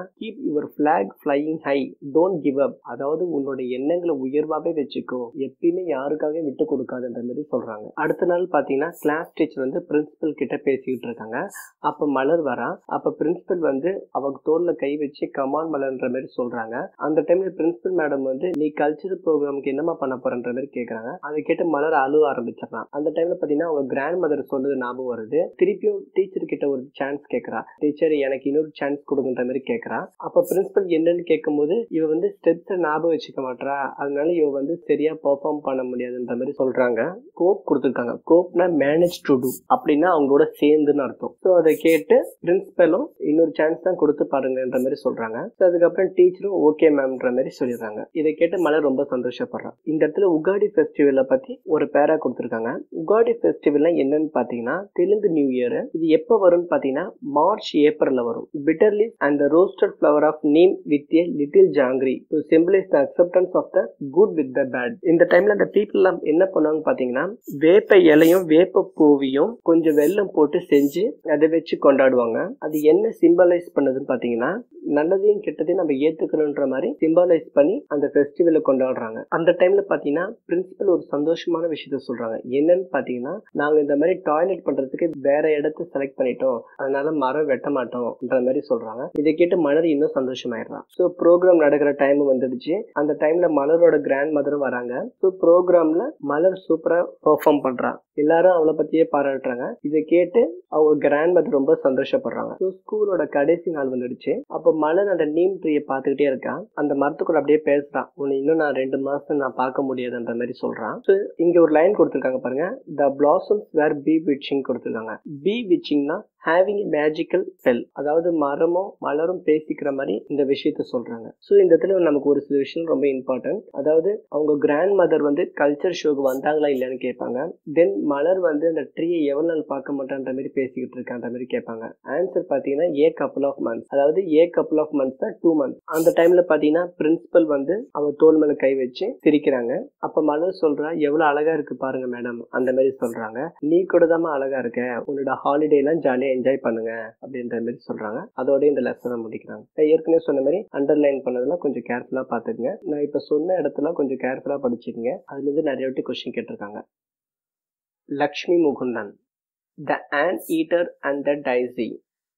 your flag flying high don't give up அதாவது உன்னோட எண்ணங்களை உயர்வாவே வச்சுக்கோ எப்பயுமே யாருக்காக விட்டு கொடுக்காதுன்ற மாதிரி சொல்றாங்க அடுத்த நாள் பாத்தீங்கன்னா கிளாஸ் டீச்சர் வந்து பிரின்சிபல் கிட்ட பேசிக்கிட்டு இருக்காங்க அப்ப மலர் வரா அப்ப பிரின்சிபல் வந்து அவங்க தோல்ல கை வச்சு கமான் மலர்ன்ற மாதிரி சொல்றாங்க அந்த டைம்ல பிரின்சிபல் மேடம் வந்து நீ கல்ச்சரல் ப்ரோக்ராமுக்கு என்னமா பண்ண போறன்ற மாதிரி கேக்குறாங்க அதை கேட்டு மலர் அழுவ ஆரம்பிச்சிடறான் அந்த டைம்ல பாத்தீங்கன்னா அவங்க கிராண்ட் மதர் சொல்றது ஞாபகம் வருது திருப்பியும் டீச்சர் கிட்ட ஒரு சான்ஸ் கேக்குறா டீச்சர் எனக்கு இன்னொரு சான்ஸ் கொடுங்கன்ற மாதிரி கேக்குறா அப்ப பிரின்சிபல் என்னன்னு கேட்கும்போது இவ வந்து ஸ்டெப்ஸ் ஞாபகம் வச்சுக்க மாட்டா அதனால இவ வந்து சரியா பெர்ஃபார்ம் பண்ண முடியாதுன்ற மாதிரி சொல்றாங்க கோப் கொடுத்துருக்காங்க கோப்னா மேனேஜ் டு டூ அப்படின்னா அவங்களோட சேர்ந்துன்னு அர்த்தம் ஸோ அதை கேட்டு பிரின்சிபலும் இன்னொரு சான்ஸ் தான் கொடுத்து பாருங்கன்ற மாதிரி சொல்றாங்க ஸோ அதுக்கப்புறம் டீச்சரும் ஓகே மேம்ன்ற மாதிரி சொல்லிடுறாங்க இதை கேட்டு மலர் ரொம்ப சந்தோஷப்படுறான் இந்த இடத்துல உகாடி ஃபெஸ்டிவலை பத்தி ஒரு பேரா கொடுத்துருக்காங்க உகாடி ஃபெஸ்டிவல் என்னன்னு பாத்தீங்கன்னா தெலுங்கு நியூ இயர் இது எப்போ வரும்னு பாத்தீங்கன்னா மார்ச் ஏப்ரல்ல வரும் bitterly and roasted flower of neem with a little jaggery to symbolise the acceptance of the good with the bad இந்த டைம்ல இந்த பீப்புள் எல்லாம் என்ன பண்ணுவாங்க பாத்தீங்கன்னா வேப்ப இலையும் வேப்ப பூவியும் கொஞ்சம் வெல்லம் போட்டு செஞ்சு அதை வச்சு கொண்டாடுவாங்க அது என்ன சிம்பலைஸ் பண்ணுதுன்னு பாத்தீங்கன்னா நல்லதையும் கெட்டதையும் நம்ம ஏத்துக்கணுன்ற மாதிரி சிம்பலைஸ் பண்ணி அந்த ஃபெஸ்டிவலை கொண்டாடுறாங்க அந்த டைம்ல பாத்தீங்கன்னா பிரின்சிபல் ஒரு சந்தோஷமான விஷயத்த சொல்றாங்க என்னன்னு பாத்தீங்கன்னா நாங்க இந்த மாதிரி டாய்லெட் பண்றதுக்கு வேற இடத்த செலக்ட் பண்ணிட்டோம் அதனால மரம் வெட்ட மாட்டோம்ன்ற மாதிரி சொல்றாங்க இதை கேட்டு மலர் இன்னும் சந்தோஷமாயிடுறான் ஸோ ப்ரோக்ராம் நடக்கிற டைம் வந்துடுச்சு அந்த டைம்ல மலரோட கிராண்ட் மதரும் வராங்க ஸோ ப்ரோக்ராம்ல மலர் சூப்பரா பெர்ஃபார்ம் பண்றான் எல்லாரும் அவளை பத்தியே பாராட்டுறாங்க இதை கேட்டு அவங்க கிராண்ட் மதர் ரொம்ப சந்தோஷப்படுறாங்க ஸோ ஸ்கூலோட கடைசி நாள் வந்துடுச்சு அப்போ மலர் அந்த நீம் ட்ரீயை பார்த்துக்கிட்டே இருக்கான் அந்த மரத்துக்குள்ள அப்படியே பேசுறான் உன்னை இன்னும் நான் ரெண்டு மாசம் நான் பார்க்க முடியாதுன்ற மாதிரி சொல்றான் ஸோ இங்க ஒரு லைன் கொடுத்துருக்காங்க பாருங்க த பிளாசம்ஸ் வேர் பி விச்சிங் கொடுத்துருக்காங்க பி விச்சிங்னா ஹேவிங் மேஜிக்கல் ஸ்பெல் அதாவது மரமும் மலரும் பேசிக்கிற மாதிரி இந்த விஷயத்த சொல்றாங்க ஸோ இந்த இடத்துல நமக்கு ஒரு சில விஷயம் ரொம்ப இம்பார்ட்டன்ட் அதாவது அவங்க கிராண்ட் மதர் வந்து கல்ச்சர் ஷோக்கு வந்தாங்களா இல்லைன்னு கேட்பாங்க தென் மலர் வந்து அந்த ட்ரீயை எவ்வளவு நாள் பார்க்க மாட்டான்ற மாதிரி பேசிக்கிட்டு இருக்கான்ற மாதிரி கேட்பாங்க ஆன்சர் பார்த்தீங்கன்னா ஏ கப்புள் ஆஃப் மந்த்ஸ் அதாவது ஏ கப்புள் ஆஃப் மந்த்ஸ் தான் டூ மந்த்ஸ் அந்த டைம்ல பார்த்தீங்கன்னா பிரின்சிபல் வந்து அவங்க தோல் மேல கை வச்சு சிரிக்கிறாங்க அப்ப மலர் சொல்றா எவ்வளவு அழகா இருக்கு பாருங்க மேடம் அந்த மாதிரி சொல்றாங்க நீ கூட தான் அழகா இருக்க உன்னோட ஹாலிடே எல்லாம் ஜாலியா என்ஜாய் பண்ணுங்க அப்படின்ற மாதிரி சொல்றாங்க அதோட இந்த லெசனை முடிக்கிறாங்க நான் ஏற்கனவே சொன்ன மாதிரி அண்டர்லைன் பண்ணதெல்லாம் கொஞ்சம் கேர்ஃபுல்லா பாத்துக்கங்க நான் இப்ப சொன்ன இடத்துல கொஞ்சம் கேர்ஃபுல்லா படிச்சுக்கங்க அதுல இருந்து நிறைய வாட்டி கொஸ்டின் கேட்டிருக்காங்க Lakshmi Mukundan the ant eater and the daisy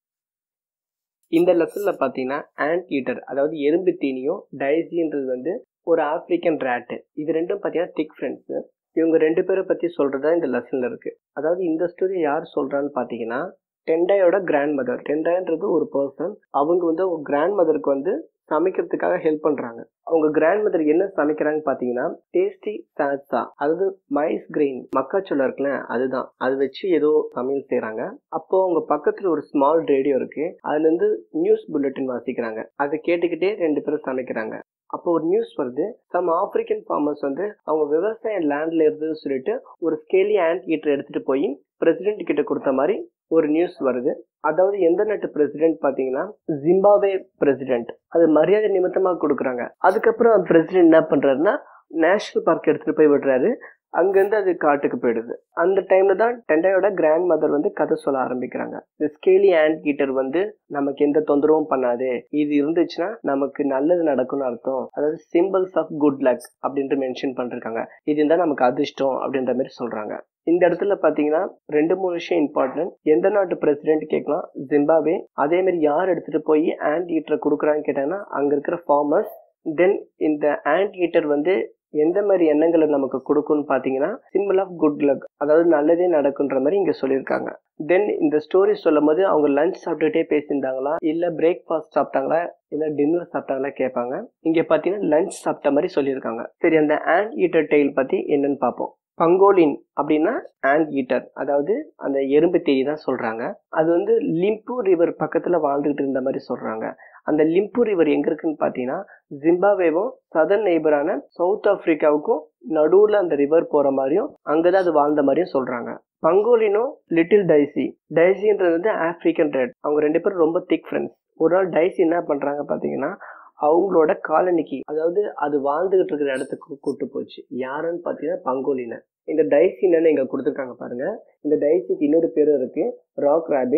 இந்த லெசன்ல பாத்தீங்கன்னா ஆண்ட் ஈட்டர் அதாவது எறும்பு தீனியும் டைசின்றது வந்து ஒரு ஆப்பிரிக்கன் ரேட்டு இது ரெண்டும் பாத்தீங்கன்னா திக் ஃப்ரெண்ட்ஸ் இவங்க ரெண்டு பேரை பத்தி சொல்றதா இந்த லெசன்ல இருக்கு அதாவது இந்த ஸ்டோரி யார் சொல்றான்னு பாத்தீங்கன்னா டெண்டாயோட கிராண்ட் மதர் டெண்டான்றது ஒரு பர்சன் அவங்க வந்து அவங்க கிராண்ட் மதருக்கு வந்து சமைக்கிறதுக்காக ஹெல்ப் பண்றாங்க அவங்க கிராண்ட் மதர் என்ன சமைக்கிறாங்க பாத்தீங்கன்னா டேஸ்டி சாட்ஸா அதாவது மைஸ் கிரெயின் மக்காச்சோளம் இருக்குல்ல அதுதான் அது வச்சு ஏதோ சமையல் செய்யறாங்க அப்போ அவங்க பக்கத்துல ஒரு ஸ்மால் ரேடியோ இருக்கு அதுல இருந்து நியூஸ் புல்லட்டின் வாசிக்கிறாங்க அதை கேட்டுக்கிட்டே ரெண்டு பேரும் சமைக்கிறாங்க அப்போ ஒரு நியூஸ் வருது சம் ஆப்பிரிக்கன் ஃபார்மர்ஸ் வந்து அவங்க விவசாய லேண்ட்ல இருந்ததுன்னு சொல்லிட்டு ஒரு ஸ்கேலி ஆண்ட் ஈட்டர் எடுத்துட்டு போய் பிரசிடென்ட் கிட்ட கொடுத்த மாதிரி ஒரு நியூஸ் வருது அதாவது எந்த நாட்டு பிரசிடென்ட் பாத்தீங்கன்னா ஜிம்பாவே பிரசிடென்ட் அது மரியாதை நிமித்தமா கொடுக்குறாங்க அதுக்கப்புறம் பிரசிடென்ட் என்ன பண்றாருன்னா நேஷனல் பார்க் எடுத்துட்டு போய் விடுறாரு அங்கிருந்து அது காட்டுக்கு போயிடுது அந்த டைம்ல தான் டெண்டாயோட கிராண்ட் மதர் வந்து கதை சொல்ல ஆரம்பிக்கிறாங்க இந்த ஸ்கேலி ஆண்ட் கீட்டர் வந்து நமக்கு எந்த தொந்தரவும் பண்ணாது இது இருந்துச்சுன்னா நமக்கு நல்லது நடக்கும்னு அர்த்தம் அதாவது சிம்பிள்ஸ் ஆஃப் குட் லக் அப்படின்ட்டு மென்ஷன் பண்ணிருக்காங்க இது இருந்தா நமக்கு அதிர்ஷ்டம் அப்படின்ற மாதிரி சொல்றாங்க இந்த இடத்துல பாத்தீங்கன்னா ரெண்டு மூணு விஷயம் இம்பார்ட்டன்ட் எந்த நாட்டு பிரசிடென்ட் கேட்கலாம் ஜிம்பாவே அதே மாதிரி யார் எடுத்துட்டு போய் ஆண்ட் ஈட்டரை கொடுக்குறான்னு கேட்டாங்கன்னா அங்க இருக்கிற ஃபார்மர்ஸ் தென் இந்த ஆண்ட் ஈட்டர் வந்து எந்த மாதிரி எண்ணங்களை நமக்கு கொடுக்கும்னு பார்த்தீங்கன்னா சிம்பிள் ஆஃப் குட் லக் அதாவது நல்லதே நடக்குன்ற மாதிரி இங்கே சொல்லியிருக்காங்க தென் இந்த ஸ்டோரி சொல்லும் போது அவங்க லஞ்ச் சாப்பிட்டுட்டே பேசியிருந்தாங்களா இல்லை பிரேக்ஃபாஸ்ட் சாப்பிட்டாங்களா இல்லை டின்னர் சாப்பிட்டாங்களா கேட்பாங்க இங்கே பார்த்தீங்கன்னா லஞ்ச் சாப்பிட்ட மாதிரி சொல்லியிருக்காங்க சரி அந்த ஆண்ட் ஈட்டர் டெய்ல் பற்றி என்னன்னு பார்ப்போம் பங்கோலின் அப்படின்னா ஆண்ட் ஈட்டர் அதாவது அந்த எறும்பு தேடி தான் சொல்றாங்க அது வந்து லிம்பு ரிவர் பக்கத்துல வாழ்ந்துகிட்டு இருந்த மாதிரி சொல்றாங்க அந்த லிம்பு ரிவர் எங்க இருக்குன்னு பாத்தீங்கன்னா ஜிம்பாவேவும் சதர்ன் நெய்பரான சவுத் ஆப்பிரிக்காவுக்கும் நடுவுல அந்த ரிவர் போற மாதிரியும் அங்கதான் அது வாழ்ந்த மாதிரியும் சொல்றாங்க பங்கோலினும் லிட்டில் டைசி டைசின்றது வந்து ஆப்பிரிக்கன் ரெட் அவங்க ரெண்டு பேரும் ரொம்ப திக் ஃப்ரெண்ட்ஸ் ஒரு நாள் டைசி என்ன பண்றாங்க பாத்தீங்கன்னா அவங்களோட காலனிக்கு அதாவது அது வாழ்ந்துகிட்டு இருக்கிற இடத்துக்கு கூட்டு போச்சு யாருன்னு பாத்தீங்கன்னா பங்கோலின இந்த டைசி என்னன்னு இங்க கொடுத்துருக்காங்க பாருங்க இந்த டைசிக்கு இன்னொரு பேரும் இருக்கு ராக் ராபிட்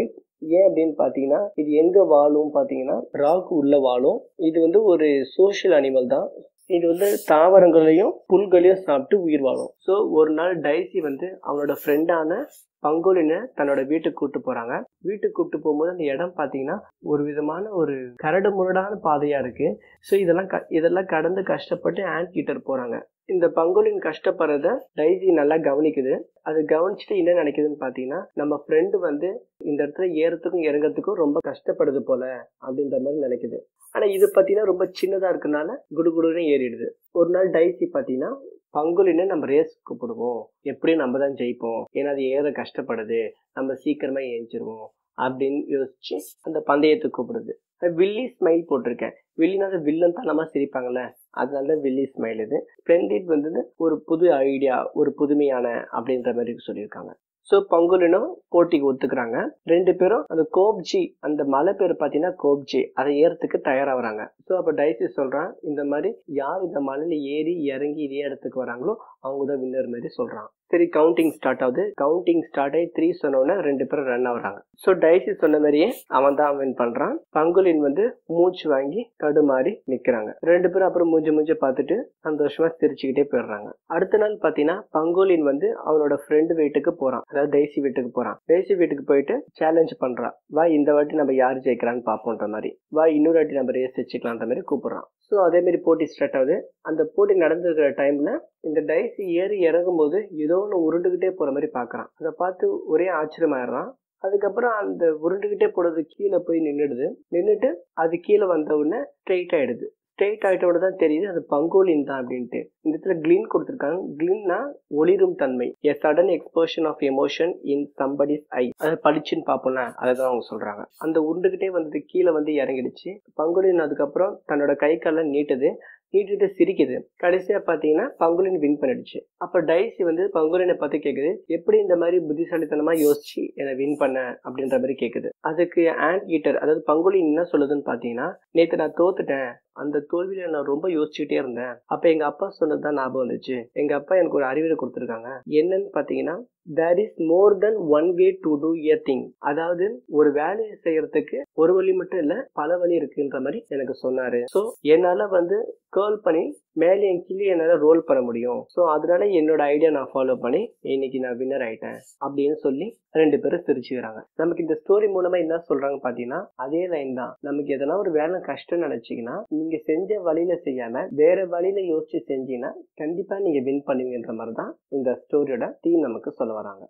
ஏன் அப்படின்னு பார்த்தீங்கன்னா இது எங்க வாழும் பார்த்தீங்கன்னா ராக் உள்ள வாழும் இது வந்து ஒரு சோஷியல் அனிமல் தான் இது வந்து தாவரங்களையும் புல்களையும் சாப்பிட்டு உயிர் வாழும் ஸோ ஒரு நாள் டைசி வந்து அவனோட ஃப்ரெண்டான பங்கோலினை தன்னோட வீட்டுக்கு கூட்டு போறாங்க வீட்டுக்கு கூட்டு போகும்போது அந்த இடம் பார்த்தீங்கன்னா ஒரு விதமான ஒரு கரடு முரடான பாதையா இருக்கு ஸோ இதெல்லாம் க இதெல்லாம் கடந்து கஷ்டப்பட்டு ஆண்ட் கீட்டர் போறாங்க இந்த பங்கோலின் கஷ்டப்படுறத டைசி நல்லா கவனிக்குது அது கவனிச்சுட்டு என்ன நினைக்குதுன்னு பார்த்தீங்கன்னா நம்ம ஃப்ரெண்டு வந்து இந்த இடத்துல ஏறத்துக்கும் இறங்கறதுக்கும் ரொம்ப கஷ்டப்படுது போல அப்படின்ற மாதிரி நினைக்குது ஆனா இது பார்த்தீங்கன்னா ரொம்ப சின்னதா இருக்கனால குடுகுடுன்னு ஏறிடுது ஒரு நாள் டைசி பார்த்தீங்கன்னா பங்குலின்னு நம்ம ரேஸ் கூப்பிடுவோம் எப்படியும் நம்ம தான் ஜெயிப்போம் ஏன்னா அது ஏற கஷ்டப்படுது நம்ம சீக்கிரமா ஏஞ்சிருவோம் அப்படின்னு யோசிச்சு அந்த பந்தயத்தை கூப்பிடுது வில்லி ஸ்மைல் போட்டிருக்கேன் வில்லினா அது வில்லன் தனமா சிரிப்பாங்கல்ல அதனால தான் வில்லி ஸ்மைல் இது ஸ்ப்ளெண்டிட் வந்து ஒரு புது ஐடியா ஒரு புதுமையான அப்படின்ற மாதிரி சொல்லியிருக்காங்க ஸோ பங்குலினும் போட்டிக்கு ஒத்துக்கிறாங்க ரெண்டு பேரும் அந்த கோப்ஜி அந்த மலை பேர் பார்த்தீங்கன்னா கோப்ஜி அதை ஏறத்துக்கு தயாராகிறாங்க ஸோ அப்போ டைசி சொல்கிறான் இந்த மாதிரி யார் இந்த மலையில ஏறி இறங்கி இதே இடத்துக்கு வராங்களோ அவங்க தான் வின்னர் மாதிரி சொல்கிறான் சரி கவுண்டிங் ஸ்டார்ட் ஆகுது கவுண்டிங் ஸ்டார்ட் ஆகி த்ரீ சொன்னோடனே ரெண்டு பேரும் ரன் ஆகுறாங்க ஸோ டைசி சொன்ன மாதிரியே அவன் தான் வின் பண்ணுறான் பங்குலின் வந்து மூச்சு வாங்கி தடுமாறி நிற்கிறாங்க ரெண்டு பேரும் அப்புறம் மூஞ்சி மூஞ்சி பார்த்துட்டு சந்தோஷமா சிரிச்சுக்கிட்டே போயிடுறாங்க அடுத்த நாள் பார்த்தீங்கன்னா பங்கோலின் வந்து அவனோட ஃப்ரெண்டு வீட்டுக்கு போகிறான் அதாவது டைசி வீட்டுக்கு போகிறான் டைசி வீட்டுக்கு போயிட்டு சேலஞ்ச் பண்ணுறான் வா இந்த வாட்டி நம்ம யார் ஜெயிக்கிறான்னு பார்ப்போன்ற மாதிரி வா இன்னொரு வாட்டி நம்ம ரேஸ் வச்சுக்கலான்ற மாதிரி கூப்பிடுறான் ஸோ அதே மாதிரி போட்டி ஸ்டார்ட் ஆகுது அந்த போட்டி நடந்துருக்கிற டைம்ல இந்த டைசி ஏறி இறங்கும் போது ஏதோ ஒன்று உருண்டுகிட்டே போற மாதிரி பார்க்கறான் அதை பார்த்து ஒரே ஆச்சரியமாயிடுறான் அதுக்கப்புறம் அந்த உருண்டுகிட்டே போறது கீழே போய் நின்றுடுது நின்றுட்டு அது கீழே வந்த உடனே ஸ்ட்ரெயிட் ஆயிடுது ஸ்ட்ரெயிட் ஆயிட்டோட தான் தெரியுது அது பங்கோலின் தான் அப்படின்ட்டு இந்த இடத்துல கிளீன் கொடுத்துருக்காங்க கிளீன்னா ஒளிரும் தன்மை a sudden explosion of emotion in somebody's eye அதை படிச்சுன்னு பார்ப்போம்ல அதை தான் அவங்க சொல்றாங்க அந்த உருண்டுகிட்டே வந்தது கீழே வந்து இறங்கிடுச்சு பங்கோலின் அதுக்கப்புறம் தன்னோட கை காலை நீட்டுது நீட்டிட்டு சிரிக்குது கடைசியா பாத்தீங்கன்னா பங்குலின் வின் பண்ணிடுச்சு அப்ப டைசி வந்து பங்குலினை பார்த்து கேக்குது எப்படி இந்த மாதிரி புத்திசாலித்தனமா யோசிச்சு என்னை வின் பண்ண அப்படின்ற மாதிரி கேக்குது அதுக்கு ஆண்ட் ஈட்டர் அதாவது பங்குலின் என்ன சொல்லுதுன்னு பாத்தீங்கன்னா நேத்து நான் தோத்துட்டேன் அந்த தோல்வியில நான் ரொம்ப யோசிச்சுட்டே இருந்தேன் அப்ப எங்க அப்பா சொன்னதுதான் ஞாபகம் வந்துச்சு எங்க அப்பா எனக்கு ஒரு அறிவுரை கொடுத்துருக்காங்க என்னன்னு பாத்தீங்கன்னா there is more than one way to do a thing அதாவது ஒரு வேலையை செய்யறதுக்கு ஒரு வழி மட்டும் இல்ல பல வழி இருக்குன்ற மாதிரி எனக்கு சொன்னாரு ஸோ என்னால வந்து கேர்ள் பண்ணி மேலே என் கீழே என்னால ரோல் பண்ண முடியும் ஸோ அதனால என்னோட ஐடியா நான் ஃபாலோ பண்ணி இன்னைக்கு நான் வின்னர் ஆயிட்டேன் அப்படின்னு சொல்லி ரெண்டு பேரும் சிரிச்சுக்கிறாங்க நமக்கு இந்த ஸ்டோரி மூலமா என்ன சொல்றாங்க பாத்தீங்கன்னா அதே லைன் தான் நமக்கு எதனா ஒரு வேலை கஷ்டம் நினைச்சீங்கன்னா நீங்க செஞ்ச வழியில செய்யாம வேற வழியில யோசிச்சு செஞ்சீங்கன்னா கண்டிப்பா நீங்க வின் பண்ணுவீங்கன்ற மாதிரி தான் இந்த ஸ்டோரியோட தீம் நமக்கு சொல்ல வராங்க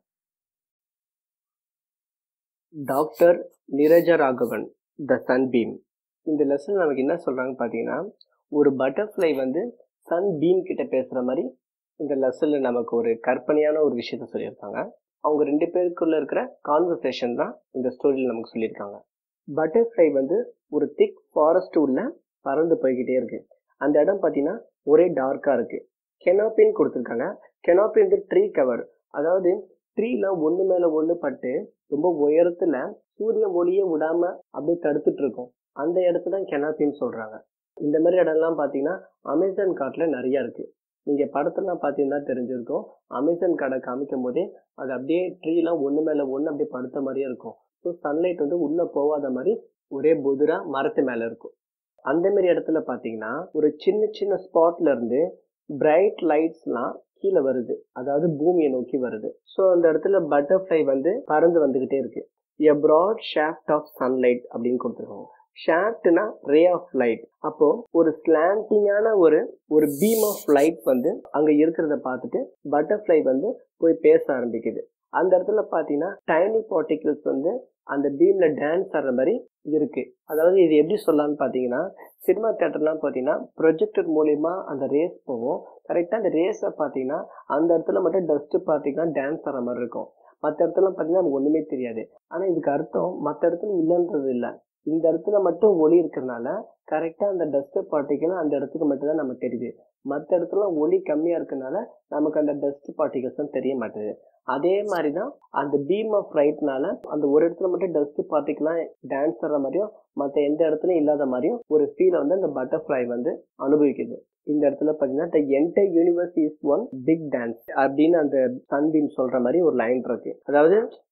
doctor Niraja Raghavan the sunbeam இந்த லெசன் நமக்கு என்ன சொல்றாங்க பாத்தீங்கன்னா ஒரு பட்டர்ஃப்ளை வந்து சன் பீம் கிட்ட பேசுற மாதிரி இந்த லெசன்ல நமக்கு ஒரு கற்பனையான ஒரு விஷயத்த சொல்லியிருக்காங்க அவங்க ரெண்டு பேருக்குள்ள இருக்கிற கான்வர்சேஷன் தான் இந்த ஸ்டோரியில் நமக்கு சொல்லியிருக்காங்க பட்டர்ஃப்ளை வந்து ஒரு திக் ஃபாரஸ்ட் உள்ள பறந்து போய்கிட்டே இருக்கு அந்த இடம் பார்த்தீங்கன்னா ஒரே டார்க்கா இருக்கு கெனாப்பின்னு கொடுத்துருக்காங்க கெனாப்பி வந்து ட்ரீ கவர் அதாவது ட்ரீலாம் ஒன்று மேலே ஒன்று பட்டு ரொம்ப உயரத்துல சூரிய ஒளியே விடாம அப்படியே தடுத்துட்டு இருக்கும் அந்த இடத்துல தான் கெனாப்பின்னு சொல்றாங்க இந்த மாதிரி இடம்லாம் பார்த்தீங்கன்னா அமேசான் காட்டுல நிறைய இருக்கு நீங்க படத்தெல்லாம் பார்த்தீங்கன்னா தெரிஞ்சிருக்கும் அமேசான் காடை காமிக்கும் போதே அது அப்படியே ட்ரீலாம் ஒன்று மேலே ஒன்று அப்படியே படுத்த மாதிரியே இருக்கும் ஸோ சன்லைட் வந்து உள்ள போகாத மாதிரி ஒரே புதுரா மரத்து மேல இருக்கும் அந்த மாதிரி இடத்துல பார்த்தீங்கன்னா ஒரு சின்ன சின்ன ஸ்பாட்ல இருந்து பிரைட் லைட்ஸ்லாம் கீழே வருது அதாவது பூமியை நோக்கி வருது ஸோ அந்த இடத்துல பட்டர்ஃப்ளை வந்து பறந்து வந்துகிட்டே இருக்கு a broad shaft of sunlight அப்படின்னு கொடுத்துருக்காங்க ஷாஃப்ட்னா ரே ஆஃப் லைட் அப்போ ஒரு ஸ்லாண்டிங்கான ஒரு ஒரு பீம் ஆஃப் லைட் வந்து அங்க இருக்கிறத பார்த்துட்டு பட்டர்ஃப்ளை வந்து போய் பேச ஆரம்பிக்குது அந்த இடத்துல பார்த்தீங்கன்னா டைனி பார்ட்டிகிள்ஸ் வந்து அந்த பீம்ல டான்ஸ் ஆடுற மாதிரி இருக்கு அதாவது இது எப்படி சொல்லலாம்னு பார்த்தீங்கன்னா சினிமா தேட்டர்லாம் பார்த்தீங்கன்னா ப்ரொஜெக்டர் மூலியமா அந்த ரேஸ் போகும் கரெக்டாக அந்த ரேஸை பார்த்தீங்கன்னா அந்த இடத்துல மட்டும் டஸ்ட் பார்த்தீங்கன்னா டான்ஸ் ஆடுற மாதிரி இருக்கும் மற்ற இடத்துல பார்த்தீங்கன்னா அது ஒன்றுமே தெரியாது ஆனால் இதுக்கு அர்த்தம் மற்ற இடத்துல இல்லைன்றது இல்லை இந்த இடத்துல மட்டும் ஒளி இருக்கிறதுனால கரெக்டாக அந்த டஸ்ட் பார்ட்டிக்கல் அந்த இடத்துக்கு மட்டும் தான் நமக்கு தெரியுது மற்ற இடத்துல ஒளி கம்மியாக இருக்கனால நமக்கு அந்த டஸ்ட் பார்ட்டிகல்ஸும் தெரிய மாட்டேது அதே மாதிரி தான் அந்த பீம் ஆஃப் லைட்னால அந்த ஒரு இடத்துல மட்டும் டஸ்ட் பார்ட்டிகலாம் டான்ஸ் ஆடுற மாதிரியும் மற்ற எந்த இடத்துலையும் இல்லாத மாதிரியும் ஒரு ஃபீலை வந்து அந்த பட்டர்ஃப்ளை வந்து அனுபவிக்குது இந்த இடத்துல பார்த்தீங்கன்னா the entire universe is one big dance அப்படின்னு அந்த சன்பீம் சொல்ற மாதிரி ஒரு லைன் இருக்கு அதாவது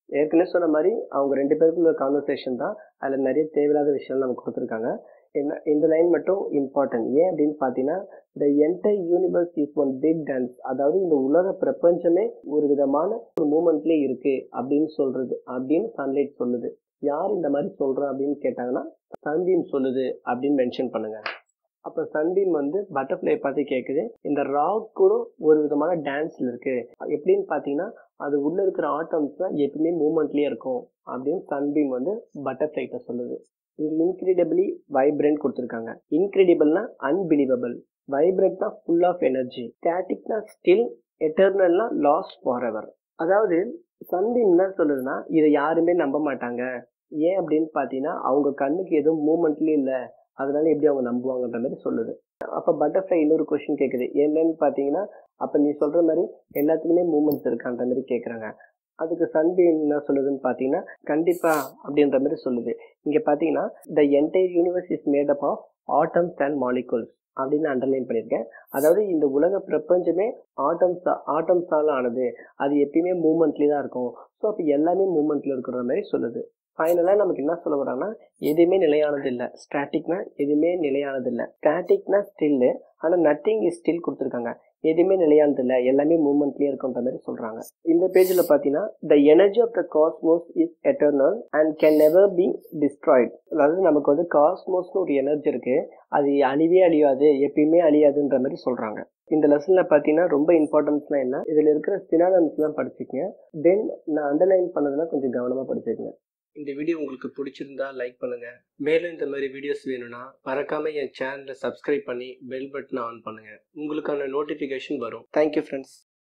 ஏற்கனவே சொன்ன மாதிரி அவங்க ரெண்டு பேருக்குள்ள கான்வர்சேஷன் தான் அதில் நிறைய தேவையில்லாத விஷயம் நமக்கு கொடுத்துருக்காங்க என்ன இந்த லைன் மட்டும் இம்பார்ட்டன்ட் ஏன் அப்படின்னு பார்த்தீங்கன்னா the entire universe is one big dance அதாவது இந்த உலக பிரபஞ்சமே ஒரு விதமான ஒரு மூமெண்ட்லேயே இருக்கு அப்படின்னு சொல்றது அப்படின்னு சன்லைட் சொல்லுது யார் இந்த மாதிரி சொல்றா அப்படின்னு கேட்டாங்கன்னா சன்பீம் சொல்லுது அப்படின்னு மென்ஷன் பண்ணுங்க அப்போ சன்பீம் வந்து பட்டர்ஃப்ளை பார்த்து கேட்குது இந்த ராக் கூட ஒரு விதமான டான்ஸ்ல இருக்கு எப்படின்னு பார்த்தீங்கன்னா அது உள்ள இருக்கிற ஆட்டம்ஸ் தான் எப்பவுமே மூமெண்ட்லயே இருக்கும் அப்படின்னு சன்பீம் வந்து பட்டர்ஃப்ளைட்ட சொல்லுது இங்க இன்க்ரெடிபிளி வைப்ரண்ட் கொடுத்துருக்காங்க இன்க்ரெடிபிள்னா அன்பிலீவபிள் வைப்ரண்ட்னா ஃபுல் ஆஃப் எனர்ஜி ஸ்டாட்டிக்னா ஸ்டில் எட்டர்னல்னா லாஸ் ஃபார் எவர் அதாவது சன்பீம் என்ன சொல்லுதுன்னா இதை யாருமே நம்ப மாட்டாங்க ஏன் அப்படின்னு பார்த்தீங்கன்னா அவங்க கண்ணுக்கு எதுவும் மூமெண்ட்லேயே இல்லை அதனால எப்படி அவங்க நம்புவாங்கன்ற மாதிரி சொல்லுது அப்போ பட்டர்ஃப்ளை இன்னொரு கொஸ்டின் கேட்குது என்னன்னு பார்த்தீங்கன்னா அப்போ நீ சொல்கிற மாதிரி எல்லாத்துலேயுமே மூமெண்ட்ஸ் இருக்கான்ற மாதிரி கேட்குறாங்க அதுக்கு சன்பீம் என்ன சொல்லுதுன்னு பார்த்தீங்கன்னா கண்டிப்பா அப்படின்ற மாதிரி சொல்லுது இங்கே பார்த்தீங்கன்னா the entire universe is made up of atoms and molecules அப்படின்னு அண்டர்லைன் பண்ணியிருக்கேன் அதாவது இந்த உலக பிரபஞ்சமே ஆட்டம்ஸ் ஆட்டம்ஸால ஆனது அது எப்பயுமே மூமெண்ட்லேயே தான் இருக்கும் ஸோ அப்போ எல்லாமே மூமெண்ட்ல இருக்கிற மாதிரி சொல்லுது ஃபைனலாக நமக்கு என்ன சொல்ல வராங்கன்னா எதுவுமே நிலையானது இல்லை ஸ்டாட்டிக்னா எதுவுமே நிலையானது இல்லை ஸ்டாட்டிக்னா ஸ்டில்லு ஆனால் நத்திங் இஸ் ஸ்டில் கொடுத்துருக்காங்க எதுவுமே நிலையானது இல்லை எல்லாமே மூமெண்ட்லேயே இருக்குன்ற மாதிரி சொல்கிறாங்க இந்த பேஜில் பார்த்தீங்கன்னா the energy of the cosmos is eternal and can never be destroyed அதாவது நமக்கு வந்து காஸ்மோஸ்னு ஒரு எனர்ஜி இருக்கு அது அழிவே அழியாது எப்பயுமே அழியாதுன்ற மாதிரி சொல்கிறாங்க இந்த லெசனில் பார்த்தீங்கன்னா ரொம்ப இம்பார்ட்டன்ஸ்லாம் என்ன இதில் இருக்கிற சினானம்ஸ்லாம் படிச்சுக்கங்க தென் நான் அண்டர்லைன் பண்ணதெல்லாம் கொஞ்சம் கவனமாக படிச்சுக்கங்க இந்த வீடியோ உங்களுக்கு பிடிச்சிருந்தா லைக் பண்ணுங்க மேலும் இந்த மாதிரி வீடியோஸ் வேணும்னா மறக்காம என் சேனலை சப்ஸ்கிரைப் பண்ணி பெல் பட்டனை ஆன் பண்ணுங்க உங்களுக்கான நோட்டிஃபிகேஷன் வரும் தேங்க்யூ ஃப்ரெண்ட்ஸ்